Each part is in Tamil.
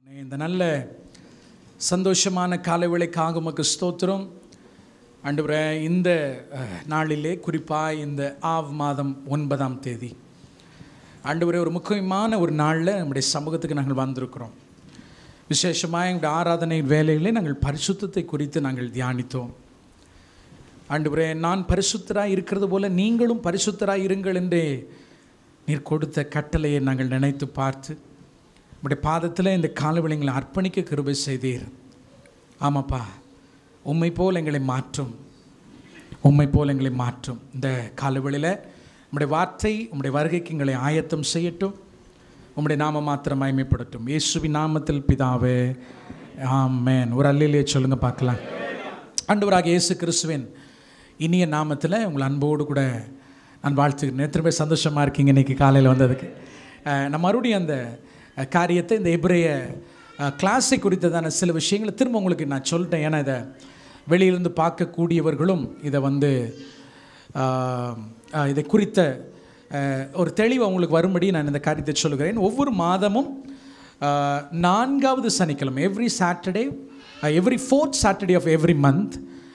இந்த நல்ல சந்தோஷமான காலவேளைக்காக உமக்கு ஸ்தோத்திரம் ஆண்டவரே இந்த அஹ், நாளிலே குறிப்பாக இந்த ஆவ் மாதம் ஒன்பதாம் தேதி ஆண்டவரே ஒரு முக்கியமான ஒரு நாளில் நம்முடைய சமூகத்துக்கு நாங்கள் வந்திருக்கிறோம் விசேஷமாக எங்களுடைய ஆராதனை வேலையிலே நாங்கள் பரிசுத்தத்தை குறித்து நாங்கள் தியானித்தோம் ஆண்டவரே நான் பரிசுத்தராய் இருக்கிறது போல நீங்களும் பரிசுத்தராய் இருங்கள் என்றே நீர் கொடுத்த கட்டளையை நாங்கள் நினைத்து பார்த்து உம்முடைய பாதத்தில் இந்த காலவெளிங்களை அர்ப்பணிக்க கிருபை செய்தீர் ஆமாப்பா உம்மை போல் எங்களை மாற்றும் உம்மை போல் எங்களை மாற்றும் இந்த காலவெளியில் உம்முடைய வார்த்தை உம்முடைய வருகைக்கு எங்களை ஆயத்தம் செய்யட்டும் உம்முடைய நாம மாத்திரம் மகிமைப்படட்டும் இயேசுவின் நாமத்தில் பிதாவே ஆமென் ஒரு அல்லிலே சொல்லுங்க பார்க்கலாம் ஆண்டவராக இயேசு கிறிஸ்துவின் இனிய நாமத்தில் உங்களை அன்போடு கூட நான் வாழ்த்துக்கிறேன் எத்தனை பேர் சந்தோஷமாக இருக்கீங்க இன்றைக்கி காலையில் வந்ததுக்கு அஹ், நான் மறுபடியும் அந்த அஹ், காரியத்தை இந்த எபிரேய கிளாஸை குறித்ததான சில விஷயங்களை திரும்ப உங்களுக்கு நான் சொல்லிட்டேன் ஏன்னா இதை வெளியிலிருந்து பார்க்கக்கூடியவர்களும் இதை வந்து ஆஹ், ஆஹ், இதை குறித்த ஆஹ், ஒரு தெளிவு அவங்களுக்கு வரும்படி நான் இந்த காரியத்தை சொல்லுகிறேன் ஒவ்வொரு மாதமும் ஆஹ், நான்காவது சனிக்கிழமை every Saturday every fourth Saturday of every month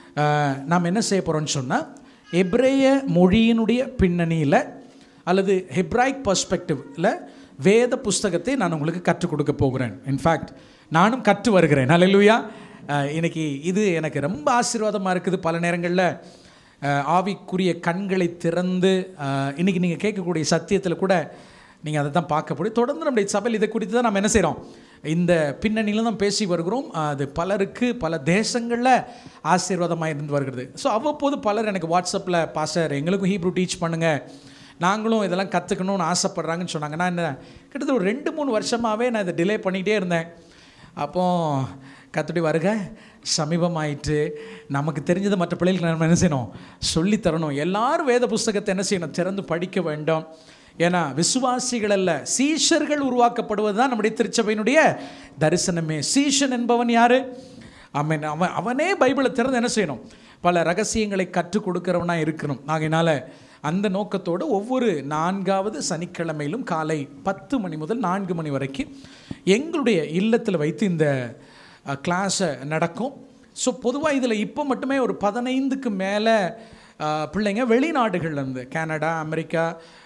நாம் என்ன செய்ய போகிறோம்னு சொன்னால் எப்ரேய மொழியினுடைய பின்னணியில் அல்லது ஹெப்ராய்க் பர்ஸ்பெக்டிவில் வேத புஸ்தகத்தை நான் உங்களுக்கு கற்றுக் கொடுக்க போகிறேன் இன்ஃபேக்ட் நானும் கற்று வருகிறேன் ஹalleluya அஹ் இன்னைக்கு இது எனக்கு ரொம்ப ஆசீர்வாதமாக இருக்குது பல நேரங்களில் அஹ், ஆவிக்குரிய கண்களை திறந்து அஹ், இன்னைக்கு நீங்கள் கேட்கக்கூடிய சத்தியத்தில் கூட நீங்கள் அதை தான் பார்க்க முடியும் தொடர்ந்து நம்முடைய சபையில் இதை குறித்து தான் நம்ம என்ன செய்கிறோம் இந்த பின்னணியில் தான் பேசி வருகிறோம் அது பலருக்கு பல தேசங்களில் ஆசீர்வாதமாக இருந்து வருகிறது ஸோ அவ்வப்போது பலர் எனக்கு வாட்ஸ்அப்பில் பாஸ்டர் எங்களுக்கும் ஹீப்ரூ டீச் பண்ணுங்கள் நாங்களும் இதெல்லாம் கற்றுக்கணும்னு ஆசைப்பட்றாங்கன்னு சொன்னாங்க நான் என்ன கிட்டத்தட்ட ஒரு ரெண்டு மூணு வருஷமாகவே நான் இதை டிலே பண்ணிகிட்டே இருந்தேன் அப்போ கத்துடி வருக சமீபமாயிட்டு நமக்கு தெரிஞ்சதை மற்ற பிள்ளைகளுக்கு நம்ம என்ன செய்யணும் சொல்லித் தரணும் எல்லாரும் வேத புஸ்தகத்தை என்ன செய்யணும் திறந்து படிக்க வேண்டும் ஏன்னா விசுவாசிகள் அல்ல சீஷர்கள் உருவாக்கப்படுவது தான் நம்முடைய திருச்சபையினுடைய தரிசனமே சீஷன் என்பவன் யாரு அவன் அவன் அவனே பைபிளை திறந்து என்ன செய்யணும் பல ரகசியங்களை கற்றுக் கொடுக்கிறவனா இருக்கணும் ஆகையினால அந்த நோக்கத்தோடு ஒவ்வொரு நான்காவது சனிக்கிழமையிலும் காலை பத்து மணி முதல் நான்கு மணி வரைக்கும் எங்களுடைய இல்லத்தில் வைத்து இந்த கிளாஸை நடக்கும் ஸோ பொதுவாக இதில் இப்போ மட்டுமே ஒரு பதினைந்துக்கு மேலே பிள்ளைங்க வெளிநாடுகள்லேருந்து Canada America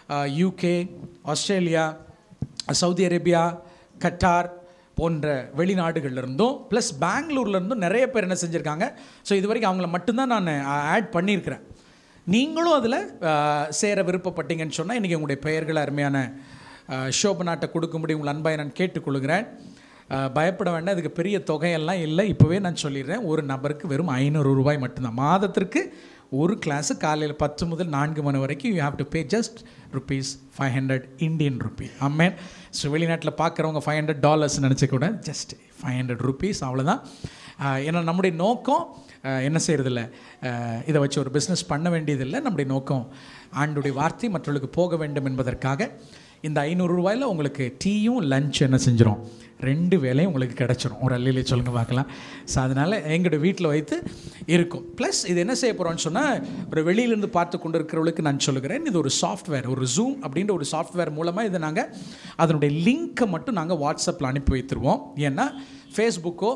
UK Australia Saudi Arabia Qatar போன்ற வெளிநாடுகள்ல இருந்தும் ப்ளஸ் பெங்களூர்லேருந்தும் நிறைய பேர் என்ன செஞ்சுருக்காங்க ஸோ இது வரைக்கும் அவங்கள மட்டும்தான் நான் ஆட் பண்ணியிருக்கிறேன் நீங்களும் அதில் சேர விருப்பப்பட்டீங்கன்னு சொன்னால் இன்றைக்கி உங்களுடைய பெயர்கள் அருமையான ஷோபனாட்டை கொடுக்கும்படி உங்கள் அன்பாய் நான் கேட்டுக்கொள்கிறேன் அஹ், பயப்பட வேண்டாம் இதுக்கு பெரிய தொகையெல்லாம் இல்லை இப்போவே நான் சொல்லிடுறேன் ஒரு நபருக்கு வெறும் ஐநூறு ரூபாய் மட்டும்தான் மாதத்திற்கு ஒரு கிளாஸு காலையில் பத்து முதல் நான்கு மணி வரைக்கும் you have to pay just rupees five hundred Indian rupee அம்மேன் ஸோ வெளிநாட்டில் பார்க்குறவங்க ஃபைவ் ஹண்ட்ரட் டாலர்ஸ் நினச்சிக்கூட ஜஸ்ட் ஃபைவ் ஹண்ட்ரட் ருபீஸ் அவ்வளோதான் ஆஹ் ஏன்னா நம்முடைய நோக்கம் ஆஹ் என்ன செய்கிறதில்ல இதை வச்சு ஒரு பிஸ்னஸ் பண்ண வேண்டியதில்லை நம்முடைய நோக்கம் ஆண்டுடைய வார்த்தை மற்றவர்களுக்கு போக வேண்டும் என்பதற்காக இந்த ஐநூறு ரூபாயில் உங்களுக்கு டீயும் லஞ்ச் என்ன செஞ்சிடும் ரெண்டு வேலையும் உங்களுக்கு கிடச்சிரும் ஒரு அல்லிலே சொல்லுங்க பார்க்கலாம் ஸோ அதனால் எங்களுடைய வீட்டில் வைத்து இருக்கும் ப்ளஸ் இது என்ன செய்ய போகிறோம்னு சொன்னால் ஒரு வெளியிலேருந்து பார்த்து கொண்டு இருக்கிறவங்களுக்கு நான் சொல்லுகிறேன் இது ஒரு சாஃப்ட்வேர் ஒரு ஜூம் அப்படின்ற ஒரு சாஃப்ட்வேர் மூலமாக இதை நாங்கள் அதனுடைய லிங்க்கை மட்டும் நாங்கள் வாட்ஸ்அப்பில் அனுப்பி வைத்துருவோம் ஏன்னா ஃபேஸ்புக்கோ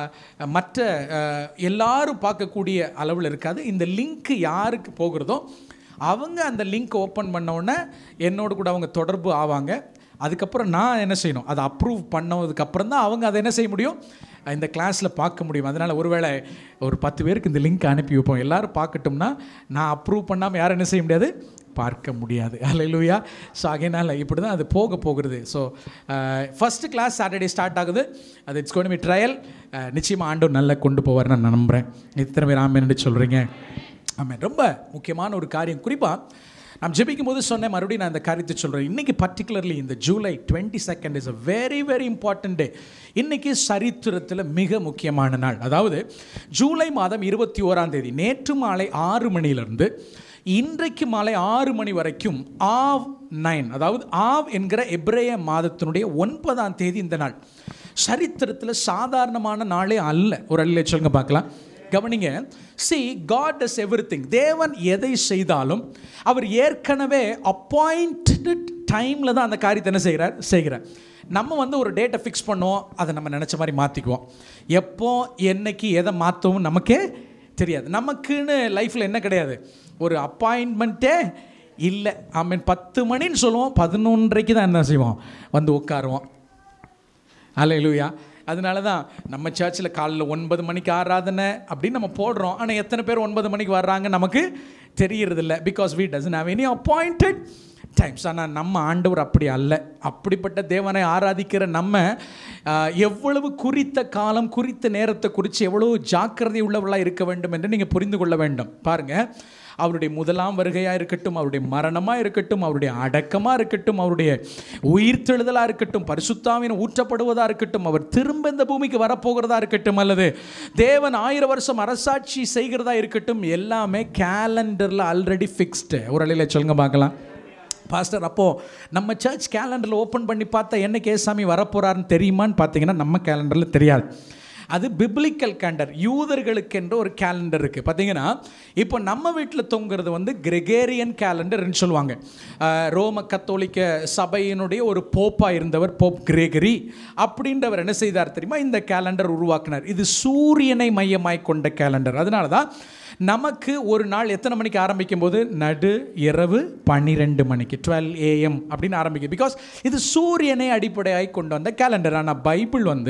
ம- மற்ற அஹ், எல்லாரும் பார்க்கக்கூடிய அளவில் இருக்காது இந்த லிங்க் யாருக்கு போகிறதோ அவங்க அந்த லிங்க் ஓப்பன் பண்ண உடனே என்னோட கூட அவங்க தொடர்பு ஆவாங்க அதுக்கப்புறம் நான் என்ன செய்யணும் அதை அப்ரூவ் பண்ணதுக்கப்புறம் தான் அவங்க அதை என்ன செய்ய முடியும் இந்த கிளாஸில் பார்க்க முடியும் அதனால் ஒருவேளை ஒரு பத்து பேருக்கு இந்த லிங்க் அனுப்பி வைப்போம் எல்லாரும் பார்க்கட்டும்னா நான் அப்ரூவ் பண்ணாமல் யாரும் என்ன செய்ய முடியாது பார்க்க முடியாது அல்லையா ஸோ அதனால் இப்படி தான் அது போக போகிறது so first class Saturday start ஆகுது அது இட்ஸ் கோன் பி ட்ரையல் நிச்சயமாக ஆண்டவர் நல்லா கொண்டு போவார் நான் நம்புகிறேன் இத்தனை பேர் ஆமேன்னு சொல்கிறீங்க ஆமாம் ரொம்ப முக்கியமான ஒரு காரியம் குறிப்பாக நான் ஜெபிக்கும் போது சொன்னேன் மறுபடியும் நான் இந்த காரியத்தை சொல்கிறேன் இன்றைக்கி பர்டிகுலர்லி இந்த July twenty second is a very very important day இன்றைக்கி சரித்திரத்தில் மிக முக்கியமான நாள் அதாவது ஜூலை மாதம் இருபத்தி ஓராம் தேதி நேற்று மாலை ஆறு மணியிலிருந்து இன்றைக்கு மாலை ஆறு மணி வரைக்கும் ஆவ் நைன் அதாவது ஆவ் என்கிற எப்ரேய மாதத்தினுடைய ஒன்பதாம் தேதி இந்த நாள் சரித்திரத்தில் சாதாரணமான நாளே அல்ல ஒரு அல்ல சொல்லுங்க பார்க்கலாம் கவனிங்க see God does everything தேவன் எதை செய்தாலும் அவர் ஏற்கனவே அப்பாயிண்டட் டைமில் தான் அந்த காரியத்தை என்ன செய்கிறார் செய்கிறார் நம்ம வந்து ஒரு டேட்டை ஃபிக்ஸ் பண்ணுவோம் அதை நம்ம நினச்ச மாதிரி மாற்றிக்குவோம் எப்போ என்னைக்கு எதை மாற்றவும் நமக்கே தெரியாது நமக்குன்னு லைஃப்பில் என்ன கிடையாது ஒரு அப்பாயின்மெண்ட்டே இல்லை ஐ மீன் பத்து மணின்னு சொல்லுவோம் பதினொன்றரைக்கு தான் என்ன செய்வோம் வந்து உட்காருவோம் அல்லேலூயா அதனால தான் நம்ம சர்ச்சில் காலைல ஒன்பது மணிக்கு ஆராதனை அப்படின்னு நம்ம போடுறோம் ஆனால் எத்தனை பேர் ஒன்பது மணிக்கு வர்றாங்க நமக்கு தெரியறதில்ல because we doesn't have any appointed times ஆனால் நம்ம ஆண்டவர் அப்படி அல்ல அப்படிப்பட்ட தேவனை ஆராதிக்கிற நம்ம ஆஹ், எவ்வளவு குறித்த காலம் குறித்த நேரத்தை குறித்து எவ்வளவு ஜாக்கிரதை உள்ளவர்களாக இருக்க வேண்டும் என்று நீங்கள் புரிந்து கொள்ள வேண்டும் பாருங்கள் அவருடைய முதலாம் வருகையாக இருக்கட்டும் அவருடைய மரணமாக இருக்கட்டும் அவருடைய அடக்கமாக இருக்கட்டும் அவருடைய உயிர்த்தெழுதலாக இருக்கட்டும் பரிசுத்தாவின் ஊற்றப்படுவதாக இருக்கட்டும் அவர் திரும்ப இந்த பூமிக்கு வரப்போகிறதா இருக்கட்டும் அல்லது தேவன் ஆயிரம் வருஷம் அரசாட்சி செய்கிறதா இருக்கட்டும் எல்லாமே கேலண்டரில் ஆல்ரெடி ஃபிக்ஸ்டு ஒரு அலையில் சொல்லுங்க பார்க்கலாம் பாஸ்டர் அப்போது நம்ம சர்ச் கேலண்டரில் ஓப்பன் பண்ணி பார்த்தா என்னைக்கு ஏசாமி வரப்போகிறாருன்னு தெரியுமான்னு பார்த்தீங்கன்னா நம்ம கேலண்டரில் தெரியாது அது பிப்ளிக்கல் கேலண்டர் யூதர்களுக்கென்ற ஒரு கேலண்டர் இருக்குது பார்த்தீங்கன்னா இப்போ நம்ம வீட்டில் தொங்குறது வந்து கிரெகேரியன் கேலண்டர்னு சொல்லுவாங்க அஹ், ரோம கத்தோலிக்க சபையினுடைய ஒரு போப்பாக இருந்தவர் போப் கிரேகரி அப்படின்றவர் என்ன செய்தார் தெரியுமா இந்த கேலண்டர் உருவாக்கினார் இது சூரியனை மையமாய் கொண்ட கேலண்டர் அதனால தான் நமக்கு ஒரு நாள் எத்தனை மணிக்கு ஆரம்பிக்கும் போது நடு இரவு பன்னிரெண்டு மணிக்கு டுவெல் ஏஎம் அப்படின்னு ஆரம்பிக்கும் பிகாஸ் இது சூரியனை அடிப்படையாய் கொண்டு வந்த கேலண்டர் ஆனால் பைபிள் வந்து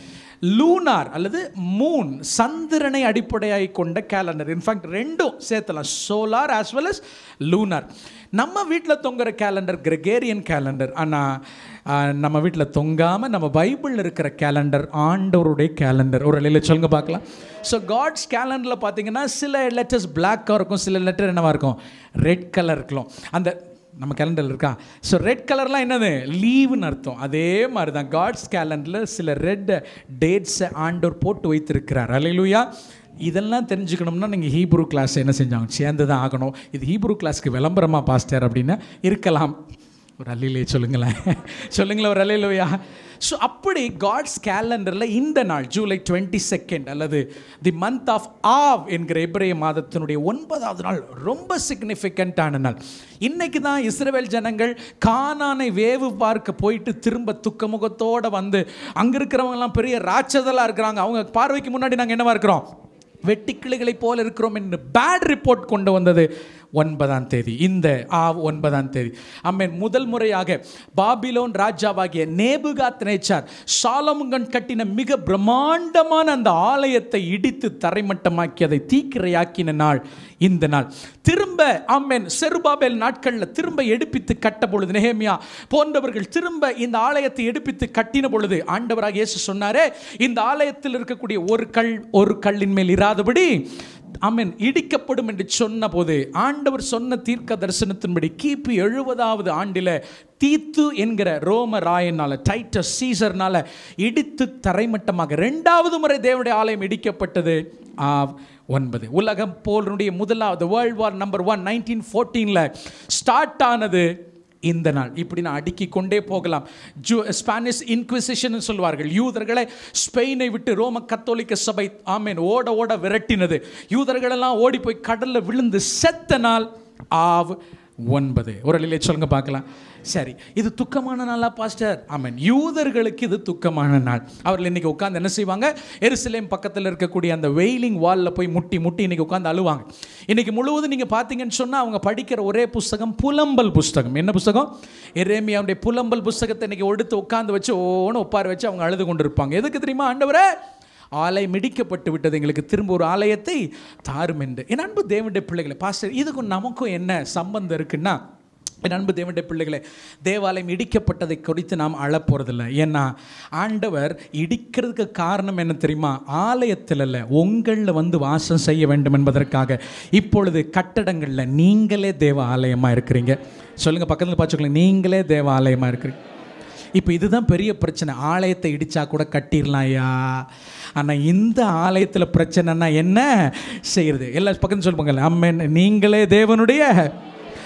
லூனார் அல்லது மூன் சந்திரனை அடிப்படையாய் கொண்ட கேலண்டர் இன்ஃபேக்ட் ரெண்டும் சேர்த்தலாம் solar as well as lunar நம்ம வீட்டில் தொங்குற கேலண்டர் கிரெகேரியன் கேலண்டர் ஆனால் நம்ம வீட்டில் தொங்காமல் நம்ம பைபிளில் இருக்கிற கேலண்டர் ஆண்டவருடைய கேலண்டர் ஒரு நிலையில் சொல்லுங்க பார்க்கலாம் ஸோ காட்ஸ் கேலண்டரில் பார்த்தீங்கன்னா சில லெட்டர்ஸ் பிளாக்காக இருக்கும் சில லெட்டர் என்னவாக இருக்கும் ரெட் கலர் இருக்கலாம் அந்த நம்ம கேலண்டரில் இருக்கா ஸோ ரெட் கலர்லாம் என்னது லீவுன்னு அர்த்தம் அதே மாதிரி தான் காட்ஸ் கேலண்டரில் சில ரெட் டேட்ஸை ஆண்டோர் போட்டு வைத்திருக்கிறார் அலையிலுயா இதெல்லாம் தெரிஞ்சுக்கணும்னா நீங்கள் ஹீப்ரூ கிளாஸ் என்ன செஞ்சாங்க சேர்ந்து தான் ஆகணும் இது ஹீப்ரூ கிளாஸ்க்கு விளம்பரமா பாஸ்டர் அப்படின்னா இருக்கலாம் ஒரு அல்லிலே சொல்லுங்களேன் சொல்லுங்களேன் ஒரு அல்லையிலோயா ஸோ அப்படி காட்ஸ் கேலண்டரில் இந்த நாள் ஜூலை டுவெண்ட்டி செகண்ட் அல்லது தி மந்த் ஆஃப் ஆவ் என்கிற எபிரேய மாதத்தினுடைய ஒன்பதாவது நாள் ரொம்ப சிக்னிஃபிகண்ட்டான நாள் இன்னைக்கு தான் இஸ்ரவேல் ஜனங்கள் கானானை வேவு பார்க்க போயிட்டு திரும்ப துக்க முகத்தோட வந்து அங்கே இருக்கிறவங்கலாம் பெரிய ராட்சதலாக இருக்கிறாங்க அவங்க பார்வைக்கு முன்னாடி நாங்கள் என்னவா இருக்கிறோம் வெட்டிக்கிளிகளைப் போல இருக்கிறோம் என்று பேட் ரிப்போர்ட் கொண்டு வந்தது ஒன்பதாம் தேதி இந்த ஆ ஒன்பதாம் தேதி அம்மேன் முதல் முறையாக பாபிலோன் ராஜாவாகிய நேபுகாத் நேச்சார் சாலமுங்கன் கட்டின மிக பிரம்மாண்டமான அந்த ஆலயத்தை இடித்து தரைமட்டமாக்கி அதை தீக்கிரையாக்கின நாள் இந்த நாள் திரும்ப அம்மேன் செருபாபேல் நாட்களில் திரும்ப எடுப்பித்து கட்ட பொழுது நெஹேமியா போன்றவர்கள் திரும்ப இந்த ஆலயத்தை எடுப்பித்து கட்டின பொழுது ஆண்டவராக இயேசு சொன்னாரே இந்த ஆலயத்தில் இருக்கக்கூடிய ஒரு கல் ஒரு கல்லின் மேல் இராதபடி அமீன் இடிக்கப்படும் என்று சொன்ன போது ஆண்டவர் சொன்ன தீர்க்க தரிசனத்தின்படி கிபி எழுபதாவது ஆண்டில் தீத்து என்கிற ரோம ராயனால டைட்டஸ் சீசர்னால இடித்து தரைமட்டமாக ரெண்டாவது முறை தேவனுடைய ஆலயம் இடிக்கப்பட்டது ஆவ் ஒன்பது உலகம் போலனுடைய முதலாவது world war number one nineteen ஃபோர்டீனில் ஸ்டார்ட் ஆனது இந்த நாள் இப்படி நான் அடுக்கிக் கொண்டே போகலாம் ஜூ ஸ்பானிஷ் இன்குவிசிஷன் சொல்வார்கள் யூதர்களை ஸ்பெயினை விட்டு ரோம கத்தோலிக்க சபை ஆமேன் ஓட ஓட விரட்டினது யூதர்களெல்லாம் ஓடி போய் கடல்ல விழுந்து செத்த நாள் ஆவ் ஒன்பது ஒரு அழிலே சொல்லுங்க பார்க்கலாம் சரி இது துக்கமான நாளா பாஸ்டர் ஆமன் யூதர்களுக்கு இது துக்கமான நாள் அவர்கள் இன்னைக்கு உட்காந்து என்ன செய்வாங்க எருசலேம் பக்கத்தில் இருக்கக்கூடிய அந்த வெயிலிங் வாலில் போய் முட்டி முட்டி இன்னைக்கு உட்காந்து அழுவாங்க இன்னைக்கு முழுவதும் நீங்கள் பார்த்தீங்கன்னு சொன்னால் அவங்க படிக்கிற ஒரே புஸ்தகம் புலம்பல் புஸ்தகம் என்ன புஸ்தகம் எரேமியாவுடைய புலம்பல் புஸ்தகத்தை இன்னைக்கு எடுத்து உட்காந்து வச்சு ஓன்னு ஒப்பார வச்சு அவங்க அழுது கொண்டு இருப்பாங்க எதுக்கு தெரியுமா ஆண்டவரே ஆலயம் இடிக்கப்பட்டு விட்டது எங்களுக்கு திரும்ப ஒரு ஆலயத்தை தாரும் என்று என் அன்பு தேவனுடைய பிள்ளைகளை பாஸ்டர் இதுக்கும் நமக்கும் என்ன சம்பந்தம் இருக்குன்னா என் அன்பு தேவனுடைய பிள்ளைகளே தேவாலயம் இடிக்கப்பட்டதை குறித்து நாம் அழப்போறதில்ல ஏன்னா ஆண்டவர் இடிக்கிறதுக்கு காரணம் என்ன தெரியுமா ஆலயத்தில் இல்லை உங்களில் வந்து வாசம் செய்ய வேண்டும் என்பதற்காக இப்பொழுது கட்டடங்களில் நீங்களே தேவ ஆலயமாக இருக்கிறீங்க சொல்லுங்கள் பக்கத்தில் பார்த்துக்கலாம் நீங்களே தேவ ஆலயமாக இருக்கிறீங்க இப்போ இதுதான் பெரிய பிரச்சனை ஆலயத்தை இடிச்சா கூட கட்டிடலாம் ஐயா ஆனால் இந்த ஆலயத்தில் பிரச்சனைனா என்ன செய்யறது எல்லா பக்கத்துல சொல்லுவாங்கல்ல அம்மன் நீங்களே தேவனுடைய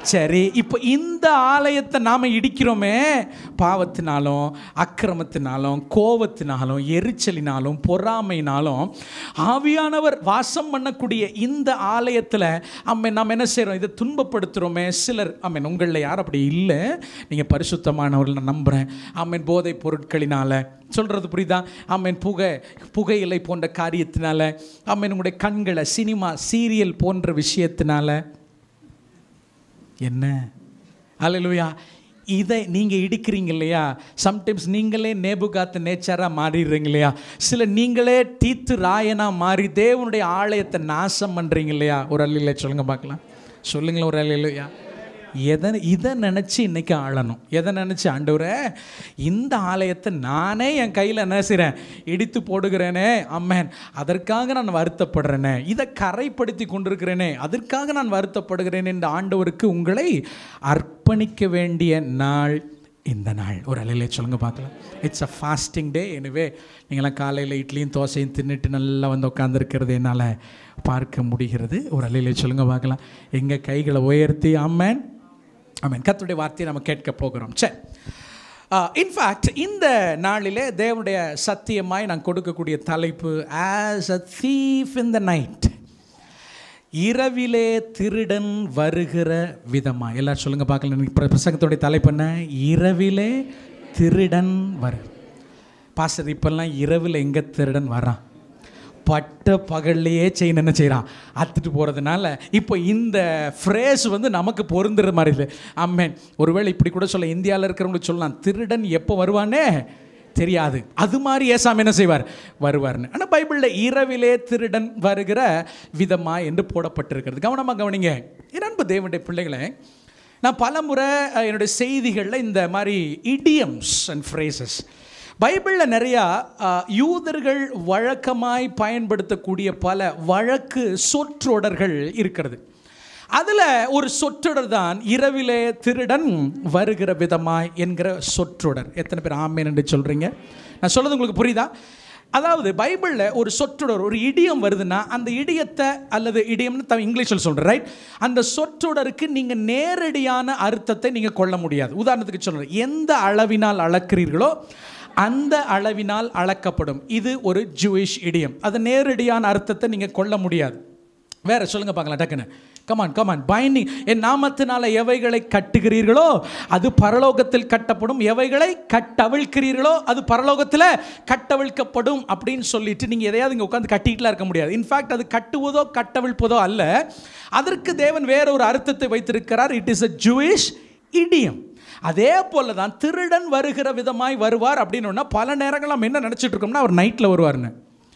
சரி இப்போ இந்த ஆலயத்தை நாம் இடிக்கிறோமே பாவத்தினாலும் அக்கிரமத்தினாலும் கோவத்தினாலும் எரிச்சலினாலும் பொறாமைனாலும் ஆவியானவர் வாசம் பண்ணக்கூடிய இந்த ஆலயத்தில் அம்மே நாம் என்ன செய்கிறோம் இதை துன்பப்படுத்துகிறோமே சிலர் அம்மன் உங்களில் யார் அப்படி இல்லை நீங்கள் பரிசுத்தமானவர்கள் நான் நம்புகிறேன் அம்மன் போதைப் பொருட்களினால் சொல்கிறது புரியுதா அம்மன் புகை புகையிலை போன்ற காரியத்தினால அம்மன் உங்களுடைய கண்களை சினிமா சீரியல் போன்ற விஷயத்தினால என்ன அல்லேலூயா இதை நீங்கள் இடிக்கிறீங்க இல்லையா சம்டைம்ஸ் நீங்களே நேபுகாத்து நேச்சராக மாறிடுறீங்க இல்லையா சில நீங்களே தீத்து ராயனாக மாறி தேவனுடைய ஆலயத்தை நாசம் பண்ணுறீங்க இல்லையா ஒரு அல்லையில சொல்லுங்க பார்க்கலாம் சொல்லுங்களேன் ஒரு அல்லையா எதை இதை நினச்சி இன்னைக்கு ஆளணும் எதை நினச்சி ஆண்டவரே இந்த ஆலயத்தை நானே என் கையில் என்ன செய்கிறேன் இடித்து போடுகிறேனே அம்மேன் அதற்காக நான் வருத்தப்படுறேனே இதை கரைப்படுத்தி கொண்டிருக்கிறேனே அதற்காக நான் வருத்தப்படுகிறேன் என்ற ஆண்டவருக்கு உங்களை அர்ப்பணிக்க வேண்டிய நாள் இந்த நாள் ஒரு அலையிலே சொல்லுங்க பார்க்கலாம் இட்ஸ் அ ஃபாஸ்டிங் டே எனவே நீங்களாம் காலையில் இட்லியும் தோசையும் தின்னுட்டு நல்லா வந்து உட்காந்துருக்கிறது என்னால் பார்க்க முடிகிறது ஒரு அலையிலே சொல்லுங்க பார்க்கலாம் எங்கள் கைகளை உயர்த்தி அம்மேன் ஆமென் கர்த்தருடைய வார்த்தையை நம்ம கேட்க போகிறோம் சரி இன்ஃபேக்ட் இந்த நாளிலே தேவனுடைய சத்தியமாய் நான் கொடுக்கக்கூடிய தலைப்பு as a thief in the night இரவிலே திருடன் வருகிற விதமா எல்லாரும் சொல்லுங்க பார்க்கலாம் இன்னைக்கு பிர- பிரசங்கத்துடைய தலைப்பு என்ன இரவிலே திருடன் வரு பாஸ்டர் இப்பெல்லாம் இரவில் எங்கே திருடன் வரான் பட்ட பகல்லையே செயின் என்ன செய்கிறான் அத்துட்டு போகிறதுனால இப்போ இந்த ஃப்ரேஸ் வந்து நமக்கு பொருந்துற மாதிரி இல்லை அம்மேன் ஒருவேளை இப்படி கூட சொல்ல இந்தியாவில் இருக்கிறவங்களுக்கு சொல்லலாம் திருடன் எப்போ வருவானே தெரியாது அது மாதிரி ஏசாமி என்ன செய்வார் வருவார்னு ஆனால் பைபிளில் இரவிலே திருடன் வருகிற விதமா என்று போடப்பட்டிருக்கிறது கவனமாக கவனிங்க என் அன்பு தேவனுடைய பிள்ளைகளே நான் பலமுறை அஹ், என்னுடைய செய்திகளில் இந்த மாதிரி இடியம்ஸ் அண்ட் ஃப்ரேசஸ் பைபிளில் நிறையா அஹ், யூதர்கள் வழக்கமாய் பயன்படுத்தக்கூடிய பல வழக்கு சொற்றொடர்கள் இருக்கிறது அதில் ஒரு சொற்றொடர் தான் இரவிலே திருடன் வருகிற விதமாய் என்கிற சொற்றொடர் எத்தனை பேர் ஆமேன் என்று சொல்கிறீங்க நான் சொல்றது உங்களுக்கு புரியுதா அதாவது பைபிளில் ஒரு சொற்றொடர் ஒரு இடியம் வருதுன்னா அந்த இடியத்தை அல்லது இடியம்னு த இங்கிலீஷில் சொல்கிறேன் ரைட் அந்த சொற்றொடருக்கு நீங்கள் நேரடியான அர்த்தத்தை நீங்கள் கொள்ள முடியாது உதாரணத்துக்கு சொல்கிறேன் எந்த அளவினால் அளக்கிறீர்களோ அந்த அளவினால் அளக்கப்படும் இது ஒரு ஜூயிஷ் இடியம் அது நேரடியான அர்த்தத்தை நீங்கள் கொள்ள முடியாது வேற சொல்லுங்க பார்க்கலாம் டக்குன்னு கமான் கமான் பைண்டிங் என் நாமத்தினால எவைகளை கட்டுகிறீர்களோ அது பரலோகத்தில் கட்டப்படும் எவைகளை கட்டவிழ்க்கிறீர்களோ அது பரலோகத்தில் கட்டவிழ்க்கப்படும் அப்படின்னு சொல்லிட்டு நீங்கள் எதையாவது இங்கே உட்காந்து கட்டிட்டுலாம் இருக்க முடியாது இன்ஃபேக்ட் அது கட்டுவதோ கட்டவிழ்ப்பதோ அல்ல அதற்கு தேவன் வேற ஒரு அர்த்தத்தை வைத்திருக்கிறார் it is a Jewish idiom அதே போல தான் திருடன் வருகிற விதமாய் வருவார் அப்படின்னு பல நேரங்கள் நம்ம என்ன நினச்சிட்டு இருக்கோம்னா அவர் நைட்டில் வருவார்னு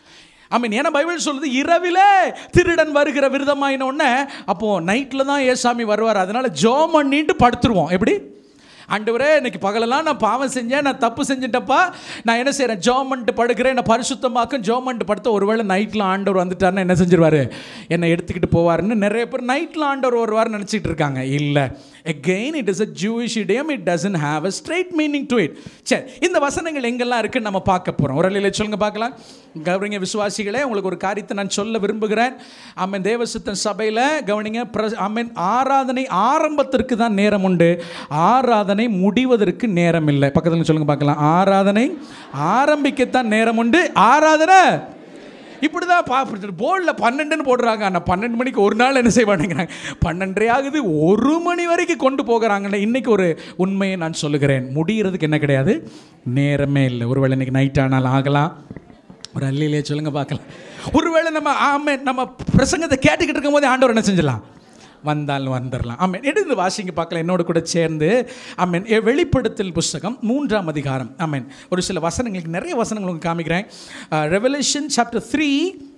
ஐ மீன் ஏன்னா பைபிள் சொல்லுது இரவிலே திருடன் வருகிற விரதமாயின உடனே அப்போது நைட்டில் தான் ஏசாமி வருவார் அதனால ஜோ பண்ணிட்டு படுத்துருவோம் எப்படி ஆண்டவரே இன்னைக்கு பகலெல்லாம் நான் பாவம் செஞ்சேன் நான் தப்பு செஞ்சுட்டப்பா நான் என்ன செய்கிறேன் ஜோமன்ட்டு படுக்கிறேன் நான் பரிசுத்தமாக்கும் ஜோமன்ட்டு படுத்த ஒருவேளை நைட்டில் ஆண்டவர் வந்துட்டாருன்னா என்ன செஞ்சிருவாரு என்னை எடுத்துக்கிட்டு போவாருன்னு நிறைய பேர் நைட்டில் ஆண்டவர் வருவார்னு நினச்சிட்டு இருக்காங்க இல்லை again it is a Jewish idiom it doesn't have a straight meaning to it சரி இந்த வசனங்கள் எங்கெல்லாம் இருக்குன்னு நம்ம பார்க்க போகிறோம் ஒரு அலையில சொல்லுங்க பார்க்கலாம் கவனிங்க விசுவாசிகளே உங்களுக்கு ஒரு காரியத்தை நான் சொல்ல விரும்புகிறேன் அம்மன் தேவசுத்தன் சபையில் கவனிங்க பிர- அம்மன் ஆராதனை ஆரம்பத்திற்கு தான் நேரம் உண்டு ஆராதனை முடிவதற்கு நேரம் இல்லை பக்கத்தில் சொல்லுங்க பார்க்கலாம் ஆராதனை ஆரம்பிக்கத்தான் நேரம் உண்டு ஆராதனை இப்படிதான் பா போர்டில் பன்னெண்டுன்னு போடுறாங்க ஆனால் பன்னெண்டு மணிக்கு ஒரு நாள் என்ன செய்வானுங்கிறாங்க பன்னெண்டரை ஆகுது ஒரு மணி வரைக்கும் கொண்டு போகிறாங்கல்ல இன்னைக்கு ஒரு உண்மையை நான் சொல்லுகிறேன் முடிகிறதுக்கு என்ன கிடையாது நேரமே இல்லை ஒருவேளை இன்னைக்கு நைட் ஆனாலும் ஆகலாம் ஒரு அல்லிலே சொல்லுங்க பார்க்கலாம் ஒருவேளை நம்ம ஆமே நம்ம பிரசங்கத்தை கேட்டுக்கிட்டு இருக்கும்போதே ஆண்டவர் என்ன செஞ்சிடலாம் வந்தால் வந்துடலாம் ஆமென் எடுத்து வாசிங்க பார்க்கலாம் என்னோட கூட சேர்ந்து ஆமென் எ- வெளிப்படுத்தல் புஸ்தகம் மூன்றாம் அதிகாரம் ஆமென் ஒரு சில வசனங்களுக்கு நிறைய வசனங்கள் உங்களுக்கு காமிக்கிறேன் Revelation chapter three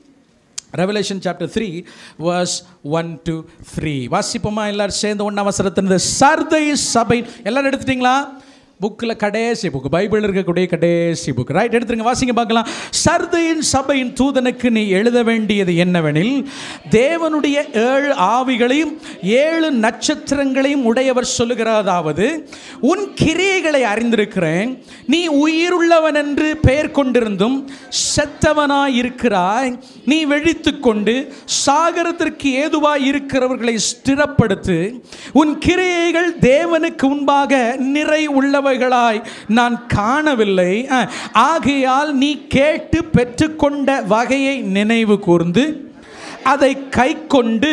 Revelation chapter three verse one two three வாசிப்போமா எல்லாரும் சேர்ந்து ஒன்றாம் வசனத்திலிருந்து சர்தை சபை எல்லாரும் எடுத்துட்டீங்களா புக்கில் கடைசி புக் பைபிள் இருக்கக்கூடிய கடைசி புக் ரைட் எடுத்துருங்க வாசிங்க பார்க்கலாம் சர்தையின் சபையின் தூதனுக்கு நீ எழுத வேண்டியது என்னவெனில் தேவனுடைய ஏழு ஆவிகளையும் ஏழு நட்சத்திரங்களையும் உடையவர் சொல்லுகிறதாவது உன் கிரியைகளை அறிந்திருக்கிறேன் நீ உயிருள்ளவன் என்று பெயர் கொண்டிருந்தும் செத்தவனாய் இருக்கிறாய் நீ வெழித்து கொண்டு சாகரத்திற்கு ஏதுவாய் இருக்கிறவர்களை ஸ்திரப்படுத்து உன் கிரியைகள் தேவனுக்கு முன்பாக நிறை உள்ளவைகளாய் நான் காணவில்லை அஹ், ஆகையால் நீ கேட்டு பெற்றுக்கொண்ட வகையை நினைவு கூர்ந்து அதை கை கொண்டு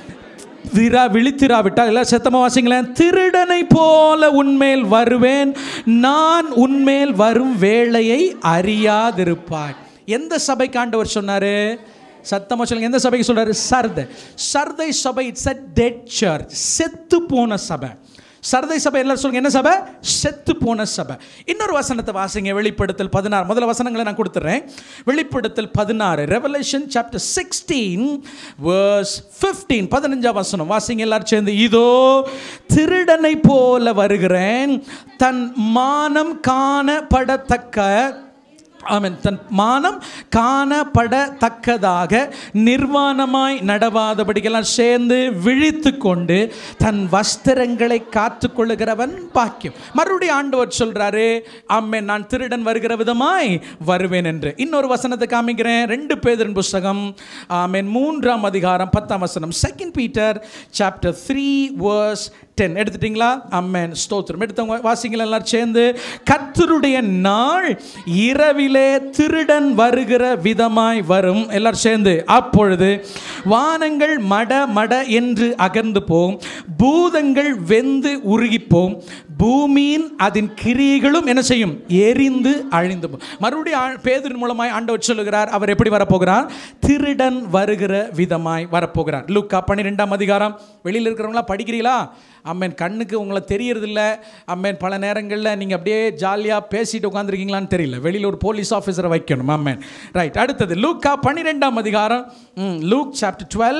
விரா விழித்திராவிட்டால் எல்லாம் சத்தமாக வாசிங்களேன் திருடனை போல உன்மேல் வருவேன் நான் உன்மேல் வரும் வேளையை அறியாதிருப்பாய் எந்த சபைக்கு ஆண்டவர் சொன்னாரு சத்தமாக சொல்லுங்க எந்த சபைக்கு சொல்றாரு சர்தை சர்தை சபை இட்ஸ் அ டெட் சர்ச் செத்து போன சபை சர்தை சபை எல்லாரும் சொல்லுங்க என்ன சபை செத்து போன சபை இன்னொரு வசனத்தை வாசிங்க வெளிப்படுத்தல் பதினாறு முதல்ல வசனங்களை நான் கொடுத்துட்றேன் வெளிப்படுத்தல் பதினாறு Revelation chapter sixteen verse fifteen பதினஞ்சாம் வசனம் வாசிங்க எல்லாரும் சேர்ந்து இதோ திருடனை போல வருகிறேன் தன் மானம் காணப்படத்தக்க ஆமென் தன் மானம் காணப்படத்தக்கதாக நிர்வாணமாய் நடவாதபடிக்கெல்லாம் சேர்ந்து விழித்து கொண்டு தன் வஸ்திரங்களை காத்து கொள்ளுகிறவன் பாக்கியம் மறுபடியும் ஆண்டவர் சொல்றாரு ஆமென் நான் திருடன் வருகிற விதமாய் வருவேன் என்று இன்னொரு வசனத்தை காமிக்கிறேன் ரெண்டு பேதரின் புஸ்தகம் ஆமென் மூன்றாம் அதிகாரம் பத்தாம் வசனம் second Peter chapter three verse ten எடுத்துட்டீங்களா அம்மேன் ஸ்தோத்திரம் எடுத்தவங்க வாசிங்களா எல்லாரும் சேர்ந்து கர்த்தருடைய நாள் இரவிலே திருடன் வருகிற விதமாய் வரும் எல்லாரும் சேர்ந்து அப்பொழுது வானங்கள் மட மட என்று அகர்ந்து போம் பூதங்கள் வெந்து உருகிப்போம் பூமியின் அதன் கிரியைகளும் என்ன செய்யும் எரிந்து அழிந்து போம் மறுபடியும் ஆ- பேதுருவின் மூலமாய் ஆண்டவர் சொல்லுகிறார் அவர் எப்படி வரப்போகிறார் திருடன் வருகிற விதமாய் வரப்போகிறார் லூக்கா பன்னிரெண்டாம் அதிகாரம் வெளியில் இருக்கிறவங்களா படிக்கிறீங்களா அம்மேன் கண்ணுக்கு உங்களை தெரியறதில்ல அம்மேன் பல நேரங்களில் நீங்கள் அப்படியே ஜாலியாக பேசிட்டு உட்காந்துருக்கீங்களான்னு தெரியல வெளியில் ஒரு போலீஸ் ஆஃபீஸரை வைக்கணும் அம்மேன் ரைட் அடுத்தது லூக்கா பன்னிரெண்டாம் அதிகாரம் ம், லூக் சாப்டர் டுவெல்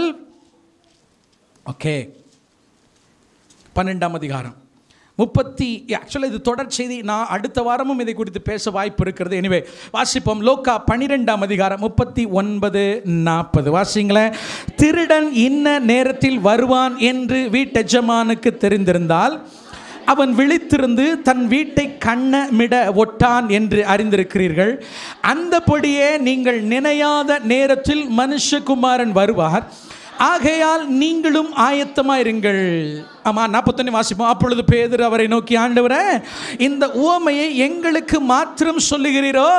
ஓகே பன்னெண்டாம் அதிகாரம் முப்பத்தி ஆக்சுவலாக இது தொடர் செய்தி நான் அடுத்த வாரமும் இதை குறித்து பேச வாய்ப்பு இருக்கிறது எனிவே வாசிப்போம் லோக்கா பன்னிரெண்டாம் அதிகாரம் முப்பத்தி ஒன்பது நாற்பது வாசிங்களேன் திருடன் இன்ன நேரத்தில் வருவான் என்று வீட்டெஜமானுக்கு தெரிந்திருந்தால் அவன் விழித்திருந்து தன் வீட்டை கண்ணமிட ஒட்டான் என்று அறிந்திருக்கிறீர்கள் அந்தபடியே நீங்கள் நினையாத நேரத்தில் மனுஷகுமாரன் வருவார் ஆகையால் நீங்களும் ஆயத்தமாயிருங்கள் ஆமா நாற்பத்தொன்னு வாசிப்போம் அப்பொழுது பேதர் அவரை நோக்கி ஆண்டவரே இந்த உவமையை எங்களுக்கு மாத்திரம் சொல்லுகிறீரோ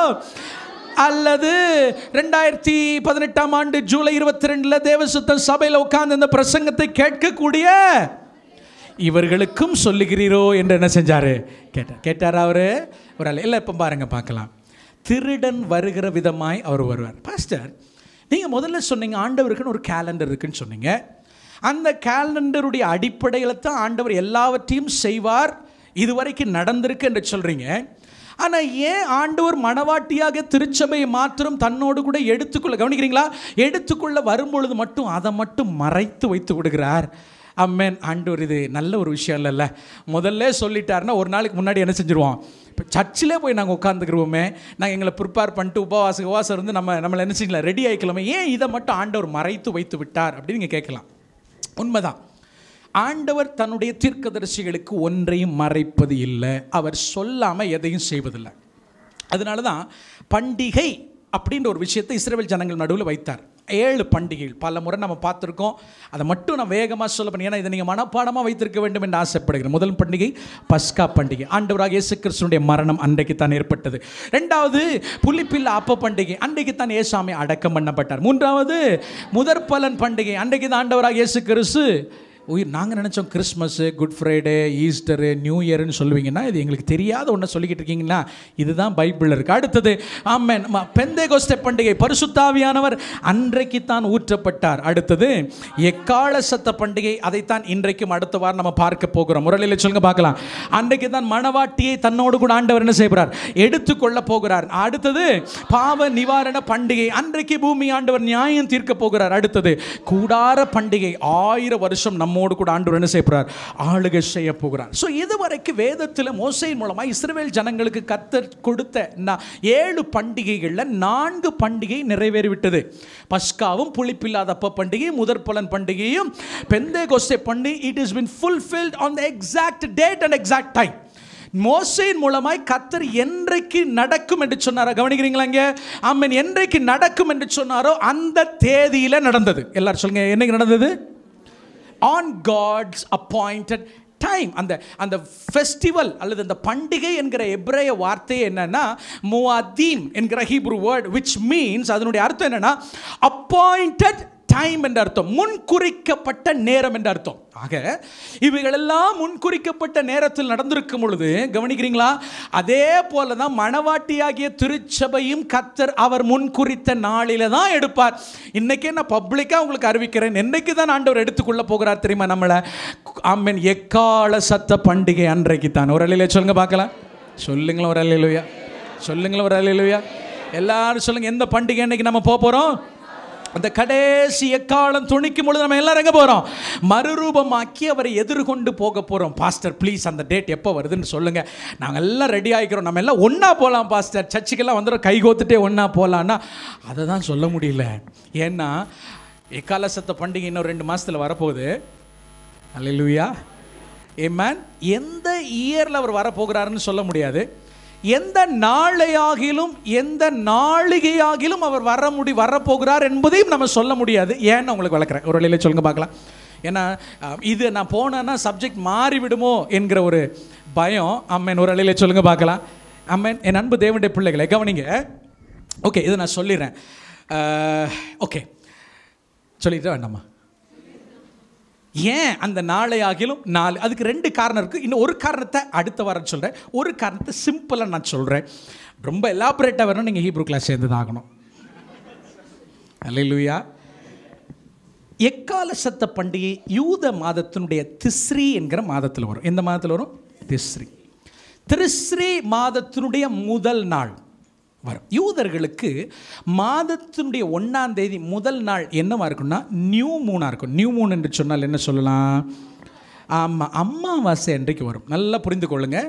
அல்லது ரெண்டாயிரத்தி பதினெட்டாம் ஆண்டு ஜூலை இருபத்தி ரெண்டில் தேவசுத்தம் சபையில் உட்கார்ந்து இந்த பிரசங்கத்தை கேட்கக்கூடிய இவர்களுக்கும் சொல்லுகிறீரோ என்று என்ன செஞ்சாரு கேட்டார் கேட்டார் அவரு ஒரு ஆள் இல்லை இப்போ பாருங்க பார்க்கலாம் திருடன் வருகிற விதமாய் அவர் வருவார் பாஸ்டர் நீங்கள் முதல்ல சொன்னீங்க ஆண்டவருக்குன்னு ஒரு கேலண்டர் இருக்குன்னு சொன்னீங்க அந்த கேலண்டருடைய அடிப்படையில் தான் ஆண்டவர் எல்லாவற்றையும் செய்வார் இதுவரைக்கும் நடந்திருக்கு என்று சொல்கிறீங்க ஆனால் ஏன் ஆண்டவர் மணவாட்டியாக திருச்சபையை மாத்திரம் தன்னோடு கூட எடுத்துக்கொள்ள கவனிக்கிறீங்களா எடுத்துக்கொள்ள வரும்பொழுது மட்டும் அதை மட்டும் மறைத்து வைத்து விடுகிறார் அம்மேன் ஆண்டவர் இது நல்ல ஒரு விஷயம் இல்லைல்ல முதல்ல சொல்லிட்டாருன்னா ஒரு நாளைக்கு முன்னாடி என்ன செஞ்சுருவோம் இப்போ சர்ச்சிலே போய் நாங்கள் உட்காந்துக்கிறோமே நாங்கள் எங்களை ப்ரிப்பேர் பண்ணிட்டு உபவாச உபவாசம் இருந்து நம்ம நம்மளை என்ன செய்யலாம் ரெடி ஆகிக்கலாமே ஏன் இதை மட்டும் ஆண்டவர் மறைத்து வைத்து விட்டார் அப்படின்னு நீங்கள் கேட்கலாம் உண்மைதான் ஆண்டவர் தன்னுடைய தீர்க்கதரிசிகளுக்கு ஒன்றையும் மறைப்பது இல்லை அவர் சொல்லாமல் எதையும் செய்வதில்லை அதனால தான் பண்டிகை அப்படின்ற ஒரு விஷயத்தை இஸ்ரேல் ஜனங்கள் நடுவில் வைத்தார் ஏழு பண்டிகைகள் பல முறை நம்ம பார்த்துருக்கோம் அதை மட்டும் நான் வேகமாக சொல்ல பண்ணி ஏன்னா இதை நீங்கள் மனப்பாடமாக வைத்திருக்க வேண்டும் என்று ஆசைப்படுகிறேன் முதல் பண்டிகை பஸ்கா பண்டிகை ஆண்டவராக இயேசு கிறிஸ்துனுடைய மரணம் அன்றைக்கு தான் ஏற்பட்டது ரெண்டாவது புலிப்பில் அப்ப பண்டிகை அன்றைக்கு தான் ஏசாமி அடக்கம் பண்ணப்பட்டார் மூன்றாவது முதற் பலன் பண்டிகை அன்றைக்கு தான் ஆண்டவராக இயேசு கிறிஸ்து உயிர் நாங்கள் நினச்சோம் Christmas Good Friday Easter new இயர்னு சொல்லுவீங்கன்னா இது எங்களுக்கு தெரியாத ஒன்றை சொல்லிக்கிட்டு இருக்கீங்கன்னா இதுதான் பைபிளில் இருக்குது அடுத்தது ஆமேன் பெந்தே கோஸ்டே பண்டிகை பரிசுத்தாவியானவர் அன்றைக்கு தான் ஊற்றப்பட்டார் அடுத்தது எக்கால சத்த பண்டிகை அதைத்தான் இன்றைக்கும் அடுத்த வாரம் நம்ம பார்க்க போகிறோம் முரளியில் சொல்லுங்க பார்க்கலாம் அன்றைக்கு தான் மணவாட்டியை தன்னோடு கூட ஆண்டவர் என்ன செய்கிறார் எடுத்துக்கொள்ள போகிறார் அடுத்தது பாவ நிவாரண பண்டிகை அன்றைக்கு பூமி ஆண்டவர் நியாயம் தீர்க்க போகிறார் அடுத்தது கூடார பண்டிகை ஆயிரம் வருஷம் நம்மோடு நம்மோடு கூட ஆண்டவர் என்ன செய்ய போகிறார் ஆளுகை செய்ய போகிறார் ஸோ இதுவரைக்கும் வேதத்தில் மோசையின் மூலமாக இஸ்ரவேல் ஜனங்களுக்கு கத்தர் கொடுத்த நா- ஏழு பண்டிகைகளில் நான்கு பண்டிகை நிறைவேறிவிட்டது பஸ்காவும் புளிப்பில்லாத அப்ப பண்டிகை முதற் பலன் பண்டிகையும் பெந்தே கோஸ்டே பண்டிகை it is been fulfilled on the exact date and exact time மோசையின் மூலமாய் கத்தர் என்றைக்கு நடக்கும் என்று சொன்னாரோ கவனிக்கிறீங்களா இங்க ஆமென் என்றைக்கு நடக்கும் என்று சொன்னாரோ அந்த தேதியில நடந்தது எல்லாரும் சொல்லுங்க என்னைக்கு நடந்தது ஆன் காட்ஸ் அப்பாயிண்டட் டைம் அந்த அந்த ஃபெஸ்டிவல் அல்லது அந்த பண்டிகை என்கிற எப்ரேய வார்த்தை என்னன்னா முவாதீம் என்கிற ஹீப்ரு வேர்ட் which மீன்ஸ் அதனுடைய அர்த்தம் என்னன்னா அப்பாயிண்டட் டைம் என்ற அர்த்தம் முன்குறிக்கப்பட்ட நேரம் என்ற அர்த்தம் ஆக இவைகளெல்லாம் முன்குறிக்கப்பட்ட நேரத்தில் நடந்திருக்கும் பொழுது கவனிக்கிறீங்களா அதே போல தான் மணவாட்டியாகிய திருச்சபையும் கத்தர் அவர் முன்குறித்த நாளில தான் எடுப்பார் இன்னைக்கே நான் பப்ளிக்காக உங்களுக்கு அறிவிக்கிறேன் என்னைக்கு தான் ஆண்டவர் எடுத்துக்கொள்ள போகிறார் தெரியுமா நம்மளை ஆமென் எக்கால சத்த பண்டிகை அன்றைக்கு தான் ஒரு அலையில சொல்லுங்க பார்க்கலாம் சொல்லுங்களேன் ஒரு அலையிலுயா சொல்லுங்களேன் ஒரு அலையிலுயா எல்லாரும் சொல்லுங்க எந்த பண்டிகை அன்னைக்கு நம்ம போக போகிறோம் அந்த கடைசி எக்காலம் துணிக்கும் பொழுது நம்ம எல்லாரும் எங்கே போகிறோம் மறுரூபமாக்கி அவரை எதிர்கொண்டு போக போகிறோம் பாஸ்டர் ப்ளீஸ் அந்த டேட் எப்போ வருதுன்னு சொல்லுங்கள் நாங்கள் எல்லாம் ரெடி ஆகிக்கிறோம் நம்ம எல்லாம் ஒன்றா போகலாம் பாஸ்டர் சர்ச்சுக்கெல்லாம் வந்துடும் கை கோத்துட்டே ஒன்றா போகலான்னா அதை தான் சொல்ல முடியல ஏன்னா எக்காலசத்த பண்டிகை இன்னும் ரெண்டு மாதத்தில் வரப்போகுது அல்லேலூயா ஏமேன் எந்த இயரில் அவர் வரப்போகிறாருன்னு சொல்ல முடியாது எந்த நாளையாகிலும் எந்த நாளிகையாகிலும் அவர் வர முடி வரப்போகிறார் என்பதையும் நம்ம சொல்ல முடியாது ஏன்னு உங்களுக்கு விளக்குறேன் ஒரு வழியில சொல்லுங்க பார்க்கலாம் ஏன்னா அஹ், இது நான் போனேன்னா சப்ஜெக்ட் மாறிவிடுமோ என்கிற ஒரு பயம் அம்மன் ஒரு வழியில சொல்லுங்க பார்க்கலாம் அம்மன் என் அன்பு தேவனுடைய பிள்ளைகளை கவனிங்க ஓகே இதை நான் சொல்லிடுறேன் ஓகே சொல்லிட்டு வேண்டாமா ஏன் அந்த நாளை ஆகிலும் நாலு அதுக்கு ரெண்டு காரணம் இருக்குது இன்னும் ஒரு காரணத்தை அடுத்த வாரம் சொல்கிறேன் ஒரு காரணத்தை சிம்பிளாக நான் சொல்கிறேன் ரொம்ப எலாபரேட்டாக வரணும் நீங்கள் ஹீப்ரூ கிளாஸ் சேர்ந்து தான் ஆகணும் அல்லேலூயா எக்கால சத்த பண்டிகை யூத மாதத்தினுடைய திஸ்ரி என்கிற மாதத்தில் வரும் எந்த மாதத்தில் வரும் திஸ்ரி திரிஸ்ரி மாதத்தினுடைய முதல் நாள் வரும் யூதர்களுக்கு மாதத்தினுடைய ஒன்றாம் தேதி முதல் நாள் என்னவா இருக்கும்னா நியூ மூனாக இருக்கும் நியூ மூன் என்று சொன்னால் என்ன சொல்லலாம் ஆமாம் அம்மாவாசை அன்றைக்கு வரும் நல்லா புரிந்து கொள்ளுங்க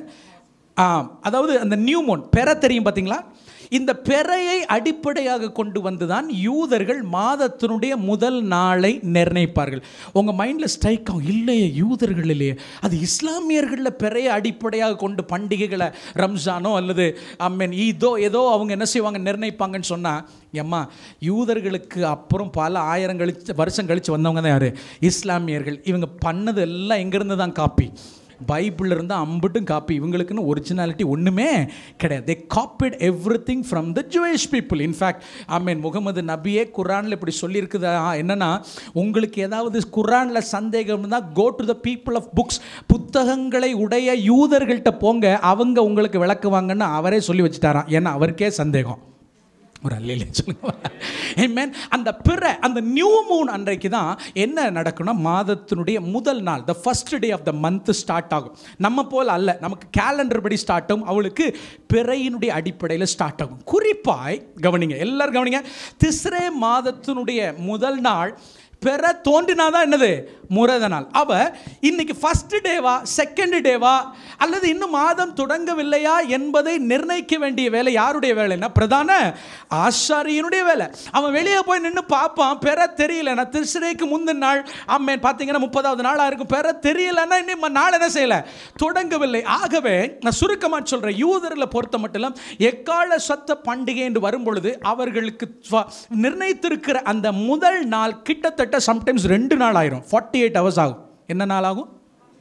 ஆ அதாவது அந்த நியூ மூன் பெற தெரியும் பார்த்தீங்களா இந்த பெறையை அடிப்படையாக கொண்டு வந்து தான் யூதர்கள் மாதத்தினுடைய முதல் நாளை நிர்ணயிப்பார்கள் உங்கள் மைண்டில் ஸ்ட்ரைக் ஆகும் இல்லையே யூதர்கள் இல்லையே அது இஸ்லாமியர்களில் பெறையை அடிப்படையாக கொண்டு பண்டிகைகளை ரம்ஜானோ அல்லது அம்மன் ஈதோ ஏதோ அவங்க என்ன செய்வாங்க நிர்ணயிப்பாங்கன்னு சொன்னால் எம்மா யூதர்களுக்கு அப்புறம் பல ஆயிரம் கழிச்சு வருஷம் கழித்து வந்தவங்க தான் யார் இஸ்லாமியர்கள் இவங்க பண்ணது எல்லாம் எங்கேருந்து தான் காப்பி பைபிளில் இருந்து அம்புட்டும் காப்பி இவங்களுக்குன்னு ஒரிஜினாலிட்டி ஒன்றுமே கிடையாது they copied everything from the Jewish people in fact I mean Muhammad நபியே குரானில் இப்படி சொல்லியிருக்குதா என்னன்னா உங்களுக்கு ஏதாவது குரானில் சந்தேகம் இருந்தால் go to the people of books புத்தகங்களை உடைய யூதர்கள்ட்ட போங்க அவங்க உங்களுக்கு விளக்குவாங்கன்னு அவரே சொல்லி வச்சுட்டாராம் ஏன்னா அவருக்கே சந்தேகம் ஒரு அல்லையிலே சொல்லுங்க Amen. அந்த பிற அந்த நியூ மூன் அன்றைக்கு தான் என்ன நடக்கும்னா மாதத்தினுடைய முதல் நாள் the first day of the month start ஆகும் நம்ம போல் அல்ல நமக்கு கேலண்டர் படி ஸ்டார்ட் ஆகும் அவளுக்கு பிறையினுடைய அடிப்படையில் ஸ்டார்ட் ஆகும் குறிப்பாய் கவனிங்க எல்லாரும் கவனிங்க திஸ்ரே மாதத்தினுடைய முதல் நாள் பெற தோன்றினாதான் என்னது முரத நாள் அவ இன்னைக்கு ஃபர்ஸ்ட் டேவா செகண்ட் டேவா அல்லது இன்னும் மாதம் தொடங்கவில்லையா என்பதை நிர்ணயிக்க வேண்டிய வேலை யாருடைய வேலைன்னா பிரதான ஆசாரியனுடைய வேலை அவன் வெளியே போய் நின்று பார்ப்பான் பெற தெரியலன்னா திருசிறைக்கு முந்தின நாள் அம்மேன் பார்த்தீங்கன்னா முப்பதாவது நாளாக இருக்கும் பெற தெரியலன்னா இன்னும் நாள் என்ன செய்யலை தொடங்கவில்லை ஆகவே நான் சுருக்கமாக சொல்கிறேன் யூதர்களை பொறுத்த மட்டும் எக்கால சத்த பண்டிகை என்று வரும்பொழுது அவர்களுக்கு ஸ்வ- நிர்ணயித்திருக்கிற அந்த முதல் நாள் கிட்டத்தட்ட சம்டைம்ஸ் ரெண்டு நாள் ஆயிரும் ஃபார்ட்டி எயிட் ஹவர்ஸ் ஆகும் என்ன நாள் ஆகும்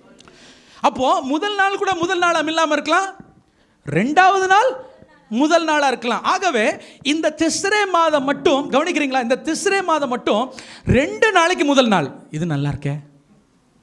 அப்போ முதல் நாள் கூட முதல் நாள் இல்லாமல் இருக்கலாம் ரெண்டாவது நாள் முதல் நாளாக இருக்கலாம் ஆகவே இந்த திஸ்ரே மாதம் மட்டும் கவனிக்கிறீங்களா இந்த திஸ்ரே மாதம் மட்டும் ரெண்டு நாளைக்கு முதல் நாள் இது நல்லா இருக்கே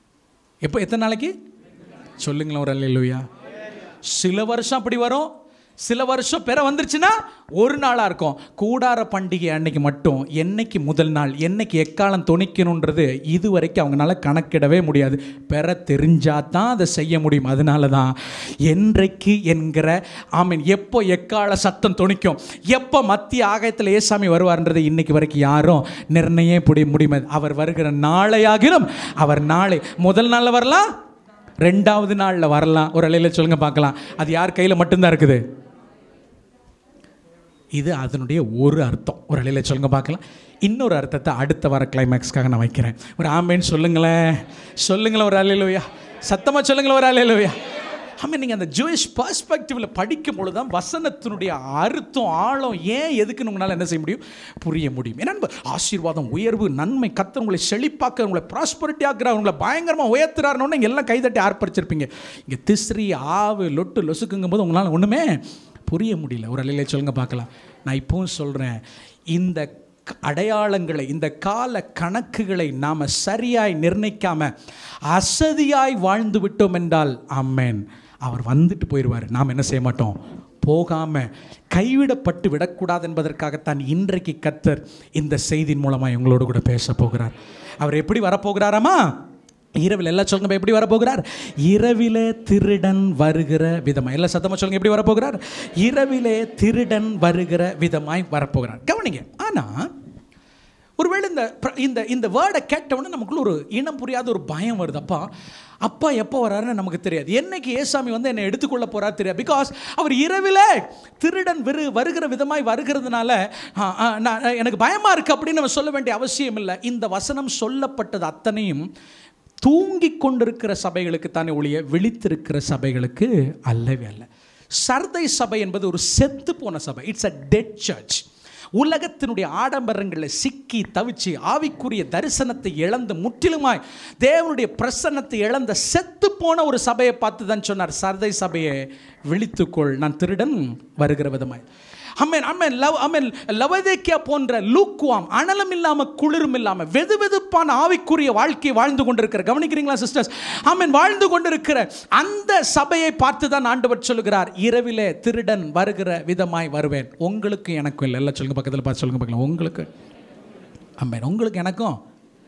எப்போ எத்தனை நாளைக்கு சொல்லுங்களேன் ஒரு அல்லையா சில வருஷம் அப்படி வரும் சில வருஷம் பெற வந்துருச்சுன்னா ஒரு நாளாக இருக்கும் கூடார பண்டிகை அன்னைக்கு மட்டும் என்னைக்கு முதல் நாள் என்னைக்கு எக்காலம் துணிக்கணுன்றது இது வரைக்கும் அவங்களால கணக்கிடவே முடியாது பெற தெரிஞ்சா தான் அதை செய்ய முடியும் அதனால தான் என்றைக்கு என்கிற ஆமீன் எப்போ எக்கால சத்தம் துணிக்கும் எப்போ மத்திய ஆகாயத்தில் ஏசாமி வருவார்ன்றது இன்னைக்கு வரைக்கும் யாரும் நிர்ணயே புடி முடியுமா அவர் வருகிற நாளையாகிலும் அவர் நாளை முதல் நாளில் வரலாம் ரெண்டாவது நாளில் வரலாம் ஒரு அலையில் சொல்லுங்க பார்க்கலாம் அது யார் கையில் மட்டும்தான் இருக்குது இது அதனுடைய ஒரு அர்த்தம் ஒரு அலையில் சொல்லுங்க பார்க்கலாம் இன்னொரு அர்த்தத்தை அடுத்த வர கிளைமேக்ஸ்க்காக நான் வைக்கிறேன் ஒரு ஆம்பேன்னு சொல்லுங்களேன் சொல்லுங்களேன் ஒரு அலையிலோயா சத்தமாக சொல்லுங்களேன் ஒரு அலையிலோயா ஆமாம் நீங்கள் அந்த ஜூயிஷ் பர்ஸ்பெக்டிவில் படிக்கும் பொழுது தான் வசனத்தினுடைய அர்த்தம் ஆழம் ஏன் எதுக்குன்னு உங்களால் என்ன செய்ய முடியும் புரிய முடியும் ஏன்னா ஆசீர்வாதம் உயர்வு நன்மை கத்தர் உங்களை செழிப்பாக்க உங்களை ப்ராஸ்பரிட்டி ஆக்குறார் உங்களை பயங்கரமாக உயர்த்துறாருன்னு இங்கே எல்லாம் கைதட்டி ஆர்ப்பரிச்சிருப்பீங்க இங்கே திஸ்ரி ஆவு லொட்டு லொசுக்குங்கும் போது உங்களால் ஒன்றுமே புரிய முடியல ஒரு அலையில சொல்லுங்க பார்க்கலாம் நான் இப்பவும் சொல்கிறேன் இந்த க- அடையாளங்களை இந்த கால கணக்குகளை நாம் சரியாய் நிர்ணயிக்காம அசதியாய் வாழ்ந்து விட்டோம் என்றால் அம்மேன் அவர் வந்துட்டு போயிடுவார் நாம் என்ன செய்ய மாட்டோம் போகாம கைவிடப்பட்டு விடக்கூடாது என்பதற்காகத்தான் இன்றைக்கு கத்தர் இந்த செய்தியின் மூலமாக உங்களோடு கூட பேச போகிறார் அவர் எப்படி வரப்போகிறாராமா இரவில் எல்லாம் சொல்லுங்க எப்படி வரப்போகிறார் இரவிலே திருடன் வருகிற விதமாய் எல்லாம் சத்தமாக சொல்லுங்க எப்படி வரப்போகிறார் இரவிலே திருடன் வருகிற விதமாய் வரப்போகிறார் கவனிங்க ஆனால் ஒருவேளை இந்த பிர- இந்த இந்த வேர்டை கேட்டவுடனே நமக்குள்ள ஒரு இனம் புரியாத ஒரு பயம் வருது அப்பா அப்பா எப்போ வராருன்னு நமக்கு தெரியாது என்னைக்கு ஏசாமி வந்து என்னை எடுத்துக்கொள்ள போறாரு தெரியாது பிகாஸ் அவர் இரவில் திருடன் விரு வருகிற விதமாய் வருகிறதுனால ஆ, ஆ, நான் எனக்கு பயமா இருக்கு அப்படின்னு நம்ம சொல்ல வேண்டிய அவசியம் இல்லை இந்த வசனம் சொல்லப்பட்டது அத்தனையும் தூங்கி கொண்டிருக்கிற சபைகளுக்கு தானே ஒழிய விழித்திருக்கிற சபைகளுக்கு அல்லவே அல்ல சர்தை சபை என்பது ஒரு செத்து போன சபை இட்ஸ் அ டெட் சர்ச் உலகத்தினுடைய ஆடம்பரங்களில் சிக்கி தவிச்சு ஆவிக்குரிய தரிசனத்தை இழந்து முற்றிலுமாய் தேவனுடைய பிரசன்னத்தை இழந்த செத்து போன ஒரு சபையை பார்த்து தான் சொன்னார் சர்தை சபையை விழித்துக்கொள் நான் திருடன் வருகிற விதமாய் அம்மேன் அம்மேன் லவ் அம்மேன் லவதேக்கியா போன்ற லூக்குவாம் அனலம் இல்லாமல் குளிரும் இல்லாமல் வெது வெதுப்பான ஆவிக்குரிய வாழ்க்கையை வாழ்ந்து கொண்டிருக்கிற கவனிக்கிறீங்களா சிஸ்டர்ஸ் அம்மேன் வாழ்ந்து கொண்டிருக்கிற அந்த சபையை பார்த்து தான் ஆண்டவர் சொல்லுகிறார் இரவிலே திருடன் வருகிற விதமாய் வருவேன் உங்களுக்கு எனக்கும் இல்லை எல்லாம் சொல்லுங்க பக்கத்தில் பார்த்து சொல்லுங்க பார்க்கலாம் உங்களுக்கு அம்மேன் உங்களுக்கு எனக்கும்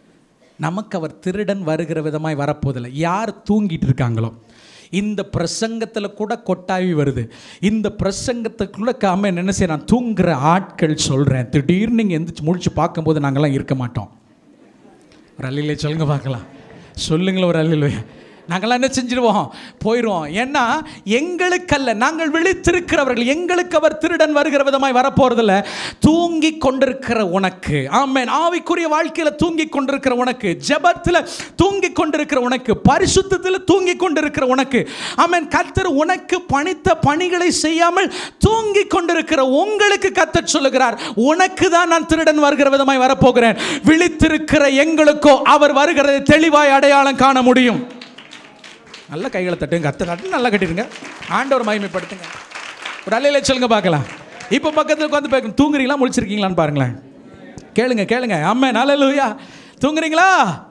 நமக்கு அவர் திருடன் வருகிற விதமாய் வரப்போதில்லை யார் தூங்கிட்டு இருக்காங்களோ இந்த பிரசங்கத்தில் கூட கொட்டாவி வருது இந்த பிரசங்கத்துக்குள்ள காம என்ன செய்ய நான் தூங்குற ஆட்கள் சொல்கிறேன் திடீர்னு நீங்கள் எந்திரிச்சு முழிச்சு பார்க்கும்போது நாங்கள்லாம் இருக்க மாட்டோம் ஒரு அல்லிலே சொல்லுங்க பார்க்கலாம் சொல்லுங்களேன் ஒரு அல்லிலே நாங்கள்லாம் என்ன செஞ்சிருவோம் போயிடுவோம் ஏன்னா எங்களுக்கல்ல நாங்கள் விழித்திருக்கிறவர்கள் எங்களுக்கு அவர் திருடன் வருகிற விதமாய் வரப்போறதில்ல தூங்கி கொண்டிருக்கிற உனக்கு ஆமென் ஆவிக்குரிய வாழ்க்கையில் தூங்கி கொண்டிருக்கிற உனக்கு ஜெபத்தில் தூங்கி கொண்டிருக்கிற உனக்கு பரிசுத்தத்தில் தூங்கி கொண்டிருக்கிற உனக்கு ஆமென் கர்த்தர் உனக்கு பணித்த பணிகளை செய்யாமல் தூங்கி கொண்டிருக்கிற உங்களுக்கு கர்த்தர் சொல்லுகிறார் உனக்கு தான் நான் திருடன் வருகிற விதமாய் வரப்போகிறேன் விழித்திருக்கிற எங்களுக்கோ அவர் வருகிறதை தெளிவாய் அடையாளம் காண முடியும் நல்ல கைகளை தட்டுங்க கத்த தட்டு நல்லா கட்டிடுங்க ஆண்டவர் மகிமைப்படுத்துங்க ஒரு அலையில சொல்லுங்க பார்க்கலாம் இப்போ பக்கத்தில் உட்காந்து பார்க்க தூங்குறீங்களா முழிச்சிருக்கீங்களான்னு பாருங்களேன் கேளுங்க கேளுங்க அம்மே நல்ல தூங்குறீங்களா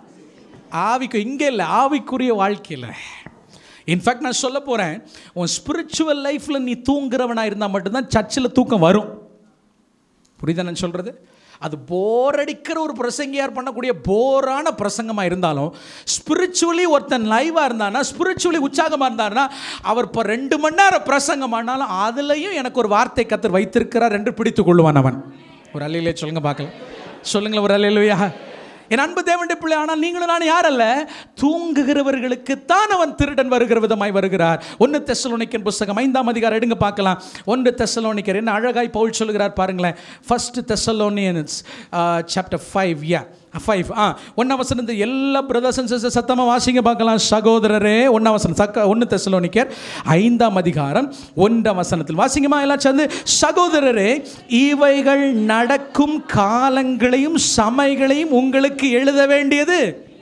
ஆவிக்கு இங்கே இல்லை ஆவிக்குரிய வாழ்க்கையில் இன்ஃபேக்ட் நான் சொல்ல போகிறேன் உன் ஸ்பிரிச்சுவல் லைஃப்பில் நீ தூங்குறவனாக இருந்தால் மட்டும்தான் சர்ச்சில் தூக்கம் வரும் புரியுதா நான் சொல்கிறது அது போர் அடிக்கிற ஒரு பிரசங்கியார் பண்ணக்கூடிய போரான பிரசங்கமாக இருந்தாலும் ஸ்பிரிச்சுவலி ஒருத்தன் லைவாக இருந்தானா ஸ்பிரிச்சுவலி உற்சாகமாக இருந்தாருன்னா அவர் இப்போ ரெண்டு மணி நேரம் பிரசங்கம் ஆனாலும் அதுலேயும் எனக்கு ஒரு வார்த்தை கத்தர் வைத்திருக்கிறார் என்று பிடித்து கொள்ளுவான் அவன் ஒரு அல்லையிலே சொல்லுங்க பார்க்கலாம் சொல்லுங்களேன் ஒரு அல்லையிலையா என் அன்பு தேவனுடைய பிள்ளை ஆனால் நீங்களும் நான் யார் அல்ல தூங்குகிறவர்களுக்கு தான் அவன் திருடன் வருகிற விதமாய் வருகிறார் ஒன்று தெசலோனிக்கன் புஸ்தகம் ஐந்தாம் அதிகாரம் எடுங்க பார்க்கலாம் ஒன்று தெசலோனிக்கர் என்ன அழகாய் பவுல் சொல்லுகிறார் பாருங்களேன் first Thessalonians chapter five yeah five ah ஒன்றாம் வசனத்து எல்லா பிரதர்ஸ் அண்ட் சிஸ்டர் சத்தமாக வாசிங்க பார்க்கலாம் சகோதரரே ஒன்றாம் வசனம் சக்க ஒன்று தெசலோனிக்கர் ஐந்தாம் அதிகாரம் ஒன்றாம் வசனத்தில் வாசிங்கம்மா எல்லாம் சேர்ந்து சகோதரரே இவைகள் நடக்கும் காலங்களையும் சமைகளையும் உங்களுக்கு எழுத வேண்டியது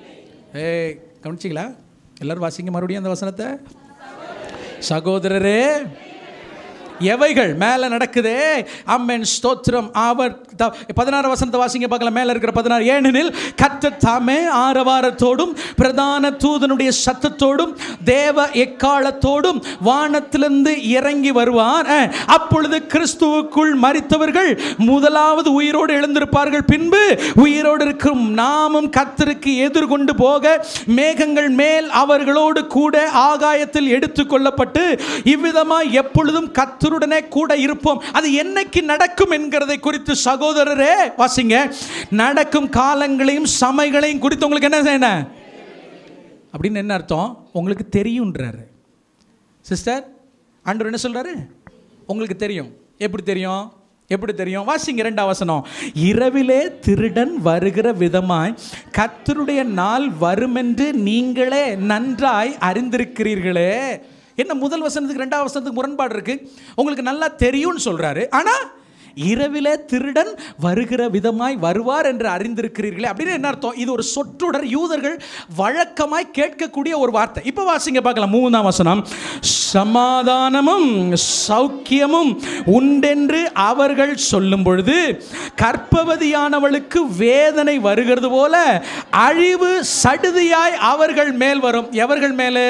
ஏய் கவனிச்சிங்களா எல்லாரும் வாசிங்க மறுபடியும் அந்த வசனத்தை சகோதரரே எவைகள் மேலே நடக்குதே அம்மன் ஸ்தோத்திரம் அவர் த- பதினாறு வசனத்தை வாசிங்க பார்க்கலாம் மேலே இருக்கிற பதினாறு ஏனெனில் கர்த்தர் தாமே ஆரவாரத்தோடும் பிரதான தூதனுடைய சத்தத்தோடும் தேவ எக்காலத்தோடும் வானத்திலிருந்து இறங்கி வருவார் அஹ், அப்பொழுது கிறிஸ்துவுக்குள் மரித்தவர்கள் முதலாவது உயிரோடு எழுந்திருப்பார்கள் பின்பு உயிரோடு இருக்கும் நாமும் கர்த்தருக்கு எதிர்கொண்டு போக மேகங்கள் மேல் அவர்களோடு கூட ஆகாயத்தில் எடுத்துக்கொள்ளப்பட்டு இவ்விதமாய் எப்பொழுதும் கர்த்தருடனே கூட இருப்போம் அது என்னைக்கு நடக்கும் என்கிறதை குறித்து சகோதரரே வாசிங்க நடக்கும் காலங்களையும் சமைகளையும் குறித்து உங்களுக்கு என்ன செய்யணும் அப்படின்னு என்ன அர்த்தம் உங்களுக்கு தெரியுன்றாரு சிஸ்டர் ஆண்டவர் என்ன சொல்றாரு உங்களுக்கு தெரியும் எப்படி தெரியும் எப்படி தெரியும் வாசிங்க இரண்டாம் வசனம் இரவிலே திருடன் வருகிற விதமாய் கர்த்தருடைய நாள் வருமென்று நீங்களே நன்றாய் அறிந்திருக்கிறீர்களே என்ன முதல் வசனத்துக்கு ரெண்டாவது வசனத்துக்கு முரண்பாடு இருக்கு உங்களுக்கு நல்லா தெரியும்னு சொல்றாரு ஆனா இரவிலே திருடன் வருகிற விதமாய் வருவார் என்று அறிந்திருக்கிறீர்களே அப்படின்னு என்ன அர்த்தம் இது ஒரு சொற்றொடர் யூதர்கள் வழக்கமாய் கேட்கக்கூடிய ஒரு வார்த்தை இப்போ வாசிங்க பார்க்கலாம் மூணாம் வசனம் சமாதானமும் சௌக்கியமும் உண்டென்று அவர்கள் சொல்லும் பொழுது கற்பவதியானவளுக்கு வேதனை வருகிறது போல அழிவு சடுதியாய் அவர்கள் மேல் வரும் எவர்கள் மேலே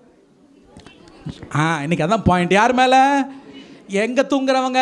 ஆ இன்னைக்கு அதான் பாயிண்ட் யார் மேலே எங்கே தூங்குறவங்க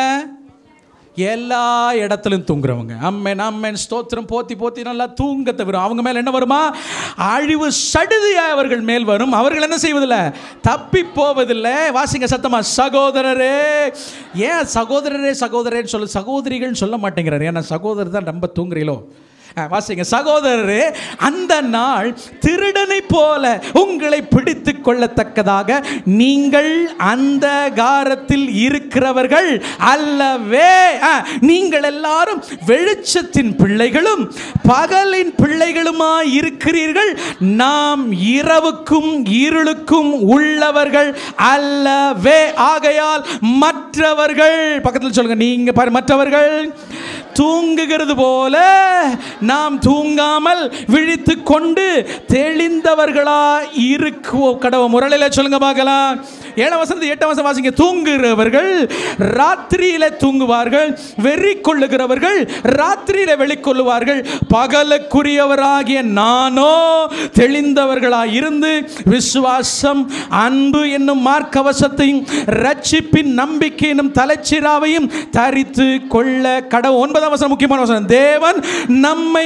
எல்லா இடத்துலையும் தூங்குறவங்க அம்மன் அம்மன் ஸ்தோத்திரம் போத்தி போத்தி நல்லா தூங்க தவிர அவங்க மேல் என்ன வருமா அழிவு சடுதியா அவர்கள் மேல் வரும் அவர்கள் என்ன செய்வதில்லை தப்பி போவதில்லை வாசிங்க சத்தமா சகோதரரே ஏன் சகோதரரே சகோதரேன்னு சொல்ல சகோதரிகள்னு சொல்ல மாட்டேங்கிறாரு ஏன்னா சகோதரர் தான் ரொம்ப தூங்குறீங்களோ ஆ, வாசிங்க சகோதரரே அந்த நாள் திருடனை போல உங்களை பிடித்து கொள்ளத்தக்கதாக நீங்கள் அந்த காரத்தில் இருக்கிறவர்கள் அல்லவே ஆ, நீங்கள் எல்லாரும் வெளிச்சத்தின் பிள்ளைகளும் பகலின் பிள்ளைகளுமாய் இருக்கிறீர்கள் நாம் இரவுக்கும் இருளுக்கும் உள்ளவர்கள் அல்லவே ஆகையால் மற்றவர்கள் பக்கத்தில் சொல்லுங்க நீங்க பாரு மற்றவர்கள் தூங்குகிறது போல நாம் தூங்காமல் விழித்து கொண்டு தெளிந்தவர்களா இருக்குவோம் கடவுள் முரளில சொல்லுங்க பார்க்கலாம் ஏழாம் வசனத்து எட்டாம் வசனம் வாசிங்க தூங்குகிறவர்கள் ராத்திரியில தூங்குவார்கள் வெறி கொள்ளுகிறவர்கள் ராத்திரியில வெளிக்கொள்ளுவார்கள் பகலுக்குரியவராகிய நானோ தெளிந்தவர்களாய் இருந்து விசுவாசம் அன்பு என்னும் மார்க்கவசத்தையும் ரட்சிப்பின் நம்பிக்கை என்னும் தலைச்சிராவையும் தரித்து கொள்ள கடவுள் ஒன்பதாம் வசனம் முக்கியமான வசனம் தேவன் நம்மை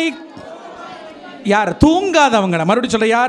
யார் தூங்காதவங்க மறுபடியும் சொல்ல யார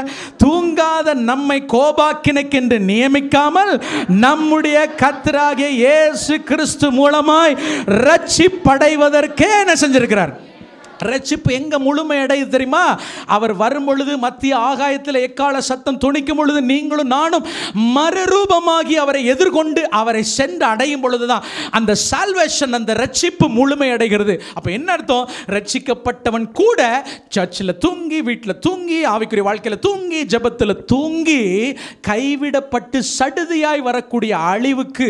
தூங்காத நம்மை கோபாக்கினைக்கென்று நியமிக்காமல் நம்முடைய கத்தராகிய இயேசு கிறிஸ்து மூலமாய் ரட்சிப்படைவதற்கே என்ன செஞ்சிருக்கிறார் ரட்சிப்பு எங்க முழுமை அடையுது தெரியுமா அவர் வரும் பொழுது மத்திய ஆகாயத்தில் எக்கால சத்தம் துணிக்கும் பொழுது நீங்களும் நானும் மறுரூபமாகி அவரை எதிர்கொண்டு அவரை சென்று அடையும் பொழுதுதான் அந்த சால்வேஷன் அந்த ரட்சிப்பு முழுமை அடைகிறது அப்போ என்ன அர்த்தம் ரட்சிக்கப்பட்டவன் கூட சர்ச்சில் தூங்கி வீட்டில் தூங்கி ஆவிக்குரிய வாழ்க்கையில் தூங்கி ஜெபத்தில் தூங்கி கைவிடப்பட்டு சடுதியாய் வரக்கூடிய அழிவுக்கு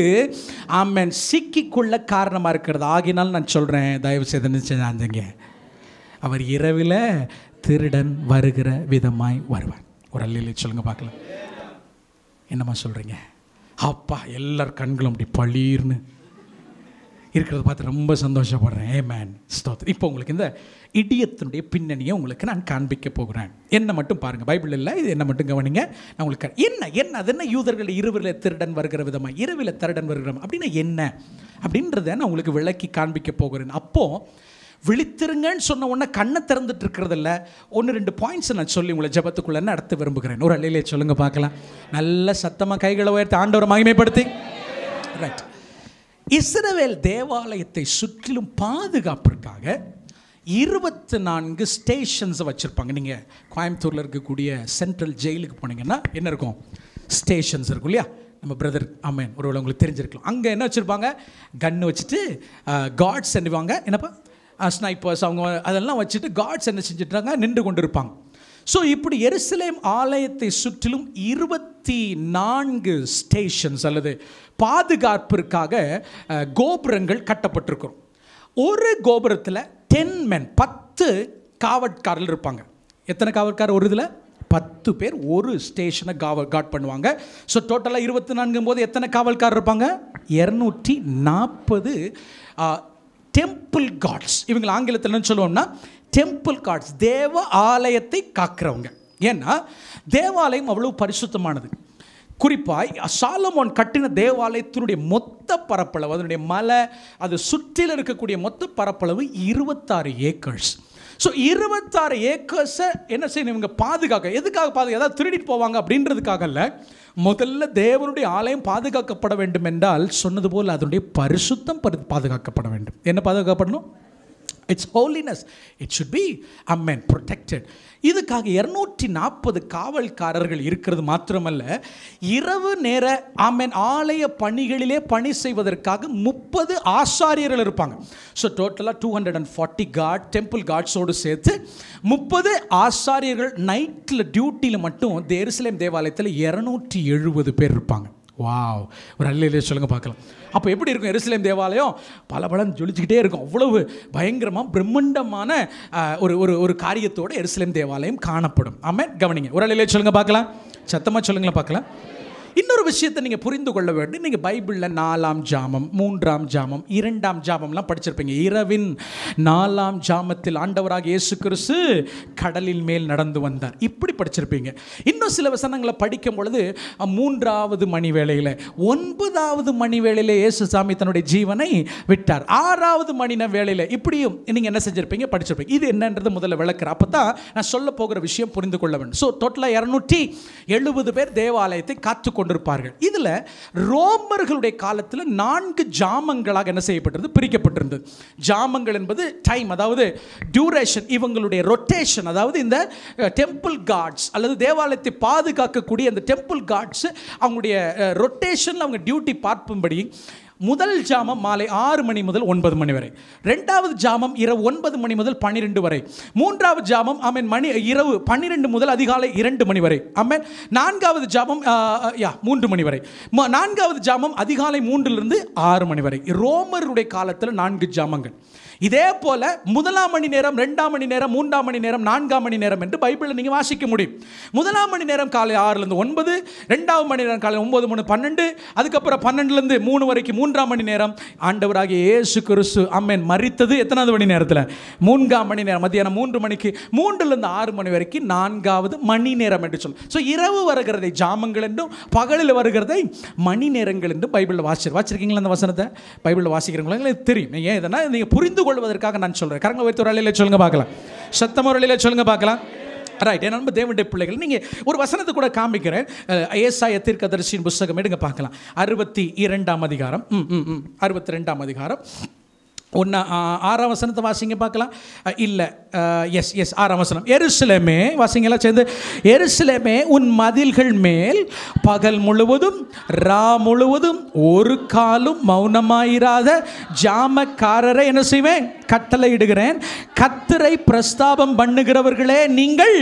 ஆமென் சிக்கிக்கொள்ள காரணமாக இருக்கிறது ஆகினால் நான் சொல்கிறேன் தயவு செய்து நிச்சயம் அவர் இரவில் திருடன் வருகிற விதமாய் வருவார் ஒரு அல்லிலே சொல்லுங்க பார்க்கலாம் என்னம்மா சொல்கிறீங்க அப்பா எல்லார் கண்களும் அப்படி பளீர்னு இருக்கிறத பார்த்து ரொம்ப சந்தோஷப்படுறேன் ஏ மேன் ஸ்தோத்திரம் இப்போ உங்களுக்கு இந்த இடியத்தினுடைய பின்னணியை உங்களுக்கு நான் காண்பிக்க போகிறேன் என்ன மட்டும் பாருங்கள் பைபிள் இல்லை இது என்ன மட்டும் கவனிங்க நான் உங்களுக்கு கா- என்ன என்ன அது என்ன யூதர்கள் இருவில் திருடன் வருகிற விதமாக இரவில் திருடன் வருகிற அப்படின்னா என்ன அப்படின்றத நான் உங்களுக்கு விளக்கி காண்பிக்க போகிறேன் அப்போது விழித்திருங்கன்னு சொன்ன உடனே கண்ணை திறந்துட்டு இருக்கிறதில்ல ஒன்று ரெண்டு பாயிண்ட்ஸ் நான் சொல்லி உங்களை ஜெபத்துக்குள்ள நடத்த விரும்புகிறேன் ஒரு அலையிலே சொல்லுங்க பார்க்கலாம் நல்ல சத்தமாக கைகளை உயர்த்தி ஆண்டவரை மகிமைப்படுத்தி ரைட் இஸ்ரவேல் தேவாலயத்தை சுற்றிலும் பாதுகாப்பிற்காக இருபத்தி நான்கு ஸ்டேஷன்ஸை வச்சுருப்பாங்க நீங்கள் கோயம்புத்தூரில் இருக்கக்கூடிய சென்ட்ரல் ஜெயிலுக்கு போனீங்கன்னா என்ன இருக்கும் ஸ்டேஷன்ஸ் இருக்கும் இல்லையா நம்ம பிரதர் ஆமேன் ஒருவேளை உங்களுக்கு தெரிஞ்சிருக்கலாம் அங்கே என்ன வச்சுருப்பாங்க கன்று வச்சுட்டு காட்ஸ் என்னவாங்க என்னப்பா ஸ்னைப்பர்ஸ் அவங்க அதெல்லாம் வச்சுட்டு காட்ஸ் என்ன செஞ்சுட்டாங்க நின்று கொண்டு இருப்பாங்க ஸோ இப்படி எருசலேம் ஆலயத்தை சுற்றிலும் இருபத்தி நான்கு ஸ்டேஷன்ஸ் அல்லது பாதுகாப்பிற்காக அஹ், கோபுரங்கள் கட்டப்பட்டிருக்கும் ஒரு கோபுரத்தில் டென் men பத்து காவற்காரர்கள் இருப்பாங்க எத்தனை காவற்காரர் ஒரு இதில் பத்து பேர் ஒரு ஸ்டேஷனை காவல் காட் பண்ணுவாங்க ஸோ டோட்டலாக இருபத்தி நான்கும் போது எத்தனை காவல்காரர் இருப்பாங்க இரநூற்றி நாற்பது டெம்பிள் காட்ஸ் இவங்க ஆங்கிலத்தில் என்ன சொல்லுவோம்னா டெம்பிள் காட்ஸ் தேவ ஆலயத்தை காக்கிறவங்க ஏன்னா தேவாலயம் அவ்வளோ பரிசுத்தமானது குறிப்பாய் சாலமோன் கட்டின தேவாலயத்தினுடைய மொத்த பரப்பளவு அதனுடைய மலை அது சுற்றில் இருக்கக்கூடிய மொத்த பரப்பளவு இருபத்தாறு ஏக்கர்ஸ் ஸோ இருபத்தாறு ஏக்கர்ஸை என்ன செய்யணும் இவங்க பாதுகாக்க எதுக்காக பாதுகா ஏதாவது திருடிட்டு போவாங்க அப்படின்றதுக்காக இல்லை முதல்ல தேவனுடைய ஆலயம் பாதுகாக்கப்பட வேண்டும் என்றால் சொன்னது போல் அதனுடைய பரிசுத்தம் பரி- பாதுகாக்கப்பட வேண்டும் என்ன பாதுகாக்கப்படணும் it's holiness it should be அம்மன் protected இதுக்காக இருநூற்றி நாற்பது காவல்காரர்கள் இருக்கிறது மாத்திரமல்ல இரவு நேர ஆமென் ஆலய பணிகளிலே பணி செய்வதற்காக முப்பது ஆசாரியர்கள் இருப்பாங்க ஸோ டோட்டலாக two hundred and forty guard temple கார்ட்ஸோடு சேர்த்து முப்பது ஆசாரியர்கள் நைட்டில் டியூட்டியில் மட்டும் எருசலேம் தேவாலயத்தில் இரநூற்றி எழுபது பேர் இருப்பாங்க வாவ் ஒரு அல்லையிலே சொல்லுங்க பார்க்கலாம் அப்போ எப்படி இருக்கும் எருசலேம் தேவாலயம் பல பலன் ஜொலிச்சுக்கிட்டே இருக்கும் அவ்வளவு பயங்கரமாக பிரம்மாண்டமான ஆஹ், ஒரு ஒரு ஒரு காரியத்தோட எருசலேம் தேவாலயம் காணப்படும் ஆமென் கவனிங்க ஒரு அல்லையிலே சொல்லுங்க பார்க்கலாம் சத்தமாக சொல்லுங்களேன் பார்க்கலாம் இன்னொரு விஷயத்தை நீங்கள் புரிந்து கொள்ள வேண்டும் நீங்கள் பைபிளில் நாலாம் ஜாமம் மூன்றாம் ஜாமம் இரண்டாம் ஜாமம்லாம் படிச்சிருப்பீங்க இரவின் நாலாம் ஜாமத்தில் ஆண்டவராக இயேசு கிறிஸ்து கடலின் மேல் நடந்து வந்தார் இப்படி படிச்சிருப்பீங்க இன்னும் சில வசனங்களை படிக்கும் பொழுது அஹ், மூன்றாவது மணி வேளையில் ஒன்பதாவது மணி வேளையில் இயேசு சாமி தன்னுடைய ஜீவனை விட்டார் ஆறாவது மணி நே- வேளையில் இப்படியும் நீங்கள் என்ன செஞ்சிருப்பீங்க படிச்சிருப்பீங்க இது என்னன்றது முதல்ல விளக்குற அப்போ தான் நான் சொல்ல போகிற விஷயம் புரிந்து கொள்ள வேண்டும் ஸோ டோட்டலாக இரநூற்றி எழுபது பேர் தேவாலயத்தை காத்து கொண்டிருப்பார்கள் இதில் ரோமர்களுடைய காலத்தில் நான்கு ஜாமங்களாக என்ன செய்யப்பட்டது பிரிக்கப்பட்டிருந்தது ஜாமங்கள் என்பது டைம் அதாவது டியூரேஷன் இவங்களுடைய ரொட்டேஷன் அதாவது இந்த டெம்பிள் கார்ட்ஸ் அல்லது தேவாலயத்தை பாதுகாக்கக்கூடிய அந்த டெம்பிள் கார்ட்ஸ் அவங்களுடைய ரொட்டேஷனில் அவங்க டியூட்டி பார்க்கும்படி முதல் ஜாமம் மாலை ஆறு மணி முதல் ஒன்பது மணி வரை ரெண்டாவது ஜாமம் இரவு ஒன்பது மணி முதல் பன்னிரெண்டு வரை மூன்றாவது ஜாமம் ஆமென் மணி இரவு பன்னிரெண்டு முதல் அதிகாலை இரண்டு மணி வரை ஆமென் நான்காவது ஜாமம் ஆ, ஆ, யா மூன்று மணி வரை ம- நான்காவது ஜாமம் அதிகாலை மூன்றிலிருந்து ஆறு மணி வரை ரோமருடைய காலத்தில் நான்கு ஜாமங்கள் இதே போல முதலாம் மணி நேரம் ரெண்டாம் மணி நேரம் மூன்றாம் மணி நேரம் நான்காம் மணி நேரம் என்று பைபிளில் நீங்கள் வாசிக்க முடியும் முதலாம் மணி நேரம் காலை ஆறுலேருந்து ஒன்பது ரெண்டாவது மணி நேரம் காலை ஒன்பது மூணு பன்னெண்டு அதுக்கப்புறம் பன்னெண்டுலேருந்து மூணு வரைக்கும் மூன்றாம் மணி நேரம் ஆண்டவராகிய இயேசு கிறிஸ்து அம்மன் மறித்தது எத்தனாவது மணி நேரத்தில் மூன்றாம் மணி நேரம் மத்தியானம் மூன்று மணிக்கு மூன்றுலேருந்து ஆறு மணி வரைக்கும் நான்காவது மணி நேரம் என்று சொல்லும் ஸோ இரவு வருகிறதை ஜாமங்கள் என்றும் பகலில் வருகிறதை மணி நேரங்கள் என்றும் பைபிளில் வாசி வாசிருக்கீங்களா அந்த வசனத்தை பைபிளில் வாசிக்கிறீங்களா எனக்கு தெரியும் ஏன் இதனால் நீங்கள் புரிந்து கொள்வதற்காக நான் சொல்கிறேன் கரங்க வைத்து ஒரு அலையில் சொல்லுங்க பார்க்கலாம் சத்தம் ஒரு அலையில் சொல்லுங்க பார்க்கலாம் ரைட் என் நண்பர் தேவனுடைய பிள்ளைகள் நீங்கள் ஒரு வசனத்தை கூட காமிக்கிறேன் அஹ், ஏசாய தீர்க்கதரிசியின் புஸ்தகம் எடுங்க பார்க்கலாம் அறுபத்தி இரண்டாம் அதிகாரம் ம் ம் ம் அறுபத்தி ரெண்டாம் அதிகாரம் ஒன்று ஆறாம் வசனத்தை வாசிங்க பார்க்கலாம் இல்லை எஸ் எஸ் ஆறாம் வசனம் எருசலேமே வாசிங்களா சேர்ந்து எருசலேமே உன் மதில்கள் மேல் பகல் முழுவதும் ரா முழுவதும் ஒரு காலும் மௌனமாயிராத ஜாமக்காரரை என்ன செய்வேன் கட்டளையிடுகிறேன் கத்தரை பிரஸ்தாபம் பண்ணுகிறவர்களே நீங்கள்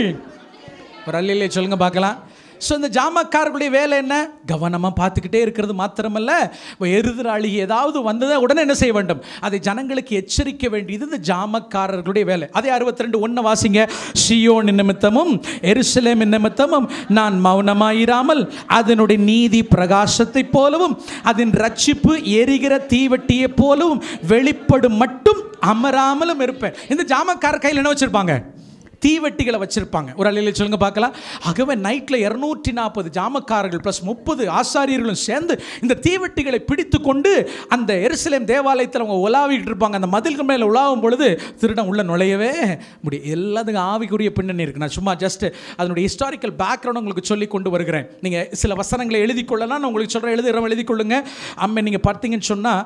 ஒரு அல்லிலே சொல்லுங்க பார்க்கலாம் ஸோ இந்த ஜாமக்காரர்களுடைய வேலை என்ன கவனமாக பார்த்துக்கிட்டே இருக்கிறது மாத்திரமல்ல இப்போ எருதுராளி ஏதாவது வந்ததை உடனே என்ன செய்ய வேண்டும் அதை ஜனங்களுக்கு எச்சரிக்க வேண்டியது இந்த ஜாமக்காரர்களுடைய வேலை அதே அறுபத்தி ரெண்டு ஒன்று வாசிங்க சியோன் நிமித்தமும் எருசலேம் நிமித்தமும் நான் மௌனமாயிராமல் அதனுடைய நீதி பிரகாசத்தைப் போலவும் அதன் ரட்சிப்பு எரிகிற தீவட்டியைப் போலவும் வெளிப்படும் மட்டும் அமராமலும் இருப்பேன் இந்த ஜாமக்காரர் கையில் என்ன வச்சிருப்பாங்க தீவெட்டிகளை வச்சிருப்பாங்க ஒரு அலையில் சொல்லுங்க பார்க்கலாம் ஆகவே நைட்டில் இரநூற்றி நாற்பது ஜாமக்காரர்கள் ப்ளஸ் முப்பது ஆசாரியர்களும் சேர்ந்து இந்த தீவெட்டிகளை பிடித்து கொண்டு அந்த எருசலேம் தேவாலயத்தில் அவங்க உலாவிட்டு இருப்பாங்க அந்த மதில்கள் மேலே உலாவும் பொழுது திருடன் உள்ள நுழையவே முடியும் எல்லாத்துக்கும் ஆவிக்குரிய பின்னணி இருக்கு நான் சும்மா ஜஸ்ட் அதனுடைய ஹிஸ்டாரிக்கல் பேக்ரவுண்ட் உங்களுக்கு சொல்லி கொண்டு வருகிறேன் நீங்கள் சில வசனங்களை எழுதி கொள்ளலாம் நான் உங்களுக்கு சொல்கிறேன் எழுதுகிறோம் எழுதி கொள்ளுங்க அம்மே நீங்கள் பார்த்தீங்கன்னு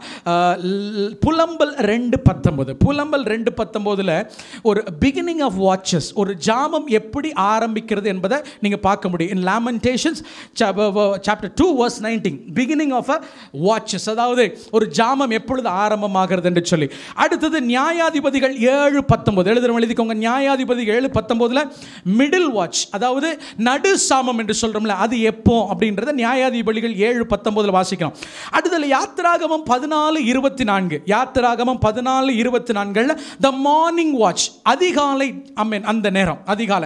சொன்னால் புலம்பல் ரெண்டு பத்தொம்போது புலம்பல் ரெண்டு பத்தொம்போதில் ஒரு பிகினிங் ஆஃப் வாட்சஸ் ஒரு ஜாமம் எப்படி ஆரம்பிக்கிறது என்பதை நீங்கள் பார்க்க முடியும் in Lamentations chapter two verse nineteen beginning of a watches அதாவது ஒரு ஜாமம் எப்பொழுது ஆரம்பமாகிறது என்று சொல்லி அடுத்தது நியாயாதிபதிகள் ஏழு பத்தொம்போது எழுதுறோம் எழுதிக்கோங்க நியாயாதிபதிகள் ஏழு பத்தொம்போதில் மிடில் வாட்ச் அதாவது நடு சாமம் என்று சொல்கிறோம்ல அது எப்போ அப்படின்றத நியாயாதிபதிகள் ஏழு பத்தொம்போதில் வாசிக்கிறோம் அடுத்தது யாத்திராகமம் பதினாலு இருபத்தி நான்கு யாத்திராகமம் பதினாலு இருபத்தி நான்கில் த மார்னிங் வாட்ச் அதிகாலை ஐ மீன் அந்த நேரம் அதிகாலை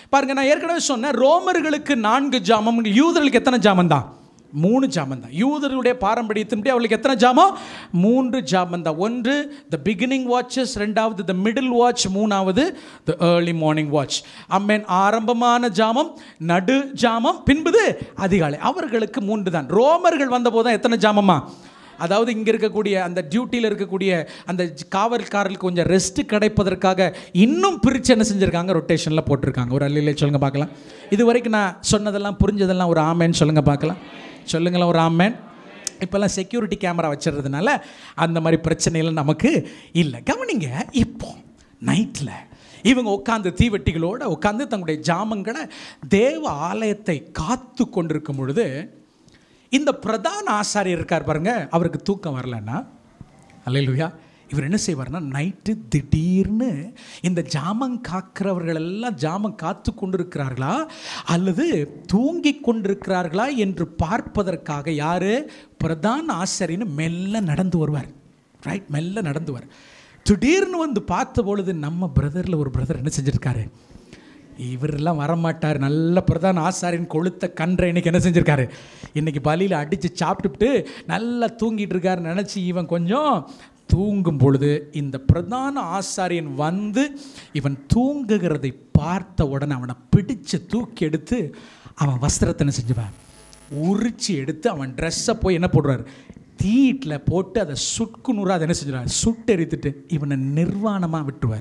பாருங்க நான் ஏற்கனவே சொன்னேன் ரோமர்களுக்கு நான்கு ஜாமம் யூதர்களுக்கு எத்தனை ஜாமம் தான் மூணு ஜாமம் தான் யூதர்களுடைய பாரம்பரியத்தின்படி அவளுக்கு எத்தனை ஜாமம் மூன்று ஜாமம் தான் ஒன்று த பிகினிங் வாட்சஸ் ரெண்டாவது த மிடில் வாட்ச் மூணாவது the early morning watch amen ஆரம்பமான ஜாமம் நடு ஜாமம் பின்புது அதிகாலை அவர்களுக்கு மூன்று தான் ரோமர்கள் வந்தபோது தான் எத்தனை ஜாமமா அதாவது இங்கே இருக்கக்கூடிய அந்த டியூட்டியில் இருக்கக்கூடிய அந்த காவல்காரர்களுக்கு கொஞ்சம் ரெஸ்ட் கிடைப்பதற்காக இன்னும் பிரித்து என்ன செஞ்சுருக்காங்க ரொட்டேஷனில் போட்டிருக்காங்க ஒரு அல்லிலே சொல்லுங்க பார்க்கலாம் இது வரைக்கும் நான் சொன்னதெல்லாம் புரிஞ்சதெல்லாம் ஒரு ஆமேன்னு சொல்லுங்க பார்க்கலாம் சொல்லுங்களேன் ஒரு ஆமேன் இப்போல்லாம் செக்யூரிட்டி கேமரா வச்சிடுறதுனால அந்த மாதிரி பிரச்சனைகள் நமக்கு இல்லை கவனிங்க இப்போ நைட்டில் இவங்க உட்காந்து தீவெட்டிகளோட உட்காந்து தங்களுடைய ஜாமங்களை தேவ ஆலயத்தை காத்து கொண்டிருக்கும் பொழுது இந்த பிரதான ஆசாரியர் இருக்கார் பாருங்க அவருக்கு தூக்கம் வரலன்னா அல்லையா இவர் என்ன செய்வார்னா நைட்டு திடீர்னு இந்த ஜாமம் காக்கிறவர்கள் எல்லாம் ஜாமம் காத்து கொண்டிருக்கிறார்களா அல்லது தூங்கி கொண்டிருக்கிறார்களா என்று பார்ப்பதற்காக யார் பிரதான ஆசாரியன்னு மெல்ல நடந்து வருவார் ரைட் மெல்ல நடந்து வருவார் திடீர்னு வந்து பார்த்த பொழுது நம்ம பிரதரில் ஒரு பிரதர் என்ன செஞ்சிருக்காரு இவரெல்லாம் வரமாட்டார் நல்ல பிரதான ஆசாரின் கொளுத்த கன்றை இன்னைக்கு என்ன செஞ்சிருக்காரு இன்னைக்கு பலியில் அடித்து சாப்பிட்டுட்டு நல்லா தூங்கிட்டு இருக்காரு நினச்சி இவன் கொஞ்சம் தூங்கும் பொழுது இந்த பிரதான ஆசாரியன் வந்து இவன் தூங்குகிறதை பார்த்த உடனே அவனை பிடிச்சு தூக்கி எடுத்து அவன் வஸ்திரத்தை என்ன செஞ்சுவான் உரிச்சு எடுத்து அவன் ட்ரெஸ்ஸை போய் என்ன போடுறாரு தீட்டில் போட்டு அதை சுக்கு நூறாக அதை என்ன செஞ்சுருவார் சுட்டு எரித்துட்டு இவனை நிர்வாணமாக விட்டுருவார்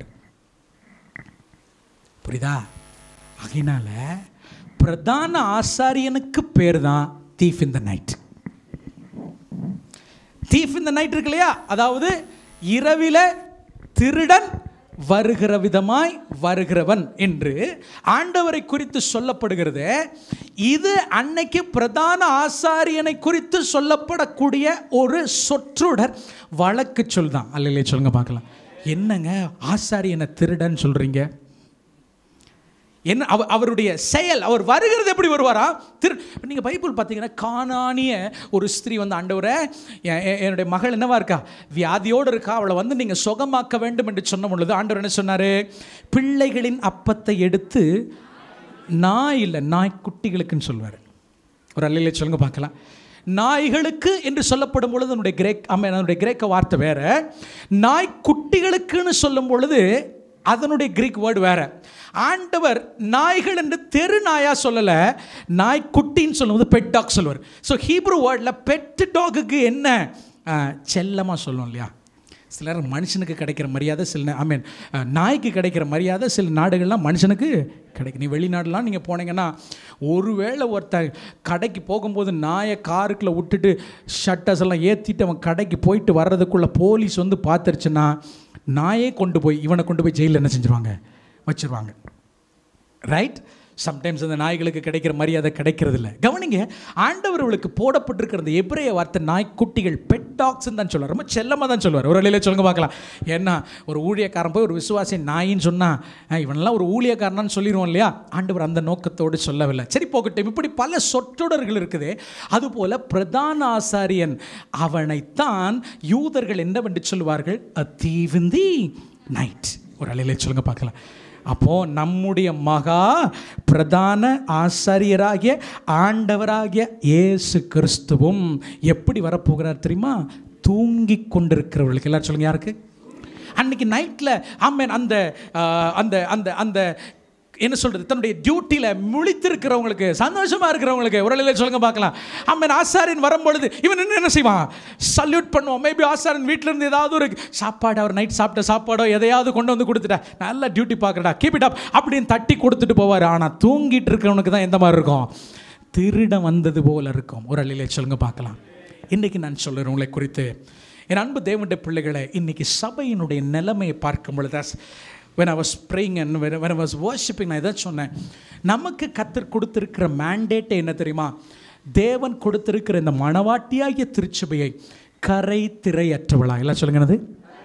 புரியுதா அதனால பிரதான ஆசாரியனுக்கு பேர் தான் thief in the night thief in the night இருக்கு இல்லையா அதாவது இரவில திருடன் வருகிற விதமாய் வருகிறவன் என்று ஆண்டவரை குறித்து சொல்லப்படுகிறது இது அன்னைக்கு பிரதான ஆசாரியனை குறித்து சொல்லப்படக்கூடிய ஒரு சொற்றொடர் வழக்கு சொல் தான் அல்லையே சொல்லுங்க பார்க்கலாம் என்னங்க ஆசாரியனை திருடன் சொல்றீங்க என்ன அவ அவருடைய செயல் அவர் வருகிறது எப்படி வருவாரா திரு நீங்கள் பைபிள் பார்த்தீங்கன்னா காணானிய ஒரு ஸ்திரீ வந்து ஆண்டவரை என் என்- என்னுடைய மகள் என்னவா இருக்கா வியாதியோடு இருக்கா அவளை வந்து நீங்கள் சுகமாக்க வேண்டும் என்று சொன்ன பொழுது ஆண்டவர் என்ன சொன்னார் பிள்ளைகளின் அப்பத்தை எடுத்து நாய் இல்லை நாய்க்குட்டிகளுக்குன்னு சொல்வார் ஒரு அல்லையில சொல்லுங்க பார்க்கலாம் நாய்களுக்கு என்று சொல்லப்படும் பொழுது என்னுடைய கிரேக் ஆமாம் என்னுடைய கிரேக்க வார்த்தை வேற நாய்க்குட்டிகளுக்குன்னு சொல்லும் பொழுது அதனுடைய கிரீக் வேர்டு வேற ஆண்டவர் நாய்கள் என்று தெரு நாயா சொல்லலை நாய்க்குட்டின்னு சொல்லும்போது பெட் டாக் சொல்லுவார் ஸோ ஹீப்ரு வேர்டில் பெட் டாகுக்கு என்ன செல்லமாக சொல்லுவோம் இல்லையா சிலர் மனுஷனுக்கு கிடைக்கிற மரியாதை சில ஐ மீன் நாய்க்கு கிடைக்கிற மரியாதை சில நாடுகள்லாம் மனுஷனுக்கு கிடைக்கும் நீ வெளிநாடுலாம் நீங்கள் போனீங்கன்னா ஒருவேளை ஒருத்தன் கடைக்கு போகும்போது நாயை காருக்குள்ளே விட்டுட்டு ஷட்டர்ஸ் எல்லாம் ஏற்றிட்டு அவன் கடைக்கு போயிட்டு வர்றதுக்குள்ளே போலீஸ் வந்து பார்த்துருச்சுன்னா நாயே கொண்டு போய் இவனை கொண்டு போய் ஜெயிலில் என்ன செஞ்சுருவாங்க வச்சிருவாங்க ரைட் சம்டைம்ஸ் அந்த நாய்களுக்கு கிடைக்கிற மரியாதை கிடைக்கிறது இல்லை கவனிங்க ஆண்டவர் அவளுக்கு போடப்பட்டிருக்கிற அந்த எபிரேய வார்த்தை நாய்க்குட்டிகள் பெட் டாக்ஸ்ன்னு தான் சொல்லுவார் ரொம்ப செல்லமாக தான் சொல்லுவார் ஒரு வழியில் சொல்லுங்க பார்க்கலாம் ஏன்னா ஒரு ஊழியக்காரன் போய் ஒரு விசுவாசி நாயின்னு சொன்னால் இவனெல்லாம் ஒரு ஊழியக்காரனான்னு சொல்லிடுவோம் இல்லையா ஆண்டவர் அந்த நோக்கத்தோடு சொல்லவில்லை சரி போகட்டும் இப்படி பல சொற்றொடர்கள் இருக்குது அதுபோல பிரதான ஆசாரியன் அவனைத்தான் யூதர்கள் என்னவென்று சொல்வார்கள் அ தீவிந்தி நைட் ஒரு அலையில சொல்லுங்க பார்க்கலாம் அப்போ நம்முடைய மகா பிரதான ஆசாரியராகிய ஆண்டவராகிய இயேசு கிறிஸ்துவும் எப்படி வரப்போகிறார் தெரியுமா தூங்கி கொண்டிருக்கிறவர்களுக்கு எல்லாரும் சொல்லுங்க யாருக்கு அன்னைக்கு நைட்டில் ஆமேன் அந்த ஆஹ், அந்த அந்த அந்த என்ன சொல்றது தன்னுடைய டியூட்டியில் முழித்திருக்கிறவங்களுக்கு சந்தோஷமா இருக்கிறவங்களுக்கு ஒரு நிலையில சொல்லுங்க பார்க்கலாம் ஆமேன் ஆசாரியன் வரும்பொழுது இவன் என்ன என்ன செய்வான் சல்யூட் பண்ணுவான் மேபி ஆசாரியன் வீட்டில இருந்து ஏதாவது ஒரு சாப்பாடு அவர் நைட் சாப்பிட்ட சாப்பாடோ எதையாவது கொண்டு வந்து கொடுத்துட்டா நல்லா டியூட்டி பார்க்குறடா கீப் இட் அப் அப்படின்னு தட்டி கொடுத்துட்டு போவார் ஆனால் தூங்கிட்டு இருக்கிறவனுக்கு தான் எந்த மாதிரி இருக்கும் திருடம் வந்தது போல இருக்கும் ஒரு அள்ளிலே சொல்லுங்க பார்க்கலாம் இன்றைக்கி நான் சொல்கிறேன் உங்களை குறித்து என் அன்பு தேவனுடைய பிள்ளைகளை இன்னைக்கு சபையினுடைய நிலைமையை பார்க்கும் பொழுது as- when I was praying and when, when I was worshiping நான் இதை சொன்னேன் நமக்கு கத்தர் கொடுத்திருக்கிற mandate என்ன தெரியுமா தேவன் கொடுத்திருக்கிற இந்த மணவாட்டியாகிய திருச்சபையை கரை திரையற்றவளா எல்லாம் சொல்லுங்க என்னது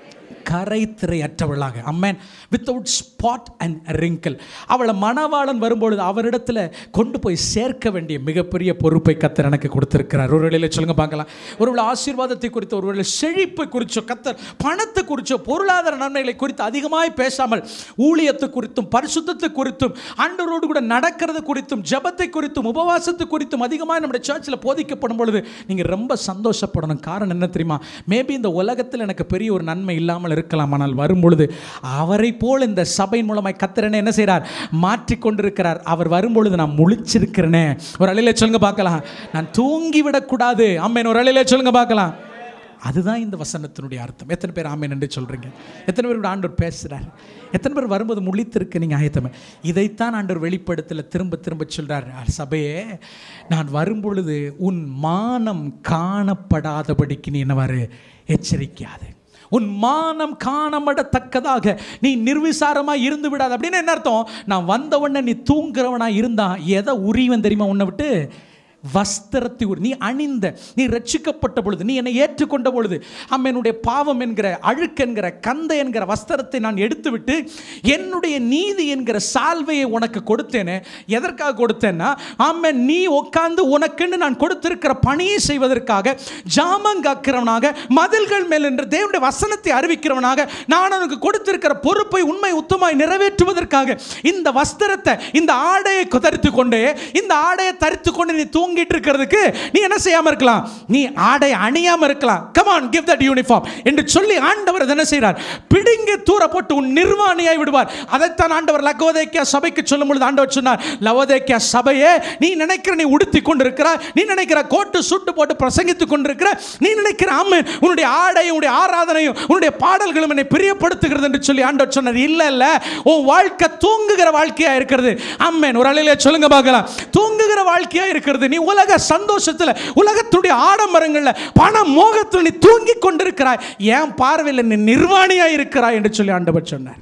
கரைத்திரை அற்றவளாக amen without spot and wrinkle அவளை மணவாளன் வரும்பொழுது அவரிடத்துல கொண்டு போய் சேர்க்க வேண்டிய மிகப்பெரிய பொறுப்பை கத்தர் எனக்கு கொடுத்திருக்கிறார் ஒரு வேளையில சொல்லுங்க பார்க்கலாம் ஒருவேளை ஆசீர்வாதத்தை குறித்து ஒருவேளை செழிப்பை குறிச்சோ கத்தர் பணத்தை குறிச்சோ பொருளாதார நன்மைகளை குறித்து அதிகமாய் பேசாமல் ஊழியத்தை குறித்தும் பரிசுத்தத்தை குறித்தும் ஆண்டவரோடு கூட நடக்கிறது குறித்தும் ஜெபத்தை குறித்தும் உபவாசத்தை குறித்தும் அதிகமாக நம்முடைய சர்ச்சில் போதிக்கப்படும் பொழுது நீங்கள் ரொம்ப சந்தோஷப்படணும் காரணம் என்ன தெரியுமா மேபி இந்த உலகத்தில் எனக்கு பெரிய ஒரு நன்மை இல்லாமல் இருக்கலாம் ஆனால் வரும்பொழுது அவரை போல் இந்த சபையின் மூலமாய் கத்திரனே என்ன செய்கிறார் மாற்றி கொண்டிருக்கிறார் அவர் வரும்பொழுது நான் முழிச்சிருக்கிறேனே ஒரு அழில சொல்லுங்க பார்க்கலாம் நான் தூங்கி விடக்கூடாது அம்மேன் ஒரு அழில சொல்லுங்க பார்க்கலாம் அதுதான் இந்த வசனத்தினுடைய அர்த்தம் எத்தனை பேர் ஆமேன் என்று சொல்கிறீங்க எத்தனை பேர் கூட ஆண்டவர் பேசுகிறார் எத்தனை பேர் வரும்போது முழித்திருக்கு நீங்கள் ஆயத்தமே இதைத்தான் ஆண்டவர் வெளிப்படுத்தல திரும்ப திரும்ப சொல்கிறார் சபையே நான் வரும்பொழுது உன் மானம் காணப்படாதபடிக்கு நீ என்னவாறு எச்சரிக்காது உன் மானம் காணப்படத்தக்கதாக நீ நிர்விசாரமாக இருந்து விடாது அப்படின்னு என்ன அர்த்தம் நான் வந்த உடனே நீ தூங்குறவனா இருந்தா எதை உரிவன் தெரியுமா உன்னை விட்டு வஸ்திரத்தை உரி- நீ அணிந்த நீ ரட்சிக்கப்பட்ட பொழுது நீ என்னை ஏற்றுக்கொண்ட பொழுது அம்மனுடைய பாவம் என்கிற அழுக்கு என்கிற கந்த என்கிற வஸ்திரத்தை நான் எடுத்துவிட்டு என்னுடைய நீதி என்கிற சால்வையை உனக்கு கொடுத்தேனே எதற்காக கொடுத்தேன்னா ஆமென் நீ உட்கார்ந்து உனக்குன்னு நான் கொடுத்திருக்கிற பணியை செய்வதற்காக ஜாமங்காக்கிறவனாக மதில்கள் மேல் என்று தேவனுடைய வசனத்தை அறிவிக்கிறவனாக நான் உனக்கு கொடுத்திருக்கிற பொறுப்பை உண்மை உத்தமாய் நிறைவேற்றுவதற்காக இந்த வஸ்திரத்தை இந்த ஆடையை தரித்து கொண்டே இந்த ஆடையை தரித்து கொண்டு நீ தூங்கிட்டு இருக்கிறதுக்கு நீ என்ன செய்யாம இருக்கலாம் நீ ஆடை அணியாம இருக்கலாம் கமான் கிவ் தட் யூனிஃபார்ம் என்று சொல்லி ஆண்டவர் அதை என்ன செய்கிறார் பிடிங்க தூர போட்டு உன் நிர்வாணியாய் விடுவார் அதைத்தான் ஆண்டவர் லவோதேக்கியா சபைக்கு சொல்லும் பொழுது ஆண்டவர் சொன்னார் லவோதேக்கியா சபையே நீ நினைக்கிற நீ உடுத்தி கொண்டிருக்கிறாய் நீ நினைக்கிற கோட்டு சுட்டு போட்டு பிரசங்கித்துக் கொண்டிருக்கிற நீ நினைக்கிற ஆமென் உன்னுடைய ஆடையும் உன்னுடைய ஆராதனையும் உன்னுடைய பாடல்களும் என்னை பிரியப்படுத்துகிறது என்று சொல்லி ஆண்டவர் சொன்னார் இல்ல இல்ல உன் வாழ்க்கை தூங்குகிற வாழ்க்கையா இருக்கிறது அம்மேன் ஒரு அலையில சொல்லுங்க பார்க்கலாம் தூங்குகிற வாழ்க்கையா இருக்கிறது நீ உலக சந்தோஷத்துல உலகத்துடைய ஆடம்பரங்கள்ல பண மோகத்தில் நீ தூங்கி கொண்டிருக்கிறாய் ஏன் பார்வையில் நீ நிர்வாணியா இருக்கிறாய் என்று சொல்லி ஆண்டவர் சொன்னார்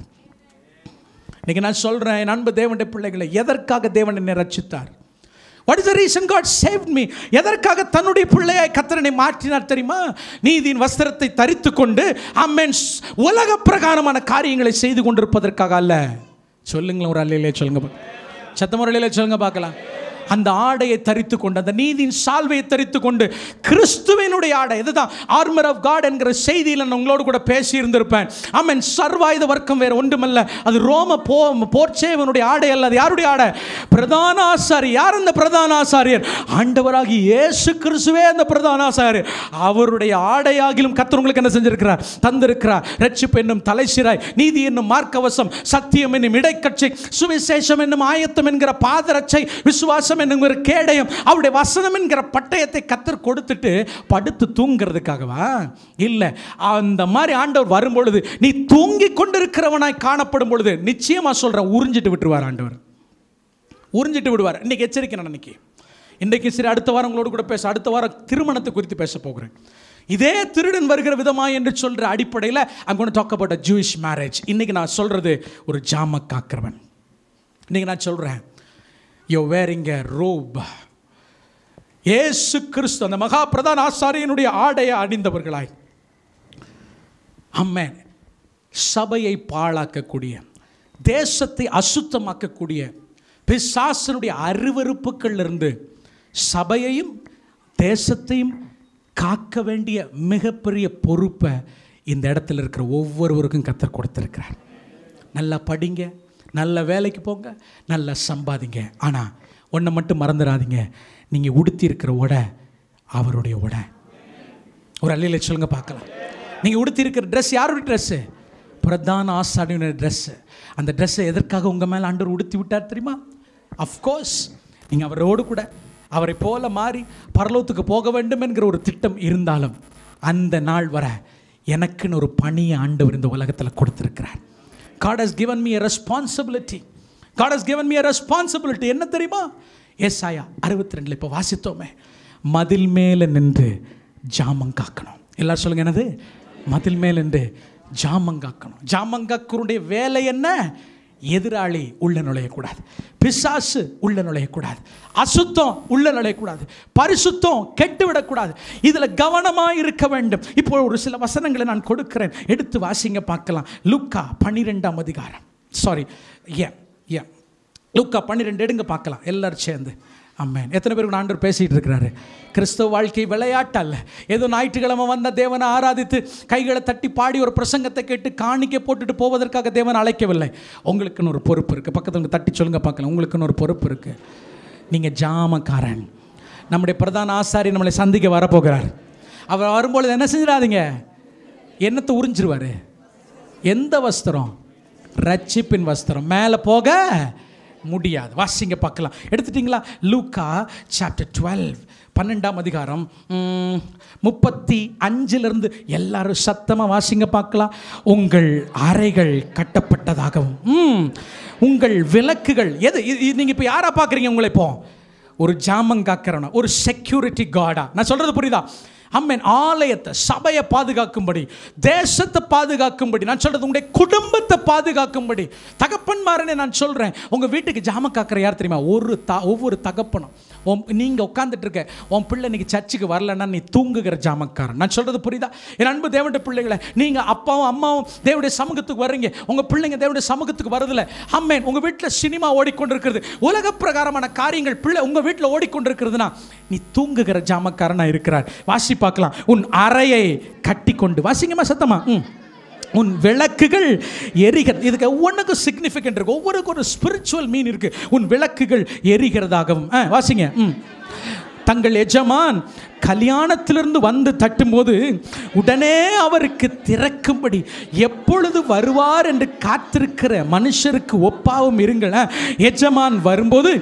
இன்னைக்கு நான் சொல்றேன் என் அன்பு தேவனுடைய பிள்ளைகளை எதற்காக தேவன் என்னை ரட்சித்தார் what is the reason God save me எதற்காக தன்னுடைய பிள்ளையாய் கத்தரனை மாற்றினார் தெரியுமா நீதியின் வஸ்திரத்தை தரித்து கொண்டு அம்மேன் உலக பிரகாரமான காரியங்களை செய்து கொண்டிருப்பதற்காக அல்ல சொல்லுங்களேன் ஒரு அல்லையிலே சொல்லுங்க பா- சத்தமுறையிலே சொல்லுங்க பார்க்கலாம் அந்த ஆடையை தரித்து கொண்டு அந்த நீதியின் சால்வையை தரித்து கொண்டு கிறிஸ்துவினுடைய ஆடை இதுதான் ஆர்மர் ஆஃப் காட் என்கிற செய்தியில் நான் உங்களோடு கூட பேசி இருந்திருப்பேன் ஆமென் சர்வாயுத வர்க்கம் வேறு ஒன்றுமல்ல அது ரோம போ போர்ச்சேவனுடைய ஆடை அல்ல அது யாருடைய ஆடை பிரதான ஆசாரி யார் அந்த பிரதான ஆசாரியர் ஆண்டவராகி இயேசு கிறிஸ்துவே அந்த பிரதான ஆசாரியர் அவருடைய ஆடையாகிலும் கர்த்தர் உங்களுக்கு என்ன செஞ்சிருக்கிறார் தந்திருக்கிறார் ரட்சிப்பு என்னும் தலைசிராய் நீதி என்னும் மார்க்கவசம் சத்தியம் என்னும் இடைக்கட்சி சுவிசேஷம் என்னும் ஆயத்தம் என்கிற பாதரட்சை விசுவாசம் என்னுங்கிற கேடயம் அவருடைய வசனம் என்கிற பட்டயத்தை கத்தர் கொடுத்துட்டு படுத்து தூங்குறதுக்காகவா இல்லை அந்த மாதிரி ஆண்டவர் வரும்பொழுது நீ தூங்கி கொண்டிருக்கிறவனாய் காணப்படும் பொழுது நிச்சயமா சொல்றேன் உறிஞ்சிட்டு விட்டுருவார் ஆண்டவர் உறிஞ்சிட்டு விடுவார் இன்னைக்கு எச்சரிக்கை நான் இன்னைக்கு இன்றைக்கு சரி அடுத்த வாரம் உங்களோடு கூட பேச அடுத்த வாரம் திருமணத்தை குறித்து பேச போகிறேன் இதே திருடன் வருகிற விதமா என்று சொல்ற அடிப்படையில் I'm going to talk about a Jewish marriage இன்னைக்கு நான் சொல்றது ஒரு ஜாம காக்கிறவன் இன்னைக்கு நான் சொல்றேன் யோ வேரிங் எ ரோப் ஏசு கிறிஸ்து அந்த மகா பிரதான ஆசாரியனுடைய ஆடையை அணிந்தவர்களாய் அம்மேன் சபையை பாழாக்கக்கூடிய தேசத்தை அசுத்தமாக்கக்கூடிய பிசாசனுடைய அருவருப்புகளிலிருந்து சபையையும் தேசத்தையும் காக்க வேண்டிய மிகப்பெரிய பொறுப்பை இந்த இடத்துல இருக்கிற ஒவ்வொருவருக்கும் கத்தர் கொடுத்துருக்கிறார் நல்லா படிங்க நல்ல வேலைக்கு போங்க நல்லா சம்பாதிங்க ஆனால் ஒன்றை மட்டும் மறந்துடாதீங்க நீங்கள் உடுத்தி இருக்கிற உடை அவருடைய உடை ஒரு அல்லையில சொல்லுங்க பார்க்கலாம் நீங்கள் உடுத்தி இருக்கிற ட்ரெஸ் யாருடைய ட்ரெஸ்ஸு பிரதான ஆசாரியுடைய ட்ரெஸ்ஸு அந்த ட்ரெஸ்ஸை எதற்காக உங்கள் மேலே ஆண்டவர் உடுத்தி விட்டார் தெரியுமா அஃப்கோர்ஸ் நீங்கள் அவரோடு கூட அவரை போல மாறி பரலோகத்துக்கு போக வேண்டும் என்கிற ஒரு திட்டம் இருந்தாலும் அந்த நாள் வர எனக்குன்னு ஒரு பணியை ஆண்டவர் இந்த உலகத்தில் கொடுத்துருக்கிறார் God has given me a responsibility. God has given me a responsibility. என்ன தெரியுமா ஏசாயா அறுபத்தி ரெண்டில் இப்போ வாசித்தோமே மதில் மேலே நின்று ஜாமங்காக்கணும் எல்லாரும் சொல்லுங்க என்னது மதில் மேலே நின்று ஜாமங்காக்கணும் ஜாமங்காக்கருடைய வேலை என்ன எதிராளி உள்ள நுழையக்கூடாது பிசாசு உள்ள நுழையக்கூடாது அசுத்தம் உள்ள நுழையக்கூடாது பரிசுத்தம் கெட்டு விடக்கூடாது இதில் கவனமாக இருக்க வேண்டும் இப்போ ஒரு சில வசனங்களை நான் கொடுக்கிறேன் எடுத்து வாசிங்க பார்க்கலாம் லுக்கா பன்னிரெண்டாம் அதிகாரம் சாரி ஏன் ஏன் லுக்கா பன்னிரெண்டு எடுங்க பார்க்கலாம் எல்லாரும் சேர்ந்து அம்மேன் எத்தனை பேருக்கு ஆண்டவர் பேசிகிட்டு இருக்கிறாரு கிறிஸ்தவ வாழ்க்கை விளையாட்டு அல்ல ஏதோ ஞாயிற்றுக்கிழமை வந்த தேவனை ஆராதித்து கைகளை தட்டி பாடி ஒரு பிரசங்கத்தை கேட்டு காணிக்க போட்டுட்டு போவதற்காக தேவன் அழைக்கவில்லை உங்களுக்குன்னு ஒரு பொறுப்பு இருக்குது பக்கத்துல தட்டி சொல்லுங்க பார்க்கலாம் உங்களுக்குன்னு ஒரு பொறுப்பு இருக்குது நீங்கள் ஜாமக்காரன் நம்முடைய பிரதான ஆசாரி நம்மளை சந்திக்க வரப்போகிறார் அவர் வரும்பொழுது என்ன செஞ்சிடாதீங்க என்னத்தை உறிஞ்சிருவார் எந்த வஸ்திரம் ரட்சிப்பின் வஸ்திரம் மேலே போக முடியாது வாசிங்க பார்க்கலாம் எடுத்துட்டிங்களா லூக்கா சாப்டர் டுவெல் பன்னெண்டாம் அதிகாரம் ம், முப்பத்தி அஞ்சிலிருந்து எல்லாரும் சத்தமாக வாசிங்க பார்க்கலாம் உங்கள் அறைகள் கட்டப்பட்டதாகவும் ம், உங்கள் விளக்குகள் எது நீங்கள் இப்போ யாரா பார்க்குறீங்க உங்களை இப்போ ஒரு ஜாமம் காக்கிறவனா ஒரு செக்யூரிட்டி கார்டா நான் சொல்கிறது புரியுதா அம்மன் ஆலயத்தை சபையை பாதுகாக்கும்படி தேசத்தை பாதுகாக்கும்படி நான் சொல்றது உங்களுடைய குடும்பத்தை பாதுகாக்கும்படி தகப்பன்மாரனே நான் சொல்றேன் உங்க வீட்டுக்கு ஜாம காக்கிற யார் தெரியுமா ஒரு த ஒவ்வொரு தகப்பனும் உன் நீங்க உட்காந்துட்டு இருக்க உன் பிள்ளை இன்னைக்கு சர்ச்சுக்கு வரலன்னா நீ தூங்குகிற ஜாமக்காரன் நான் சொல்றது புரியுதா என் அன்பு தேவனுடைய பிள்ளைகளை நீங்க அப்பாவும் அம்மாவும் தேவனுடைய சமூகத்துக்கு வர்றீங்க உங்க பிள்ளைங்க தேவனுடைய சமூகத்துக்கு வரதில்ல அம்மேன் உங்க வீட்டில் சினிமா ஓடிக்கொண்டிருக்கிறது உலக பிரகாரமான காரியங்கள் பிள்ளை உங்க வீட்டில் ஓடிக்கொண்டிருக்கிறதுனா நீ தூங்குகிற ஜாமக்காரனா இருக்கிறார் வாசி பார்க்கலாம் உன் அறையை கட்டி கொண்டு வாசிங்கம்மா சத்தமா ம் உன் விளக்குகள் எரிகிறது இதுக்கு ஒவ்வொன்றுக்கும் சிக்னிஃபிகண்ட் இருக்கு ஒவ்வொருக்கும் ஒரு ஸ்பிரிச்சுவல் மீன் இருக்கு உன் விளக்குகள் எரிகிறதாகவும் ஆ, வாசிங்க ம் தங்கள் எஜமான் கல்யாணத்திலிருந்து வந்து தட்டும்போது உடனே அவருக்கு திறக்கும்படி எப்பொழுது வருவார் என்று காத்திருக்கிற மனுஷருக்கு ஒப்பாவும் இருங்கள் ஆ. எஜமான் வரும்போது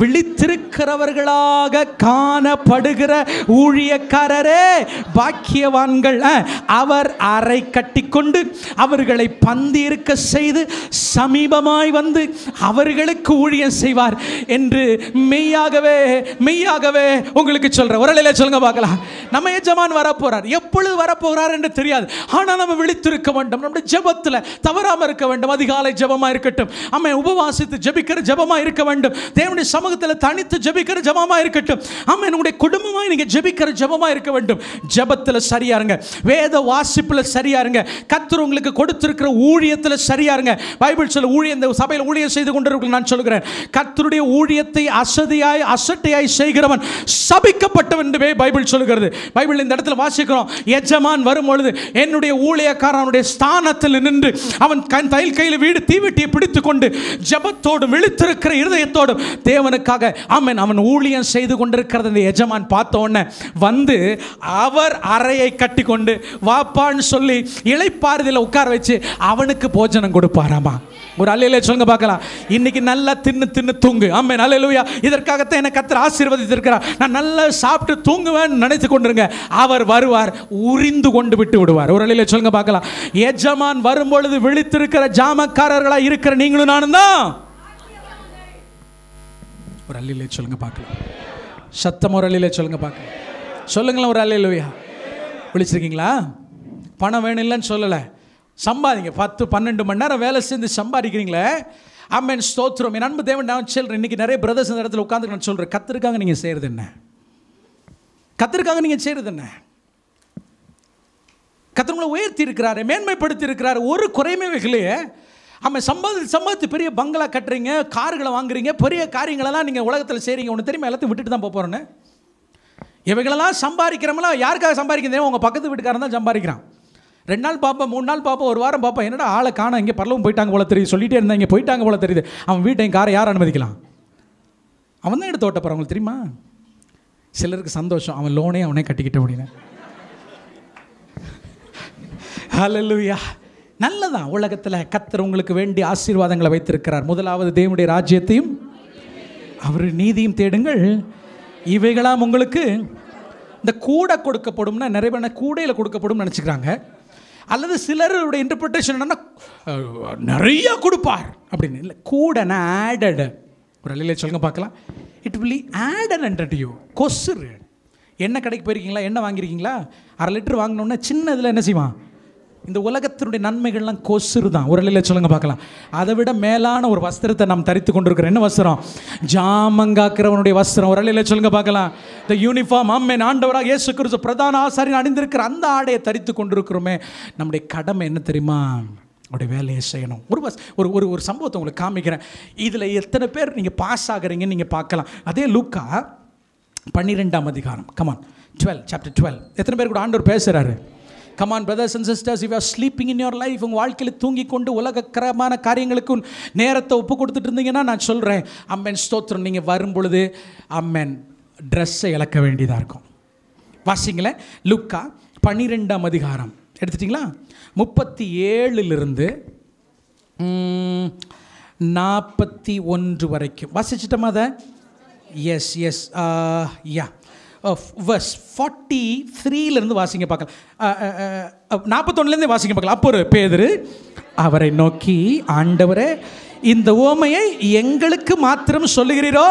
விழித்திருக்கிறவர்களாக காணப்படுகிற ஊழியக்காரரே பாக்கியவான்கள் ஆ. அவர் அறை கட்டிக்கொண்டு அவர்களை பந்தி இருக்க செய்து சமீபமாய் வந்து அவர்களுக்கு ஊழியம் செய்வார் என்று மெய்யாகவே மெய்யாகவே உங்களுக்கு சொல்றேன் ஒரு நிலையில சொல்லுங்க பார்க்கலாம் நம்ம எஜமான் வரப்போறார் எப்பொழுது வரப்போகிறார் என்று தெரியாது ஆனால் நம்ம விழித்திருக்க வேண்டும் நம்முடைய ஜெபத்தில் தவறாம இருக்க வேண்டும் அதிகாலை ஜெபமா இருக்கட்டும் அம்மை உபவாசித்து ஜெபிக்கிற ஜெபமா இருக்க வேண்டும் தேவனுடைய சமூகத்தில் தனித்து ஜெபிக்கிற ஜெபமா இருக்கட்டும் அம்மை உங்களுடைய குடும்பமாய் நீங்க ஜெபிக்கிற ஜெபமா இருக்க வேண்டும் ஜெபத்தில் சரியா இருங்க வேத வாசிப்புல சரியா இருங்க கர்த்தர் உங்களுக்கு கொடுத்திருக்கிற ஊழியத்தில் சரியா இருங்க பைபிள் சொல்ல ஊழியம் இந்த சபையில் ஊழியம் செய்து கொண்டிருக்க நான் சொல்கிறேன் கர்த்தருடைய ஊழியத்தை அசதியாய் அசட்டையாய் செய்கிறவன் சபிக்கப்பட்டவன் என்றுவே பைபிள் சொல்லுகிறது பைபிள் இந்த இடத்துல வாசிக்கிறோம் எஜமான் வரும் பொழுது என்னுடைய ஊழியக்காரன் அவனுடைய ஸ்தானத்தில் நின்று அவன் கண் தையல் கையில் வீடு தீவெட்டியை பிடித்துக் கொண்டு ஜெபத்தோடும் விழித்திருக்கிற இருதயத்தோடும் தேவனுக்காக ஆமென் அவன் ஊழியம் செய்து கொண்டிருக்கிறது இந்த எஜமான் பார்த்த உடனே வந்து அவர் அறையை கட்டி கொண்டு வாப்பான்னு சொல்லி இளைப்பாறுதல உட்கார வச்சு அவனுக்கு போஜனம் கொடுப்பாராமா ஒரு அல்லையில சொல்லுங்க பார்க்கலாம் இன்னைக்கு நல்லா தின்னு தின்னு தூங்கு ஆமென் அல்லேலூயா இதற்காகத்தான் என்னை கத்தர் ஆசீர்வதித்திருக்கிறார் நான் நல்லா சாப்பிட்டு தூங்குவேன் நினைத்து கொண்டிருங்க அவர் வருவார் உரிந்து கொண்டு விட்டு விடுவார் ஒரு அல்லையில சொல்லுங்க பார்க்கலாம் எஜமான் வரும்பொழுது விழித்திருக்கிற ஜாமக்காரர்களா இருக்கிற நீங்களும் நானும் தான் ஒரு அல்லையில சொல்லுங்க பார்க்கலாம் சத்தம் ஒரு அல்லையில சொல்லுங்க பார்க்கலாம் சொல்லுங்களேன் ஒரு அல்லையிலூயா விழிச்சிருக்கீங்களா பணம் வேணும் இல்லைன்னு சொல்லலை சம்பாதிங்க பத்து பன்னெண்டு மணி நேரம் வேலை செஞ்சு சம்பாதிக்கிறீங்களே அம்மன் ஸ்தோத்திரம் என் அன்பு தேவன் நான் சொல்கிறேன் இன்னைக்கு நிறைய பிரதர்ஸ் இந்த இடத்துல உட்காந்து நான் சொல்கிறேன் கத்திருக்காங்க நீங்கள் செய்கிறது என்ன கத்திருக்காங்க நீங்கள் செய்கிறது என்ன கத்திரங்களை உயர்த்தி இருக்கிறாரு மேன்மைப்படுத்தி இருக்கிறாரு ஒரு குறையுமே வைக்கலையே அவன் சம்பாதி சம்பாதித்து பெரிய பங்களா கட்டுறீங்க கார்களை வாங்குறீங்க பெரிய காரியங்களெல்லாம் நீங்கள் உலகத்தில் செய்கிறீங்க ஒன்று தெரியுமா எல்லாத்தையும் விட்டுட்டு தான் போக போகிறேன்னு இவைகளெல்லாம் சம்பாதிக்கிறவங்களாம் யாருக்காக சம்பாதிக்கிறதே உங்கள் பக்கத்து வீட்டுக்காரன் தான் சம்பாதிக்கிறான் ரெண்டு நாள் பார்ப்பேன் மூணு நாள் பார்ப்போம் ஒரு வாரம் பார்ப்போம் என்னடா ஆளை காண இங்கே பரலவும் போயிட்டாங்க போல தெரியுது சொல்லிட்டே இருந்தா இங்கே போயிட்டாங்க போல தெரியுது அவன் வீட்டையும் காரை யார் அனுமதிக்கலாம் அவன் தான் எடுத்து ஓட்ட போகிறான் உங்களுக்கு தெரியுமா சிலருக்கு சந்தோஷம் அவன் லோனே அவனே கட்டிக்கிட்ட அப்படின்னு ஹalleluya நல்லதான் உலகத்தில் கத்தர் உங்களுக்கு வேண்டிய ஆசீர்வாதங்களை வைத்திருக்கிறார் முதலாவது தேவனுடைய ராஜ்யத்தையும் அவர் நீதியும் தேடுங்கள் இவைகளாம் உங்களுக்கு இந்த கூட கொடுக்கப்படும்னா நிறைய பேர் கூடையில் கொடுக்கப்படும் நினச்சிக்கிறாங்க அல்லது சிலருடைய இன்டர்பிரிட்டேஷன் என்னன்னா அஹ், நிறைய கொடுப்பார் அப்படின்னு இல்லை கூடனா ஆடட் ஒரு அள்ளியில் சொல்லுங்க பார்க்கலாம் it will added and you கொசுரு எண்ணெய் கடைக்கு போயிருக்கீங்களா எண்ணெய் வாங்கியிருக்கீங்களா அரை லிட்டர் வாங்கினோன்னா சின்ன இதில் என்ன செய்வான் இந்த உலகத்தினுடைய நன்மைகள்லாம் கொசுறு தான் ஒரு நிலையில் சொல்லுங்க பார்க்கலாம் அதை விட மேலான ஒரு வஸ்திரத்தை நாம் தரித்து கொண்டிருக்கிறோம் என்ன வஸ்திரம் ஜாமங்காக்கிறவனுடைய வஸ்திரம் ஒரு நிலையில் சொல்லுங்க பார்க்கலாம் இந்த யூனிஃபார்ம் அம்மன் ஆண்டவராக இயேசு கிறிஸ்து பிரதான ஆசாரியன் அணிந்திருக்கிற அந்த ஆடையை தரித்து கொண்டிருக்கிறோமே நம்முடைய கடமை என்ன தெரியுமா அவருடைய வேலையை செய்யணும் ஒரு வஸ் ஒரு ஒரு ஒரு சம்பவத்தை உங்களுக்கு காமிக்கிறேன் இதில் எத்தனை பேர் நீங்கள் பாஸ் ஆகுறீங்கன்னு நீங்கள் பார்க்கலாம் அதே லூக்கா பன்னிரெண்டாம் அதிகாரம் கமான் டுவெல் சாப்டர் டுவெல் எத்தனை பேர் கூட ஆண்டவர் பேசுகிறாரு come on brothers and sisters you are sleeping in your life உங்கள் வாழ்க்கையில் தூங்கி கொண்டு உலகக்கரமான காரியங்களுக்கு நேரத்தை ஒப்பு கொடுத்துட்டு இருந்தீங்கன்னா நான் சொல்கிறேன் அம்மன் ஸ்தோத்திரம் நீங்கள் வரும் பொழுது அம்மன் ட்ரெஸ்ஸை இழக்க வேண்டியதாக இருக்கும் வாசிங்களேன் லுக்கா பன்னிரெண்டாம் அதிகாரம் எடுத்துட்டிங்களா முப்பத்தி ஏழுலிருந்து நாற்பத்தி ஒன்று வரைக்கும் வாசிச்சிட்டோமா அதை yes yes yeah verse forty த்ரீலேருந்து வாசிங்க பார்க்கலாம் நாற்பத்தொன்னுலேருந்து வாசிங்க பார்க்கலாம் அப்போ ஒரு பேதரு அவரை நோக்கி ஆண்டவரே இந்த ஓமையை எங்களுக்கு மாத்திரம் சொல்லுகிறீரோ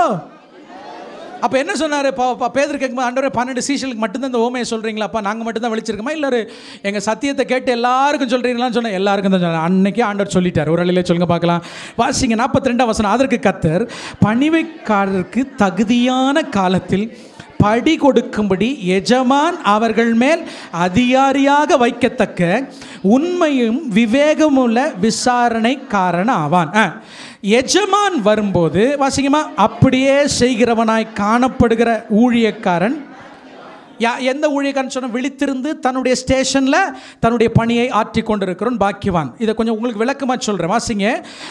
அப்போ என்ன சொன்னார் இப்போ பேதர் கேட்கும்போது ஆண்டவரே பன்னெண்டு சீசலுக்கு மட்டும்தான் இந்த ஓமையை சொல்கிறீங்களாப்பா நாங்கள் மட்டும்தான் வெளிச்சிருக்கோமா இல்லை எங்கள் சத்தியத்தை கேட்டு எல்லாருக்கும் சொல்கிறீங்களான்னு சொன்னேன் எல்லாருக்கும் தான் சொன்னேன் அன்னைக்கு ஆண்டவர் சொல்லிட்டார் ஒரு அலையிலே சொல்லுங்க பார்க்கலாம் வாசிங்க நாற்பத்தி ரெண்டாம் வசனம் அதற்கு கத்தர் பணிவைக்காரருக்கு தகுதியான காலத்தில் படி கொடுக்கும்படி எஜமான் அவர்கள் மேல் அதிகாரியாக வைக்கத்தக்க உண்மையும் விவேகமுள்ள விசாரணைக்காரன் ஆவான் ஆ எஜமான் வரும்போது வாசிங்கம்மா அப்படியே செய்கிறவனாய் காணப்படுகிற ஊழியக்காரன் யா எந்த ஊழியக்காரன் சொன்ன விழித்திருந்து தன்னுடைய ஸ்டேஷனில் தன்னுடைய பணியை ஆற்றி கொண்டிருக்கிறோன் பாக்கியவான் இதை கொஞ்சம் உங்களுக்கு விளக்கமாக சொல்கிறேன் வாசிங்க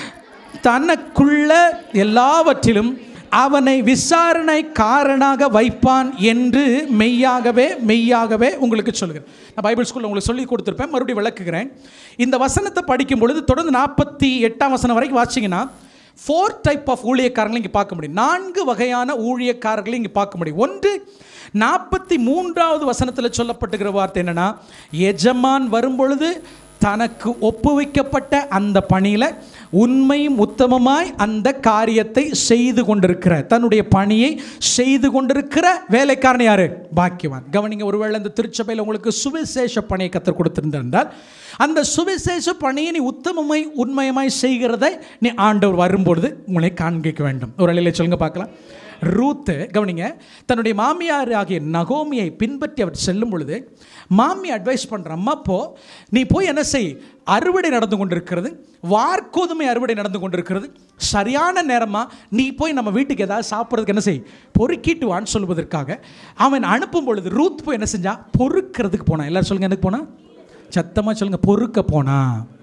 தனக்குள்ள எல்லாவற்றிலும் அவனை விசாரணை காரணாக வைப்பான் என்று மெய்யாகவே மெய்யாகவே உங்களுக்கு சொல்லுகிறேன் நான் பைபிள் ஸ்கூலில் உங்களுக்கு சொல்லி கொடுத்துருப்பேன் மறுபடியும் விளக்குகிறேன் இந்த வசனத்தை படிக்கும் பொழுது தொடர்ந்து நாற்பத்தி எட்டாம் வசனம் வரைக்கும் வாசிங்கன்னா ஃபோர் டைப் ஆஃப் ஊழியக்காரங்களை இங்கே பார்க்க முடியும் நான்கு வகையான ஊழியக்காரர்களை இங்கே பார்க்க முடியும் ஒன்று நாற்பத்தி மூன்றாவது வசனத்தில் சொல்லப்பட்டுகிற வார்த்தை என்னென்னா எஜமான் வரும்பொழுது தனக்கு ஒப்புவிக்கப்பட்ட அந்த பணியில் உண்மையும் உத்தமமாய் அந்த காரியத்தை செய்து கொண்டிருக்கிற தன்னுடைய பணியை செய்து கொண்டிருக்கிற வேலைக்காரன் யாரு பாக்கியவான் கவனிங்க ஒருவேளை இந்த திருச்சபையில் உங்களுக்கு சுவிசேஷ பணியை கற்றுக் கொடுத்திருந்தால் அந்த சுவிசேஷ பணியை நீ உத்தமமாய் உண்மையமாய் செய்கிறதை நீ ஆண்டவர் வரும்பொழுது உங்களை காண்பிக்க வேண்டும் ஒரு அலையில சொல்லுங்க பார்க்கலாம் ரூத்து கவனிங்க தன்னுடைய மாமியார் ஆகிய நகோமியை பின்பற்றி அவர் செல்லும் பொழுது மாமி அட்வைஸ் பண்ணுற அம்மா போ நீ போய் என்ன செய் அறுவடை நடந்து கொண்டிருக்கிறது வார்கோதுமை அறுவடை நடந்து கொண்டிருக்கிறது சரியான நேரமாக நீ போய் நம்ம வீட்டுக்கு ஏதாவது சாப்பிட்றதுக்கு என்ன செய் பொறுக்கிட்டு வான்னு சொல்வதற்காக அவன் அனுப்பும் பொழுது ரூத் போய் என்ன செஞ்சா பொறுக்கிறதுக்கு போனான் எல்லாரும் சொல்லுங்க எனக்கு போனா சத்தமாக சொல்லுங்க பொறுக்க போனா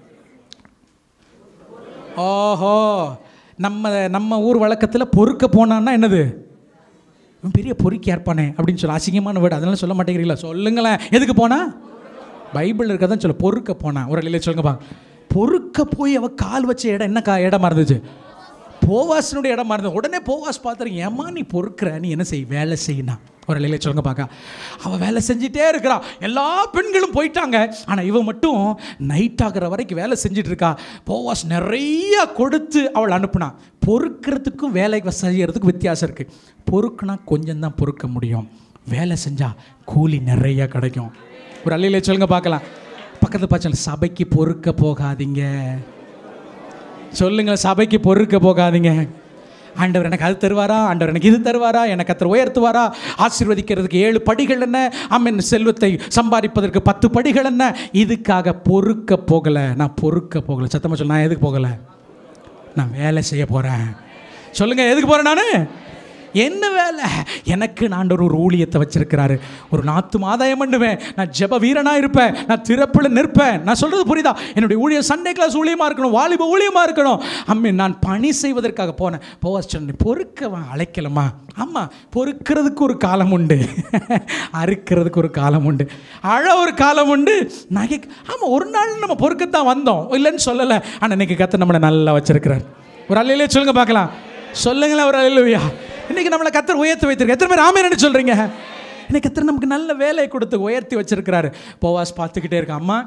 ஓஹோ நம்ம நம்ம ஊர் வழக்கத்தில் பொறுக்க போனான்னா என்னது இவன் பெரிய பொறுக்கி ஏற்பானே அப்படின்னு சொல்ல அசிங்கமான வேர்டு அதெல்லாம் சொல்ல மாட்டேங்கிறீங்களா சொல்லுங்களேன் எதுக்கு போனா பைபிள் இருக்கதான் சொல்ல பொறுக்க போனா ஒரு இல்லையே சொல்லுங்கப்பா பொறுக்க போய் அவ கால் வச்ச இடம் என்ன கா இடமா இருந்துச்சு போவாசனுடைய இடமா இருந்தது உடனே போவாஸ் பார்த்துரு ஏமா நீ பொறுக்கிற நீ என்ன செய் வேலை செய்யினா ஒரு இலையில சொல்லுங்க பார்க்க அவள் வேலை செஞ்சிட்டே இருக்கிறா எல்லா பெண்களும் போயிட்டாங்க ஆனால் இவன் மட்டும் நைட் ஆகிற வரைக்கும் வேலை செஞ்சுட்டு இருக்கா போவாஸ் நிறைய கொடுத்து அவள் அனுப்புனா பொறுக்கிறதுக்கும் வேலை செய்யறதுக்கும் வித்தியாசம் இருக்குது பொறுக்குனா கொஞ்சம் தான் பொறுக்க முடியும் வேலை செஞ்சால் கூலி நிறைய கிடைக்கும் ஒரு அள்ளியில சொல்லுங்க பார்க்கலாம் பக்கத்து பச்சை சபைக்கு பொறுக்க போகாதீங்க சொல்லுங்க சபைக்கு பொறுக்க போகாதீங்க ஆண்டவர் எனக்கு அது தருவாரா ஆண்டவர் எனக்கு இது தருவாரா எனக்கு கத்தர் உயர்த்துவாரா ஆசீர்வதிக்கிறதுக்கு ஏழு படிகள் என்ன அம்மன் செல்வத்தை சம்பாதிப்பதற்கு பத்து படிகள் என்ன இதுக்காக பொறுக்க போகலை நான் பொறுக்க போகலை சத்தமாக சொல்ல நான் எதுக்கு போகலை நான் வேலை செய்ய போகிறேன் சொல்லுங்கள் எதுக்கு போகிறேன் நான் என்ன வேலை எனக்கு நான் ஒரு ஊழியத்தை வச்சிருக்கிறாரு ஒரு நாத்து ஆதாயம் பண்ணுவேன் நான் ஜெப வீரனாக இருப்பேன் நான் திறப்பில் நிற்பேன் நான் சொல்கிறது புரியுதா என்னுடைய ஊழிய சண்டே கிளாஸ் ஊழியமாக இருக்கணும் வாலிப ஊழியமாக இருக்கணும் அம்மி நான் பணி செய்வதற்காக போனேன் போவா சொன்னேன் பொறுக்கவன் அழைக்கலமா ஆமாம் பொறுக்கிறதுக்கு ஒரு காலம் உண்டு அறுக்கிறதுக்கு ஒரு காலம் உண்டு அழ ஒரு காலம் உண்டு நகை ஆமாம் ஒரு நாள் நம்ம பொறுக்கத்தான் வந்தோம் இல்லைன்னு சொல்லலை ஆனால் இன்னைக்கு கற்று நம்மளை நல்லா வச்சிருக்கிறார் ஒரு அலையிலே சொல்லுங்க பார்க்கலாம் சொல்லுங்களேன் ஒரு அலையிலுயா இன்னைக்கு நம்மளை கத்தர் உயர்த்தி வைத்திருக்க எத்தனை பேர் ஆமேன்னு சொல்கிறீங்க இன்னைக்கு கத்தர் நமக்கு நல்ல வேலையை கொடுத்து உயர்த்தி வச்சிருக்கிறாரு போவாஸ் பார்த்துக்கிட்டே இருக்க அம்மா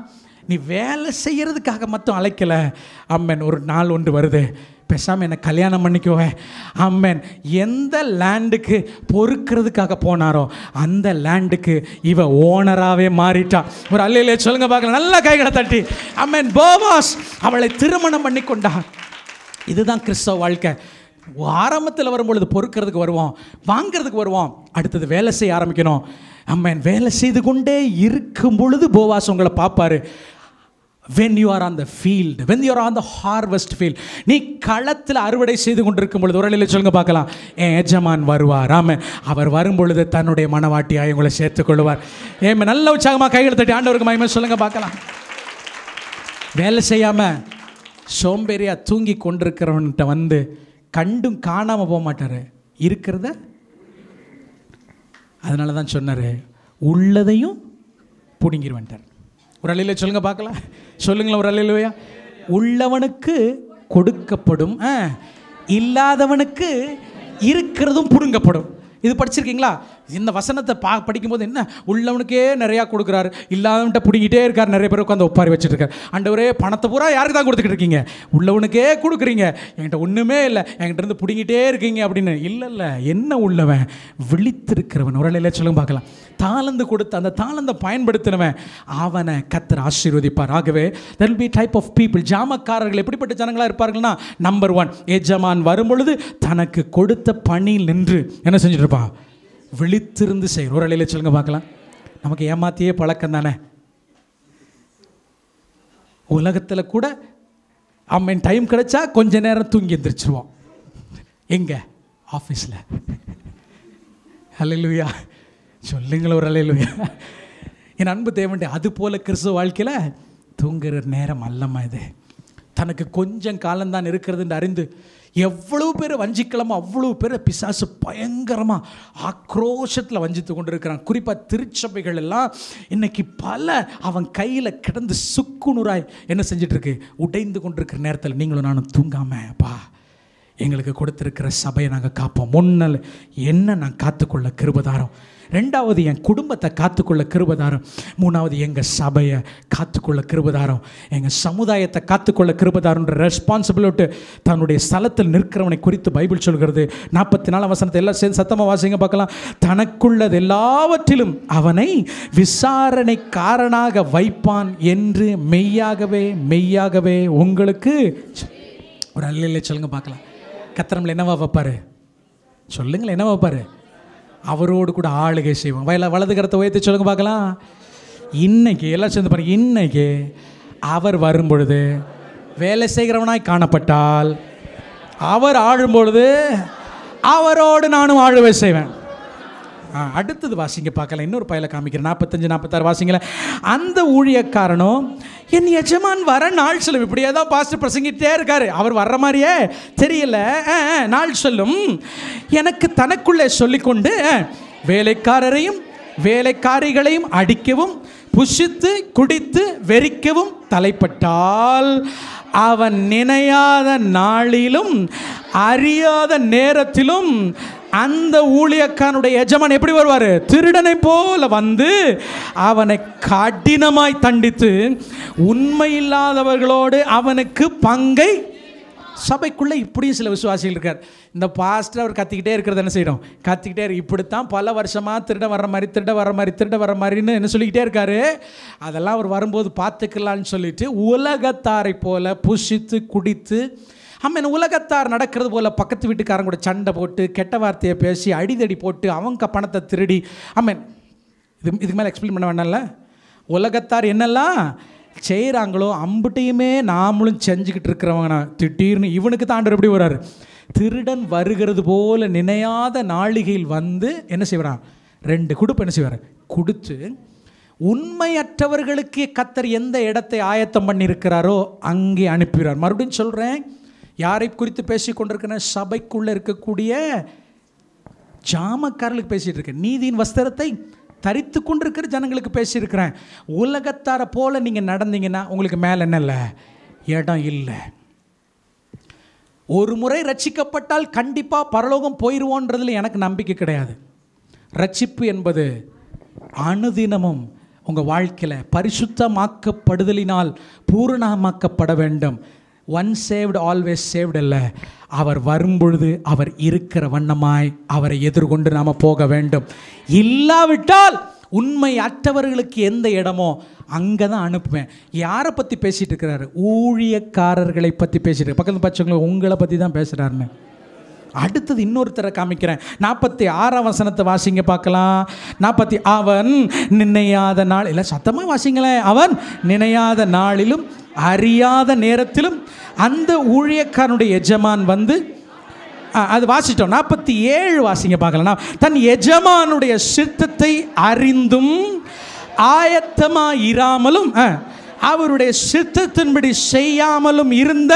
நீ வேலை செய்யறதுக்காக மட்டும் அழைக்கல அம்மன் ஒரு நாள் ஒன்று வருது பேசாமல் என்னை கல்யாணம் பண்ணிக்குவேன் அம்மன் எந்த லேண்டுக்கு பொறுக்கிறதுக்காக போனாரோ அந்த லேண்டுக்கு இவ ஓனராகவே மாறிட்டா ஒரு அல்லையிலே சொல்லுங்க பார்க்கலாம் நல்லா கைகளை தட்டி அம்மன் போவாஸ் அவளை திருமணம் பண்ணி கொண்டார் இதுதான் கிறிஸ்தவ வாழ்க்கை ஆரம்பத்தில் வரும்பொழுது பொறுக்கிறதுக்கு வருவோம் வாங்கிறதுக்கு வருவோம் அடுத்தது வேலை செய்ய ஆரம்பிக்கணும் அம்மன் வேலை செய்து கொண்டே இருக்கும் பொழுது போவாஸ் உங்களை பார்ப்பாரு when you are on the field when you are on the harvest field நீ களத்தில் அறுவடை செய்து கொண்டிருக்கும் பொழுது ஒரு நிலையில் சொல்லுங்க பார்க்கலாம் என் எஜமான் வருவார் ஆமாம் அவர் வரும் பொழுது தன்னுடைய மனவாட்டியாய் உங்களை சேர்த்துக் கொள்வார் ஏன் நல்ல உற்சாகமாக கைகளை தட்டி ஆண்டவருக்கு மகிமை சொல்லுங்க பார்க்கலாம் வேலை செய்யாமல் சோம்பேறியாக தூங்கி கொண்டிருக்கிறவன்கிட்ட வந்து கண்டும் காணாமல் போக மாட்டார் இருக்கிறத அதனால தான் சொன்னார் உள்ளதையும் பிடுங்கிருவன்ட்டார் ஒரு அலையில சொல்லுங்க பார்க்கலாம் சொல்லுங்களேன் ஒரு அலையிலையா உள்ளவனுக்கு கொடுக்கப்படும் ஆ, இல்லாதவனுக்கு இருக்கிறதும் பிடுங்கப்படும் இது படிச்சிருக்கீங்களா இந்த வசனத்தை பா படிக்கும்போது என்ன உள்ளவனுக்கே நிறையா கொடுக்குறாரு இல்லாதவன்ட்ட பிடிங்கிட்டே இருக்கார் நிறைய பேர் உட்காந்து ஒப்பாரி வச்சுட்டு இருக்காரு ஆண்டவரே பணத்தை பூரா யாருக்கு தான் கொடுத்துக்கிட்டு இருக்கீங்க உள்ளவனுக்கே கொடுக்குறீங்க என்கிட்ட ஒன்றுமே இல்லை என்கிட்ட இருந்து பிடிங்கிட்டே இருக்கீங்க அப்படின்னு இல்லை இல்லை என்ன உள்ளவன் விழித்திருக்கிறவன் ஒரு நிலையில சொல்லுங்க பார்க்கலாம் தாளந்து கொடுத்து அந்த தாளந்தை பயன்படுத்தினவன் அவனை கத்தர் ஆசீர்வதிப்பார் ஆகவே there be type of people ஜாமக்காரர்கள் எப்படிப்பட்ட ஜனங்களாக இருப்பார்கள்னா நம்பர் ஒன் எஜமான் வரும்பொழுது தனக்கு கொடுத்த பணியில் நின்று என்ன செஞ்சுட்டு இருப்பான் விழித்திருந்து செய்கிற ஒரு அலையில் சொல்லுங்க பார்க்கலாம் நமக்கு ஏமாத்தியே பழக்கம் தானே உலகத்தில் கூட அம்மன் டைம் கிடைச்சா கொஞ்ச நேரம் தூங்கி எந்திரிச்சிருவோம் எங்கே ஆஃபீஸில் அல்லையா சொல்லுங்களேன் ஒரு அல்லையா என் அன்பு தேவன்டே அது போல கிறிஸ்துவ வாழ்க்கையில் தூங்குற நேரம் அல்லம்மா இது தனக்கு கொஞ்சம் காலம்தான் இருக்கிறதுன்னு அறிந்து எவ்வளவு பேர் வஞ்சிக்கலாமோ அவ்வளவு பேர் பிசாசு பயங்கரமாக ஆக்ரோஷத்தில் வஞ்சித்து கொண்டு இருக்கிறான் குறிப்பாக திருச்சபைகள் எல்லாம் இன்னைக்கு பல அவன் கையில் கிடந்து சுக்குநூறாய் என்ன செஞ்சிட்டு இருக்கு உடைந்து கொண்டிருக்கிற நேரத்தில் நீங்களும் நானும் தூங்காம அப்பா எங்களுக்கு கொடுத்துருக்கிற சபையை நாங்கள் காப்போம் முன்னல் என்ன நான் காத்துக்கொள்ள கிருபதாரம் ரெண்டாவது என் குடும்பத்தை காத்துக்கொள்ள கிருபதாரம் மூணாவது எங்கள் சபையை காத்துக்கொள்ள கிருபதாரம் எங்கள் சமுதாயத்தை காத்துக்கொள்ள கிருபதாரம்ன்ற ரெஸ்பான்சிபிலிட்டி தன்னுடைய ஸ்தலத்தில் நிற்கிறவனை குறித்து பைபிள் சொல்கிறது நாற்பத்தி நாலாம் வசனத்தை எல்லாம் சேர்ந்து சத்தமாக வாசிங்க பார்க்கலாம் தனக்குள்ளது எல்லாவற்றிலும் அவனை விசாரணைக்காரனாக வைப்பான் என்று மெய்யாகவே மெய்யாகவே உங்களுக்கு ஒரு அல்லையில சொல்லுங்க பார்க்கலாம் கத்திரம்ல என்னவா வைப்பாரு சொல்லுங்களேன் என்ன வைப்பாரு அவரோடு கூட ஆளுகை செய்வோம் வயல வலது கரத்தை உயர்த்தி சொல்லுங்க பார்க்கலாம் இன்னைக்கு எல்லாம் சேர்ந்து பாருங்க இன்னைக்கு அவர் வரும் பொழுது வேலை செய்கிறவனாய் காணப்பட்டால் அவர் ஆளும் பொழுது அவரோடு நானும் ஆளுவை செய்வேன் ஆ, அடுத்தது வாசிங்க பார்க்கலாம் இன்னொரு பையில காமிக்கிறேன் நாற்பத்தஞ்சு நாற்பத்தாறு வாசிங்களேன் அந்த ஊழியக்காரனும் என் எஜமான் வர நாள் சொல்லும் இப்படியே தான் பாஸ்டர் பிரசங்கிட்டே இருக்காரு அவர் வர்ற மாதிரியே தெரியல ஆ, ஆ, நாள் சொல்லும் எனக்கு தனக்குள்ளே சொல்லிக்கொண்டு ஆ, வேலைக்காரரையும் வேலைக்காரிகளையும் அடிக்கவும் புஷித்து குடித்து வெறிக்கவும் தலைப்பட்டால் அவன் நினையாத நாளிலும் அறியாத நேரத்திலும் அந்த ஊழியக்காரனுடைய எஜமான் எப்படி வருவார் திருடனை போல வந்து அவனை கடினமாய் தண்டித்து உண்மையில்லாதவர்களோடு அவனுக்கு பங்கை சபைக்குள்ளே இப்படியும் சில விசுவாசிகள் இருக்கார் இந்த பாஸ்டர் அவர் கத்திக்கிட்டே இருக்கிறது என்ன செய்யணும் கத்திக்கிட்டே இருக்கு இப்படித்தான் பல வருஷமாக திருட வர்ற மாதிரி திருட வர்ற மாதிரி திருட வர்ற மாதிரின்னு என்ன சொல்லிக்கிட்டே இருக்காரு அதெல்லாம் அவர் வரும்போது பார்த்துக்கலான்னு சொல்லிட்டு உலகத்தாரை போல புஷித்து குடித்து ஆமாம் உலகத்தார் நடக்கிறது போல பக்கத்து வீட்டுக்காரங்க கூட சண்டை போட்டு கெட்ட வார்த்தையை பேசி அடிதடி போட்டு அவங்க பணத்தை திருடி ஆமாம் இது இதுக்கு மேலே எக்ஸ்பிளைன் பண்ண வேண்டாம்ல உலகத்தார் என்னெல்லாம் செய்கிறாங்களோ அம்புட்டையுமே நாமளும் செஞ்சுக்கிட்டு இருக்கிறவங்க திடீர்னு இவனுக்கு தான் ஆண்டவர் எப்படி வர்றாரு திருடன் வருகிறது போல நினையாத நாளிகையில் வந்து என்ன செய்வாரான் ரெண்டு குடுப்பு என்ன செய்வார் கொடுத்து உண்மையற்றவர்களுக்கு கத்தர் எந்த இடத்தை ஆயத்தம் பண்ணியிருக்கிறாரோ அங்கே அனுப்புகிறார் மறுபடியும் சொல்கிறேன் யாரை குறித்து பேசி கொண்டிருக்கிறேன் சபைக்குள்ளே இருக்கக்கூடிய ஜாமக்காரர்களுக்கு பேசிட்டு இருக்கேன் நீதியின் வஸ்திரத்தை தரித்து கொண்டிருக்கிற ஜனங்களுக்கு பேசியிருக்கிறேன் உலகத்தாரை போல நீங்கள் நடந்தீங்கன்னா உங்களுக்கு மேலே என்ன இல்லை இடம் இல்லை ஒரு முறை ரட்சிக்கப்பட்டால் கண்டிப்பாக பரலோகம் போயிடுவோன்றதுல எனக்கு நம்பிக்கை கிடையாது ரட்சிப்பு என்பது அனுதினமும் உங்கள் வாழ்க்கையில் பரிசுத்தமாக்கப்படுதலினால் பூரணமாக்கப்பட வேண்டும் ஒன் சேவ்டு ஆல்வேஸ் சேவ்டு அல்ல அவர் வரும்பொழுது அவர் இருக்கிற வண்ணமாய் அவரை எதிர்கொண்டு நாம் போக வேண்டும் இல்லாவிட்டால் உண்மை அற்றவர்களுக்கு எந்த இடமோ அங்கே தான் அனுப்புவேன் யாரை பற்றி பேசிகிட்டு இருக்கிறாரு ஊழியக்காரர்களை பற்றி பேசிட்டு பக்கத்து பச்சவங்களை உங்களை பற்றி தான் பேசுகிறாருன்னு அடுத்தது இன்னொருத்தரை காமிக்கிறேன் நாற்பத்தி ஆறாம் வசனத்தை வாசிங்க பார்க்கலாம் நாற்பத்தி அவன் நினையாத நாள் இல்லை சத்தமாக வாசிங்களேன் அவன் நினையாத நாளிலும் அறியாத நேரத்திலும் அந்த ஊழியக்காரனுடைய எஜமான் வந்து ஆ, அது வாசிட்டோம் நாற்பத்தி ஏழு வாசிங்க பார்க்கலாம் தன் எஜமானுடைய சித்தத்தை அறிந்தும் ஆயத்தமாக இராமலும் ஆ, அவருடைய சித்தத்தின்படி செய்யாமலும் இருந்த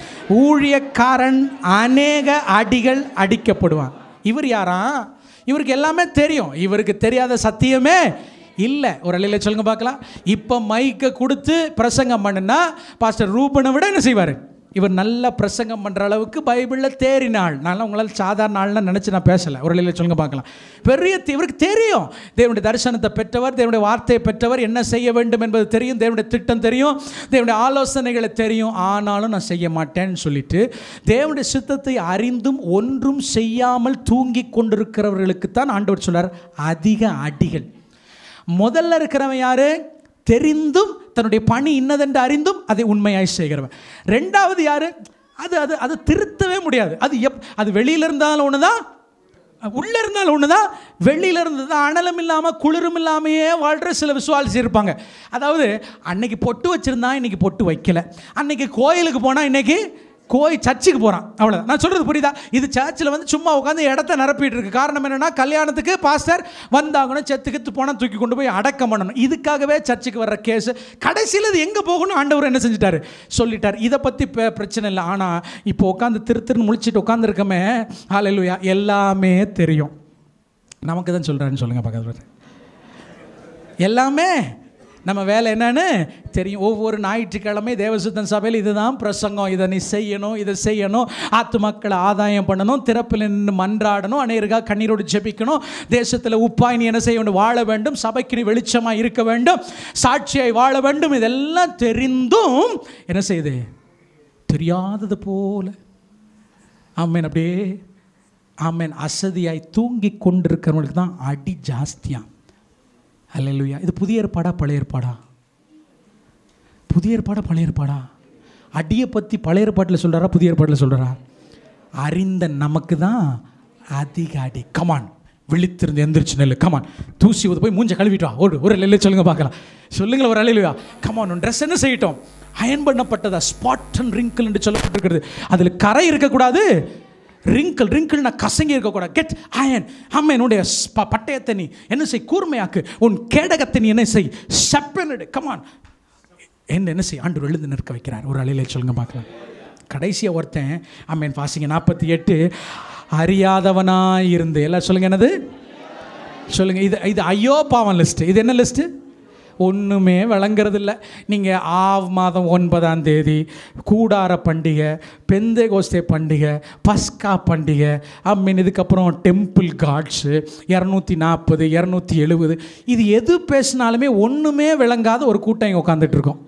ஊழியக்காரன் அநேக அடிகள் அடிக்கப்படுவான் இவர் யாரா இவருக்கு எல்லாமே தெரியும் இவருக்கு தெரியாத சத்தியமே இல்லை ஒரு அலையில் சொல்லுங்க பார்க்கலாம் இப்போ மைக்கை கொடுத்து பிரசங்கம் பண்ணுனா பாஸ்டர் ரூபனை விட என்ன செய்வார் இவர் நல்ல பிரசங்கம் பண்ணுற அளவுக்கு பைபிளில் தேறினாள் நான் உங்களால் சாதாரண நாள்னு நினச்சி நான் பேசலை ஒரு அலையில் சொல்லுங்க பார்க்கலாம் பெரிய தி- இவருக்கு தெரியும் தேவனுடைய தரிசனத்தை பெற்றவர் தேவனுடைய வார்த்தையை பெற்றவர் என்ன செய்ய வேண்டும் என்பது தெரியும் தேவனுடைய திட்டம் தெரியும் தேவனுடைய ஆலோசனைகளை தெரியும் ஆனாலும் நான் செய்ய மாட்டேன்னு சொல்லிட்டு தேவனுடைய சித்தத்தை அறிந்தும் ஒன்றும் செய்யாமல் தூங்கி கொண்டிருக்கிறவர்களுக்கு தான் ஆண்டவர் சொல்றார் அதிக அடிகள் முதல்ல இருக்கிறவன் யாரு தெரிந்தும் தன்னுடைய பணி இன்னதென்று அறிந்தும் அதை உண்மையாய் செய்கிறவன் ரெண்டாவது யாரு அது அது அது திருத்தவே முடியாது அது எப் அது வெளியில இருந்தாலும் ஒன்று தான் உள்ளே இருந்தாலும் ஒன்று தான் வெளியில இருந்து தான் அனலும் இல்லாமல் குளிரும் இல்லாமையே வாழ்கிற சில விசுவாசி இருப்பாங்க அதாவது அன்னைக்கு பொட்டு வச்சுருந்தா இன்னைக்கு பொட்டு வைக்கல அன்னைக்கு கோயிலுக்கு போனால் இன்னைக்கு கோய் சர்ச்சுக்கு போகிறான் அவ்வளோதான் நான் சொல்கிறது புரியுதா இது சர்ச்சில் வந்து சும்மா உட்காந்து இடத்த நிரப்பிட்டு இருக்கு காரணம் என்னென்னா கல்யாணத்துக்கு பாஸ்டர் வந்தாங்கணும் செத்து கித்து போனால் தூக்கி கொண்டு போய் அடக்கம் பண்ணணும் இதுக்காகவே சர்ச்சுக்கு வர்ற கேஸ் கடைசியில் இது எங்கே போகணும் ஆண்டவர் என்ன செஞ்சிட்டாரு சொல்லிட்டார் இதை பற்றி பிரச்சனை இல்லை ஆனால் இப்போ உட்காந்து திரு திருன்னு முழிச்சிட்டு உட்காந்துருக்கமே ஹalleluya எல்லாமே தெரியும் நமக்கு தான் சொல்கிறாருன்னு சொல்லுங்கள் பக்கத்தில் எல்லாமே நம்ம வேலை என்னன்னு தெரியும் ஒவ்வொரு ஞாயிற்றுக்கிழமை தேவசுத்தன் சபையில் இதுதான் பிரசங்கம் இதை நீ செய்யணும் இதை செய்யணும் ஆத்து மக்களை ஆதாயம் பண்ணணும் திறப்பில் நின்று மன்றாடணும் அநேருக்காக கண்ணீரோடு ஜெபிக்கணும் தேசத்தில் உப்பாய் நீ என்ன செய்ய வேண்டும் வாழ வேண்டும் சபைக்கு நீ வெளிச்சமாக இருக்க வேண்டும் சாட்சியாய் வாழ வேண்டும் இதெல்லாம் தெரிந்தும் என்ன செய்யுது தெரியாதது போல ஆமேன் அப்படியே ஆமேன் அசதியாய் தூங்கி கொண்டிருக்கிறவங்களுக்கு தான் அடி ஜாஸ்தியாக அல்லேலூயா இது புதிய ஏற்பாடா பழைய ஏற்பாடா புதிய ஏற்பாடா பழைய ஏற்பாடா அடியை பற்றி பழைய ஏற்பாட்டில் சொல்கிறாரா புதிய ஏற்பாட்டில் சொல்கிறாரா அறிந்த நமக்கு தான் அதிக அடி கமான் விழித்திருந்து எந்திரிச்சு நெல்லு கமான் தூசி ஊது போய் மூஞ்ச கழுவிட்டு வா ஒரு ஒரு லெல்லு சொல்லுங்க பார்க்கலாம் சொல்லுங்களேன் ஒரு அலையிலுயா கமான் உன் ட்ரெஸ் என்ன செய்யட்டும் அயன் பண்ணப்பட்டதா ஸ்பாட் அண்ட் ரிங்கிள் என்று சொல்லப்பட்டிருக்கிறது அதில் கரை இருக்கக்கூடாது ரிங்கிள் ரிங்கிள்னா கசங்கி இருக்கக்கூடாது கெட் அயன் ஆமாம் என்னுடைய ஸ்ப- பட்டயத்தை நீ என்ன செய் கூர்மையாக்கு உன் கேடகத்தை நீ என்ன செய் செப்பனிடு கமான் என்ன என்ன செய் ஆண்டு எழுந்து நிற்க வைக்கிறார் ஒரு அலையில சொல்லுங்க பார்க்கலாம் கடைசியாக ஒருத்தன் ஆமேன் பாசிங்க நாற்பத்தி எட்டு அறியாதவனாய் இருந்து எல்லாம் சொல்லுங்க என்னது சொல்லுங்க இது இது ஐயோ பாவம் லிஸ்ட்டு இது என்ன லிஸ்ட்டு ஒன்றுமே விளங்குறதில்ல நீங்கள் ஆவ் மாதம் ஒன்பதாம் தேதி கூடார பண்டிகை பெந்தை கோஸ்தே பண்டிகை பஸ்கா பண்டிகை அம்மீன் இதுக்கப்புறம் டெம்பிள் காட்ஸு இரநூத்தி நாற்பது இரநூத்தி எழுபது இது எது பேசினாலுமே ஒன்றுமே விளங்காத ஒரு கூட்டம் இங்கே உட்காந்துட்டு இருக்கோம்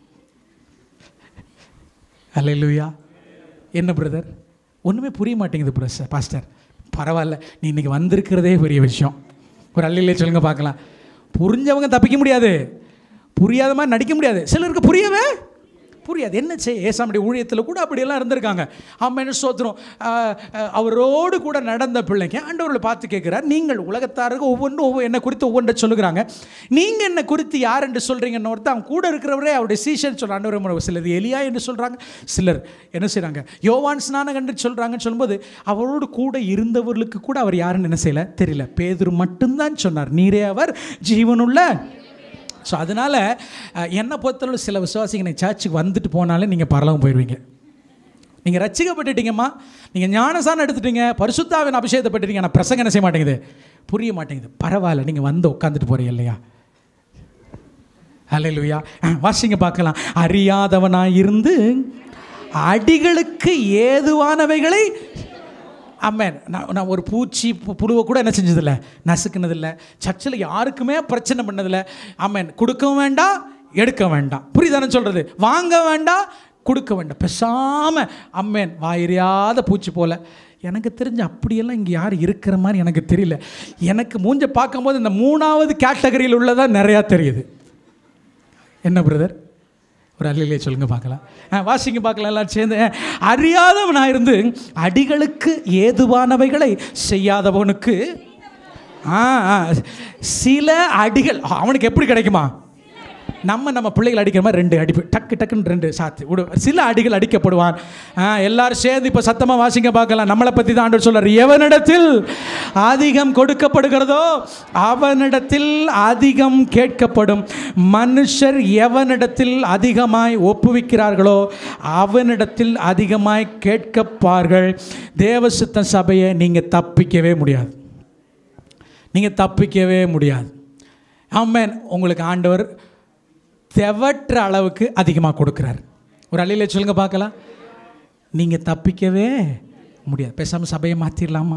அல்லேலூயா என்ன பிரதர் ஒன்றுமே புரிய மாட்டேங்குது பிரதர் பாஸ்டர் பரவாயில்ல நீ இன்னைக்கு வந்திருக்கிறதே பெரிய விஷயம் ஒரு அல்லையிலே சொல்லுங்க பார்க்கலாம் புரிஞ்சவங்க தப்பிக்க முடியாது புரியாத மாதிரி நடிக்க முடியாது சிலருக்கு புரியவே புரியாது என்ன செய்ய ஏசாமுடைய ஊழியத்தில் கூட அப்படியெல்லாம் இருந்திருக்காங்க அம்மன் சோத்திரம் ஆஹ், ஆஹ், அவரோடு கூட நடந்த பிள்ளைங்க ஆண்டவர்களை பார்த்து கேட்குறார் நீங்கள் உலகத்தாருக்கு ஒவ்வொன்றும் ஒவ்வொரு என்ன குறித்து ஒவ்வொன்றை சொல்லுகிறாங்க நீங்கள் என்ன குறித்து யார் என்று சொல்கிறீங்கன்னு ஒருத்தர் அவங்க கூட இருக்கிறவரே அவருடைய சீஷன் சொல்கிற ஆண்டவர் சிலர் எலியா என்று சொல்கிறாங்க சிலர் என்ன செய்கிறாங்க யோவான் ஸ்நானம் கண்டு சொல்கிறாங்கன்னு சொல்லும்போது அவரோடு கூட இருந்தவர்களுக்கு கூட அவர் யாருன்னு என்ன செய்யல தெரியல பேதுரு மட்டும்தான் சொன்னார் நீரே அவர் ஜீவனுள்ள ஸோ அதனால் என்னை பொறுத்தளவு சில விசுவாசிங்க நீங்கள் சர்ச்சுக்கு வந்துட்டு போனாலே நீங்கள் பரலவம் போயிடுவீங்க நீங்கள் ரட்சிக்கப்பட்டுட்டீங்கம்மா நீங்கள் ஞானசானம் எடுத்துட்டீங்க பரிசுத்தாவின் அபிஷேகத்தை பெற்றுட்டீங்க ஆனால் பிரசங்க என்ன செய்ய மாட்டேங்குது புரிய மாட்டேங்குது பரவாயில்ல நீங்கள் வந்து உட்காந்துட்டு போகிறீங்க இல்லையா அல்லேலூயா ஆ, வாசிங்க பார்க்கலாம் அறியாதவனாய் இருந்து அடிகளுக்கு ஏதுவானவைகளை ஆமேன் நான் நான் ஒரு பூச்சி பு- புழுவை கூட என்ன செஞ்சதில்லை நசுக்குனதில்ல சர்ச்சில் யாருக்குமே பிரச்சனை பண்ணதில்லை ஆமேன் கொடுக்கவும் வேண்டாம் எடுக்க வேண்டாம் புரியுதானே சொல்கிறது வாங்க வேண்டாம் கொடுக்க வேண்டாம் பேசாமல் அம்மேன் வாயிறியாத பூச்சி போல எனக்கு தெரிஞ்ச அப்படியெல்லாம் இங்கே யார் இருக்கிற மாதிரி எனக்கு தெரியல எனக்கு மூஞ்ச பார்க்கும்போது இந்த மூணாவது கேட்டகரியில் உள்ளதான் நிறையா தெரியுது என்ன பிரதர் ஒரு அல்லிலே சொல்லுங்க பார்க்கலாம் ஆ, வாசிங்க பார்க்கலாம் எல்லாரும் சேர்ந்து ஆ, அறியாதவனாக இருந்து அடிகளுக்கு ஏதுவானவைகளை செய்யாதவனுக்கு ஆ ஆ, சில அடிகள் அவனுக்கு எப்படி கிடைக்குமா நம்ம நம்ம பிள்ளைகள் அடிக்கிற மாதிரி ரெண்டு அடி டக்கு டக்குன்னு ரெண்டு சாத்து விடு சில அடிகள் அடிக்கப்படுவான் ஆ, எல்லாரும் சேர்ந்து இப்போ சத்தமாக வாசிங்க பார்க்கலாம் நம்மளை பற்றி தான் ஆண்டவர் சொல்றார் எவனிடத்தில் அதிகம் கொடுக்கப்படுகிறதோ அவனிடத்தில் அதிகம் கேட்கப்படும் மனுஷர் எவனிடத்தில் அதிகமாய் ஒப்புவிக்கிறார்களோ அவனிடத்தில் அதிகமாய் கேட்கப்பார்கள் தேவசுத்த சபையை நீங்கள் தப்பிக்கவே முடியாது நீங்கள் தப்பிக்கவே முடியாது ஆமேன் உங்களுக்கு ஆண்டவர் தெவற்ற அளவுக்கு அதிகமாக கொடுக்குறார் ஒரு அள்ளியில சொல்லுங்க பார்க்கலாம் நீங்கள் தப்பிக்கவே முடியாது பேசாமல் சபையை மாற்றிடலாமா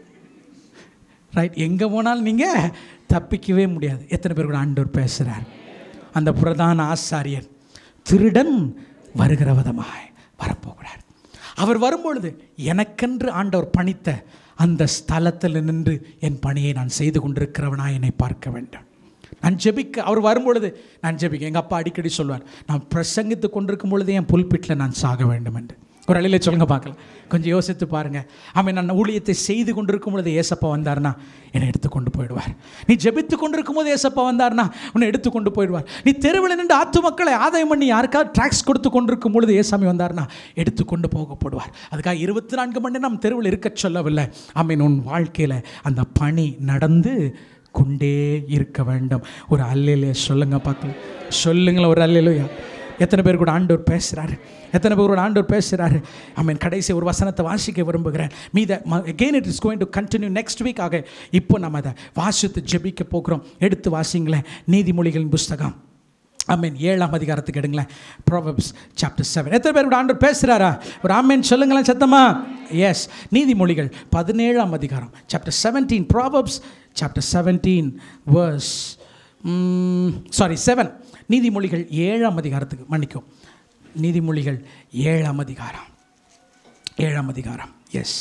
ரைட் எங்கே போனாலும் நீங்கள் தப்பிக்கவே முடியாது எத்தனை பேர் கூட ஆண்டவர் பேசுகிறார் அந்த பிரதான ஆசாரியர் திருடன் வருகிற விதமாய் வரப்போகிறார் அவர் வரும்பொழுது எனக்கென்று ஆண்டவர் பணித்த அந்த ஸ்தலத்தில் நின்று என் பணியை நான் செய்து கொண்டிருக்கிறவனாய் என்னை பார்க்க வேண்டும் நான் ஜெபிக்க அவர் வரும்பொழுது நான் ஜெபிக்க எங்கள் அப்பா அடிக்கடி சொல்வார் நான் பிரசங்கித்து கொண்டிருக்கும் பொழுது என் புல்பிட்டில் நான் சாக வேண்டும் என்று ஒரு அழில சொல்லுங்க பார்க்கலாம் கொஞ்சம் யோசித்து பாருங்க அவன் நான் ஊழியத்தை செய்து கொண்டிருக்கும் பொழுது ஏசப்பா வந்தார்னா என்னை எடுத்து கொண்டு போயிடுவார் நீ ஜெபித்து கொண்டிருக்கும் போது ஏசப்பா வந்தார்னா உன்னை எடுத்து கொண்டு போயிடுவார் நீ தெருவில் நின்று ஆத்து மக்களை ஆதாயம் பண்ணி யாருக்காவது ட்ராக்ஸ் கொடுத்து கொண்டிருக்கும் பொழுது ஏசாமி வந்தார்னா எடுத்து கொண்டு போகப்படுவார் அதுக்காக இருபத்தி நான்கு மணி நேரம் திருவில் இருக்க சொல்லவில்லை ஆமீன் உன் வாழ்க்கையில் அந்த பணி நடந்து கொண்டே இருக்க வேண்டும் ஒரு அல்லையிலே சொல்லுங்க பார்க்கலாம் சொல்லுங்களேன் ஒரு அல்லையிலையா எத்தனை பேர் கூட ஆண்டவர் பேசுகிறாரு எத்தனை பேர் கூட ஆண்டவர் பேசுகிறாரு ஐ மீன் கடைசி ஒரு வசனத்தை வாசிக்க விரும்புகிறேன் மீத again it is going to continue next week ஆக இப்போ நம்ம அதை வாசித்து ஜெபிக்க போகிறோம் எடுத்து வாசிங்களேன் நீதிமொழிகளின் புஸ்தகம் ஐ மீன் ஏழாம் அதிகாரத்துக்கு எடுங்களேன் ப்ராபப்ஸ் சாப்டர் செவன் எத்தனை பேர் கூட ஆண்டவர் பேசுகிறாரா ஒரு ஆமேன் சொல்லுங்களேன் சத்தமா எஸ் நீதிமொழிகள் பதினேழாம் அதிகாரம் chapter seventeen Proverbs chapter seventeen verse sorry seven நீதிமொழிகள் ஏழாம் அதிகாரத்துக்கு மன்னிக்கும் நீதிமொழிகள் ஏழாம் அதிகாரம் ஏழாம் அதிகாரம் yes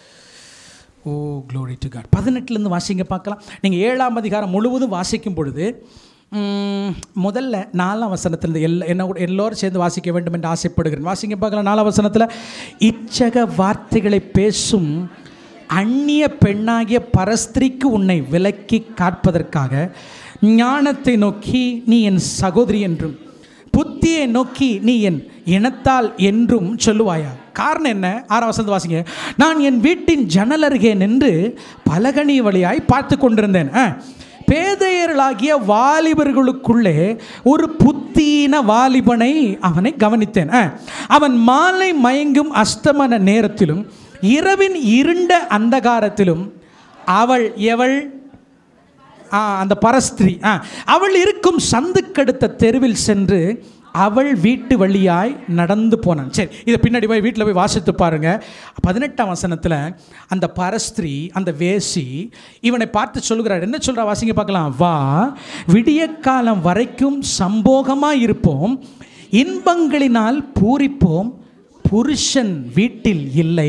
O glory to God பதினெட்டுலேருந்து வாசிங்க பார்க்கலாம் நீங்கள் ஏழாம் அதிகாரம் முழுவதும் வாசிக்கும் பொழுது ம், முதல்ல நாலாம் வசனத்திலிருந்து எல்லா என்ன கூட எல்லோரும் சேர்ந்து வாசிக்க வேண்டும் என்று ஆசைப்படுகிறேன் வாசிங்க பார்க்கலாம் நாலாம் வசனத்தில் இச்சக வார்த்தைகளை பேசும் அந்நிய பெண்ணாகிய பரஸ்திரிக்கு உன்னை விலக்கி காட்பதற்காக ஞானத்தை நோக்கி நீ என் சகோதரி என்றும் புத்தியை நோக்கி நீ என் இனத்தால் என்றும் சொல்லுவாயா காரணம் என்ன ஆறாம் வசனத்தை வாசிங்க நான் என் வீட்டின் ஜன்னல் அருகே நின்று பலகனி வழியாய் பார்த்து கொண்டிருந்தேன் ஆ. பேதையர்களாகிய வாலிபர்களுக்குள்ளே ஒரு புத்தீன வாலிபனை அவனை கவனித்தேன் ஆ. அவன் மாலை மயங்கும் அஸ்தமன நேரத்திலும் இரவின் இருண்ட அந்தகாரத்திலும் அவள் எவள் ஆ அந்த பரஸ்திரி ஆ அவள் இருக்கும் சந்துக்கடுத்த தெருவில் சென்று அவள் வீட்டு வழியாய் நடந்து போனான் சரி இதை பின்னாடி போய் வீட்டில் போய் வாசித்து பாருங்க பதினெட்டாம் வசனத்தில் அந்த பரஸ்திரி அந்த வேசி இவனை பார்த்து சொல்கிறார் என்ன சொல்கிறா வாசிங்க பார்க்கலாம் வா விடிய காலம் வரைக்கும் சம்போகமாக இருப்போம் இன்பங்களினால் பூரிப்போம் புருஷன் வீட்டில் இல்லை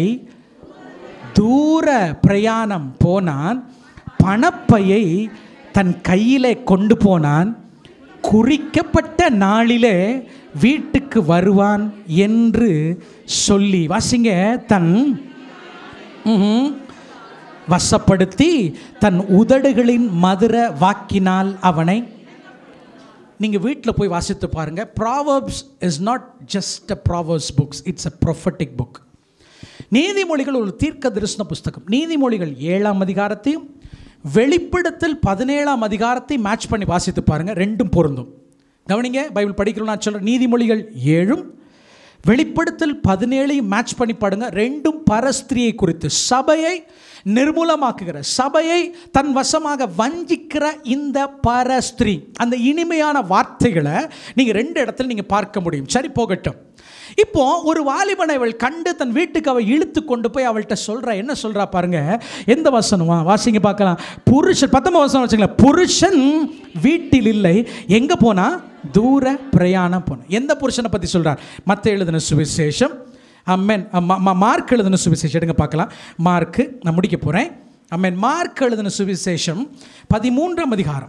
தூர பிரயாணம் போனான் பணப்பையை தன் கையிலே கொண்டு போனான் குறிக்கப்பட்ட நாளிலே வீட்டுக்கு வருவான் என்று சொல்லி வாசிங்க தன் ம்ஹும், வசப்படுத்தி தன் உதடுகளின் மதுர வாக்கினால் அவனை நீங்கள் வீட்டில் போய் வாசித்து பாருங்கள் Proverbs is not just a Proverbs books it's a prophetic book நீதிமொழிகள் ஒரு தீர்க்க தரிசன புஸ்தகம் நீதிமொழிகள் ஏழாம் அதிகாரத்தையும் வெளிப்படுத்தல் பதினேழாம் அதிகாரத்தை மேட்ச் பண்ணி வாசித்து பாருங்கள் ரெண்டும் பொருந்தும் கவனிங்க பைபிள் படிக்கிறோம் நான் சொல்கிறேன் நீதிமொழிகள் ஏழும் வெளிப்படுத்தல் பதினேழையும் மேட்ச் பண்ணி பாடுங்க ரெண்டும் பரஸ்திரியை குறித்து சபையை நிர்மூலமாக்குகிற சபையை தன் வசமாக வஞ்சிக்கிற இந்த பரஸ்திரி அந்த இனிமையான வார்த்தைகளை நீங்கள் ரெண்டு இடத்துல நீங்கள் பார்க்க முடியும் சரி போகட்டும் இப்போ ஒரு வாலிபனை அவள் கண்டு தன் வீட்டுக்கு அவள் இழுத்து கொண்டு போய் அவள்கிட்ட சொல்றா என்ன சொல்றா பாருங்க எந்த வசனமா வாசிங்க பார்க்கலாம் புருஷன் பத்தொன்பது வசனம் வச்சுங்களேன் புருஷன் வீட்டில் இல்லை எங்க போனா தூர பிரயாணம் போன எந்த புருஷனை பத்தி சொல்றார் மத்த எழுதின சுவிசேஷம் அம்மன் மார்க் எழுதின சுவிசேஷம் எடுங்க பார்க்கலாம் மார்க்கு நான் முடிக்க போறேன் அம்மன் மார்க் எழுதின சுவிசேஷம் பதிமூன்றாம் அதிகாரம்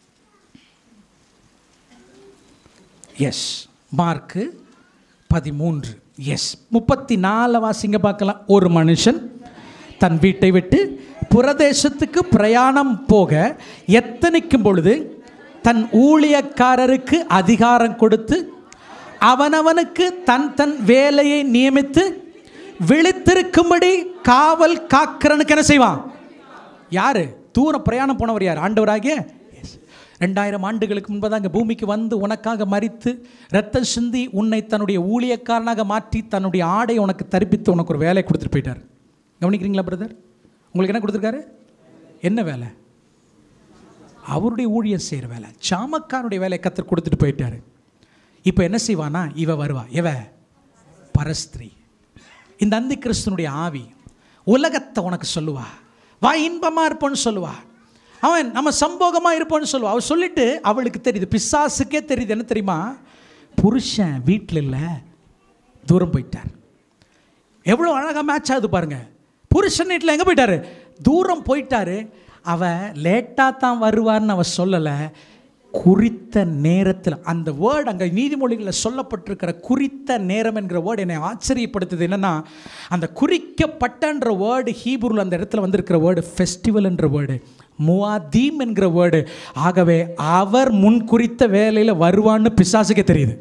எஸ் மார்க்கு பதிமூன்று எஸ் முப்பத்தி நாலு வாசிங்க பார்க்கலாம் ஒரு மனுஷன் தன் வீட்டை விட்டு புரதேசத்துக்கு பிரயாணம் போக எத்தனைக்கும் பொழுது தன் ஊழியக்காரருக்கு அதிகாரம் கொடுத்து அவனவனுக்கு தன் தன் வேலையை நியமித்து விழித்திருக்கும்படி காவல் காக்கிறனுக்கு என்ன செய்வான் யாரு தூரம் பிரயாணம் போனவர் யார் ஆண்டவராகிய எஸ் ரெண்டாயிரம் ஆண்டுகளுக்கு முன்பதாக இங்கே பூமிக்கு வந்து உனக்காக மறித்து ரத்தம் சிந்தி உன்னை தன்னுடைய ஊழியக்காரனாக மாற்றி தன்னுடைய ஆடை உனக்கு தரிப்பித்து உனக்கு ஒரு வேலை கொடுத்துட்டு போயிட்டார் கவனிக்கிறீங்களா பிரதர் உங்களுக்கு என்ன கொடுத்துருக்காரு என்ன வேலை அவருடைய ஊழியர் செய்கிற வேலை சாமக்காருடைய வேலையை கத்தர் கொடுத்துட்டு போயிட்டாரு இப்போ என்ன செய்வானா இவ வருவா இவ பரஸ்திரி இந்த அந்தி கிறிஸ்தனுடைய ஆவி உலகத்தை உனக்கு சொல்லுவா வா இன்பமாக இருப்போன்னு சொல்லுவா அவன் நம்ம சம்போகமாக இருப்போன்னு சொல்லுவா அவள் சொல்லிட்டு அவளுக்கு தெரியுது பிசாசுக்கே தெரியுது என்ன தெரியுமா புருஷன் வீட்டில் இல்லை தூரம் போயிட்டார் எவ்வளோ அழகாக மேட்ச் ஆகுது பாருங்க புருஷன் வீட்டில் எங்கே போயிட்டாரு தூரம் போயிட்டாரு அவ லேட்டாக தான் வருவார்னு அவ சொல்லலை குறித்த நேரத்தில் அந்த வேர்டு அங்கே நீதிமொழிகளில் சொல்லப்பட்டிருக்கிற குறித்த நேரம் என்கிற வேர்டு என்னை ஆச்சரியப்படுத்துது என்னென்னா அந்த குறிக்கப்பட்டன்ற வேர்டு ஹீபூரில் அந்த இடத்துல வந்திருக்கிற வேர்டு ஃபெஸ்டிவல் என்ற வேர்டு முவாதீம் என்கிற வேர்டு ஆகவே அவர் முன் குறித்த வேலையில் வருவான்னு பிசாசுக்கே தெரியுது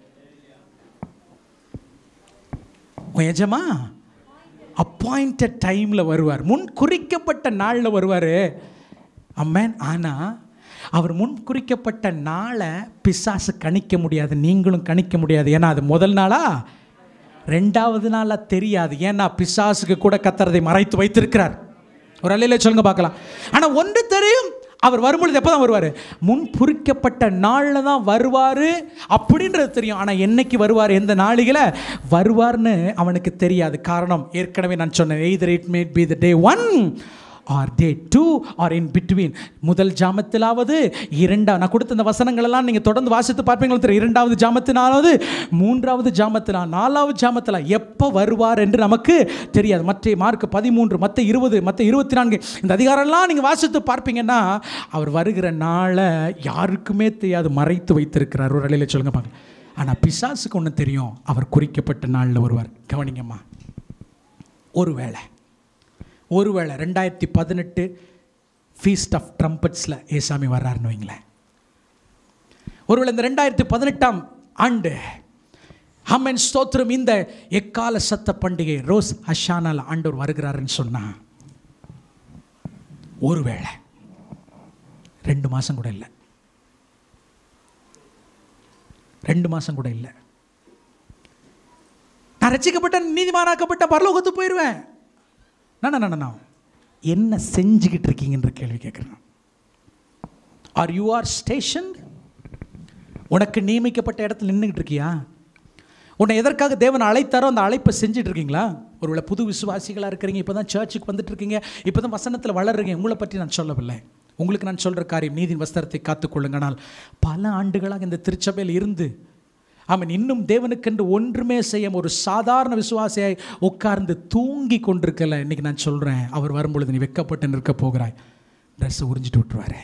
உன் எஜமா அப்பாயிண்டட் டைமில் வருவார் முன் குறிக்கப்பட்ட நாளில் வருவார் அம்மேன் ஆனால் அவர் முன் குறிக்கப்பட்ட நாளை பிசாசு கணிக்க முடியாது நீங்களும் கணிக்க முடியாது ஏன்னா அது முதல் நாளா ரெண்டாவது நாளாக தெரியாது ஏன்னா பிசாசுக்கு கூட கத்துறதை மறைத்து வைத்திருக்கிறார் ஒரு அல்லையில சொல்லுங்க பார்க்கலாம் ஆனால் ஒன்று தெரியும் அவர் வரும்பொழுது எப்போ தான் வருவார் முன் குறிக்கப்பட்ட நாளில் தான் வருவார் அப்படின்றது தெரியும் ஆனால் என்னைக்கு வருவார் எந்த நாளிகளை வருவார்னு அவனுக்கு தெரியாது காரணம் ஏற்கனவே நான் சொன்னேன் either it made be the day one or day two or in between முதல் ஜாமத்திலாவது இரண்டாவது நான் கொடுத்த இந்த வசனங்களெல்லாம் நீங்கள் தொடர்ந்து வாசித்து பார்ப்பீங்களா தெரியும் இரண்டாவது ஜாமத்தினாலாவது மூன்றாவது ஜாமத்தினா நாலாவது ஜாமத்தில் எப்போ வருவார் என்று நமக்கு தெரியாது மற்ற மார்க் பதிமூன்று மற்ற இருபது மற்ற இருபத்தி நான்கு இந்த அதிகாரம்லாம் நீங்கள் வாசித்து பார்ப்பீங்கன்னா அவர் வருகிற நாளை யாருக்குமே தெரியாது மறைத்து வைத்திருக்கிறார் ஒரு அலையில் சொல்லுங்க பாருங்க ஆனால் பிசாசுக்கு ஒன்று தெரியும் அவர் குறிக்கப்பட்ட நாளில் வருவார் கவனிங்கம்மா ஒருவேளை ஒருவேளை ரெண்டாயிரத்தி பதினெட்டு ஃபீஸ்ட் ஆஃப் ட்ரம்பட்ஸில் ஏசாமி வர்றாருன்னு வைங்களேன் ஒருவேளை இந்த ரெண்டாயிரத்தி பதினெட்டாம் ஆண்டு ஹம்மன் ஸ்தோத்திரம் இந்த எக்கால சத்த பண்டிகை ரோஸ் ஹஷானால் ஆண்டவர் வருகிறாருன்னு சொன்னா ஒருவேளை ரெண்டு மாதம் கூட இல்லை ரெண்டு மாதம் கூட இல்லை நான் ரசிக்கப்பட்ட நீதிமானாக்கப்பட்ட பரலோகத்துக்கு போயிடுவேன் நான் நான் என்ன செஞ்சுக்கிட்டு இருக்கீங்கன்ற கேள்வி கேட்குறேன் ஆர் யூ ஆர் ஸ்டேஷன் உனக்கு நியமிக்கப்பட்ட இடத்துல நின்றுக்கிட்டு இருக்கியா உன்னை எதற்காக தேவன் அழைத்தாரோ அந்த அழைப்பை செஞ்சுட்டு இருக்கீங்களா ஒருவேளை புது விசுவாசிகளாக இருக்கிறீங்க இப்போ தான் சர்ச்சுக்கு வந்துட்டு இருக்கீங்க இப்போ தான் வசனத்தில் வளர்றீங்க உங்களை பற்றி நான் சொல்லவில்லை உங்களுக்கு நான் சொல்கிற காரியம் நீதியின் வஸ்திரத்தை காத்துக்கொள்ளுங்கனால் பல ஆண்டுகளாக இந்த திருச்சபையில் இருந்து அவன் இன்னும் தேவனுக்கென்று ஒன்றுமே செய்ய ஒரு சாதாரண விசுவாசியாய் உட்கார்ந்து தூங்கி கொண்டிருக்கல இன்னைக்கு நான் சொல்கிறேன் அவர் வரும்பொழுது நீ வெக்கப்பட்டு நிற்க போகிறாய் ட்ரெஸ்ஸை உறிஞ்சிட்டு விட்டுருவாரு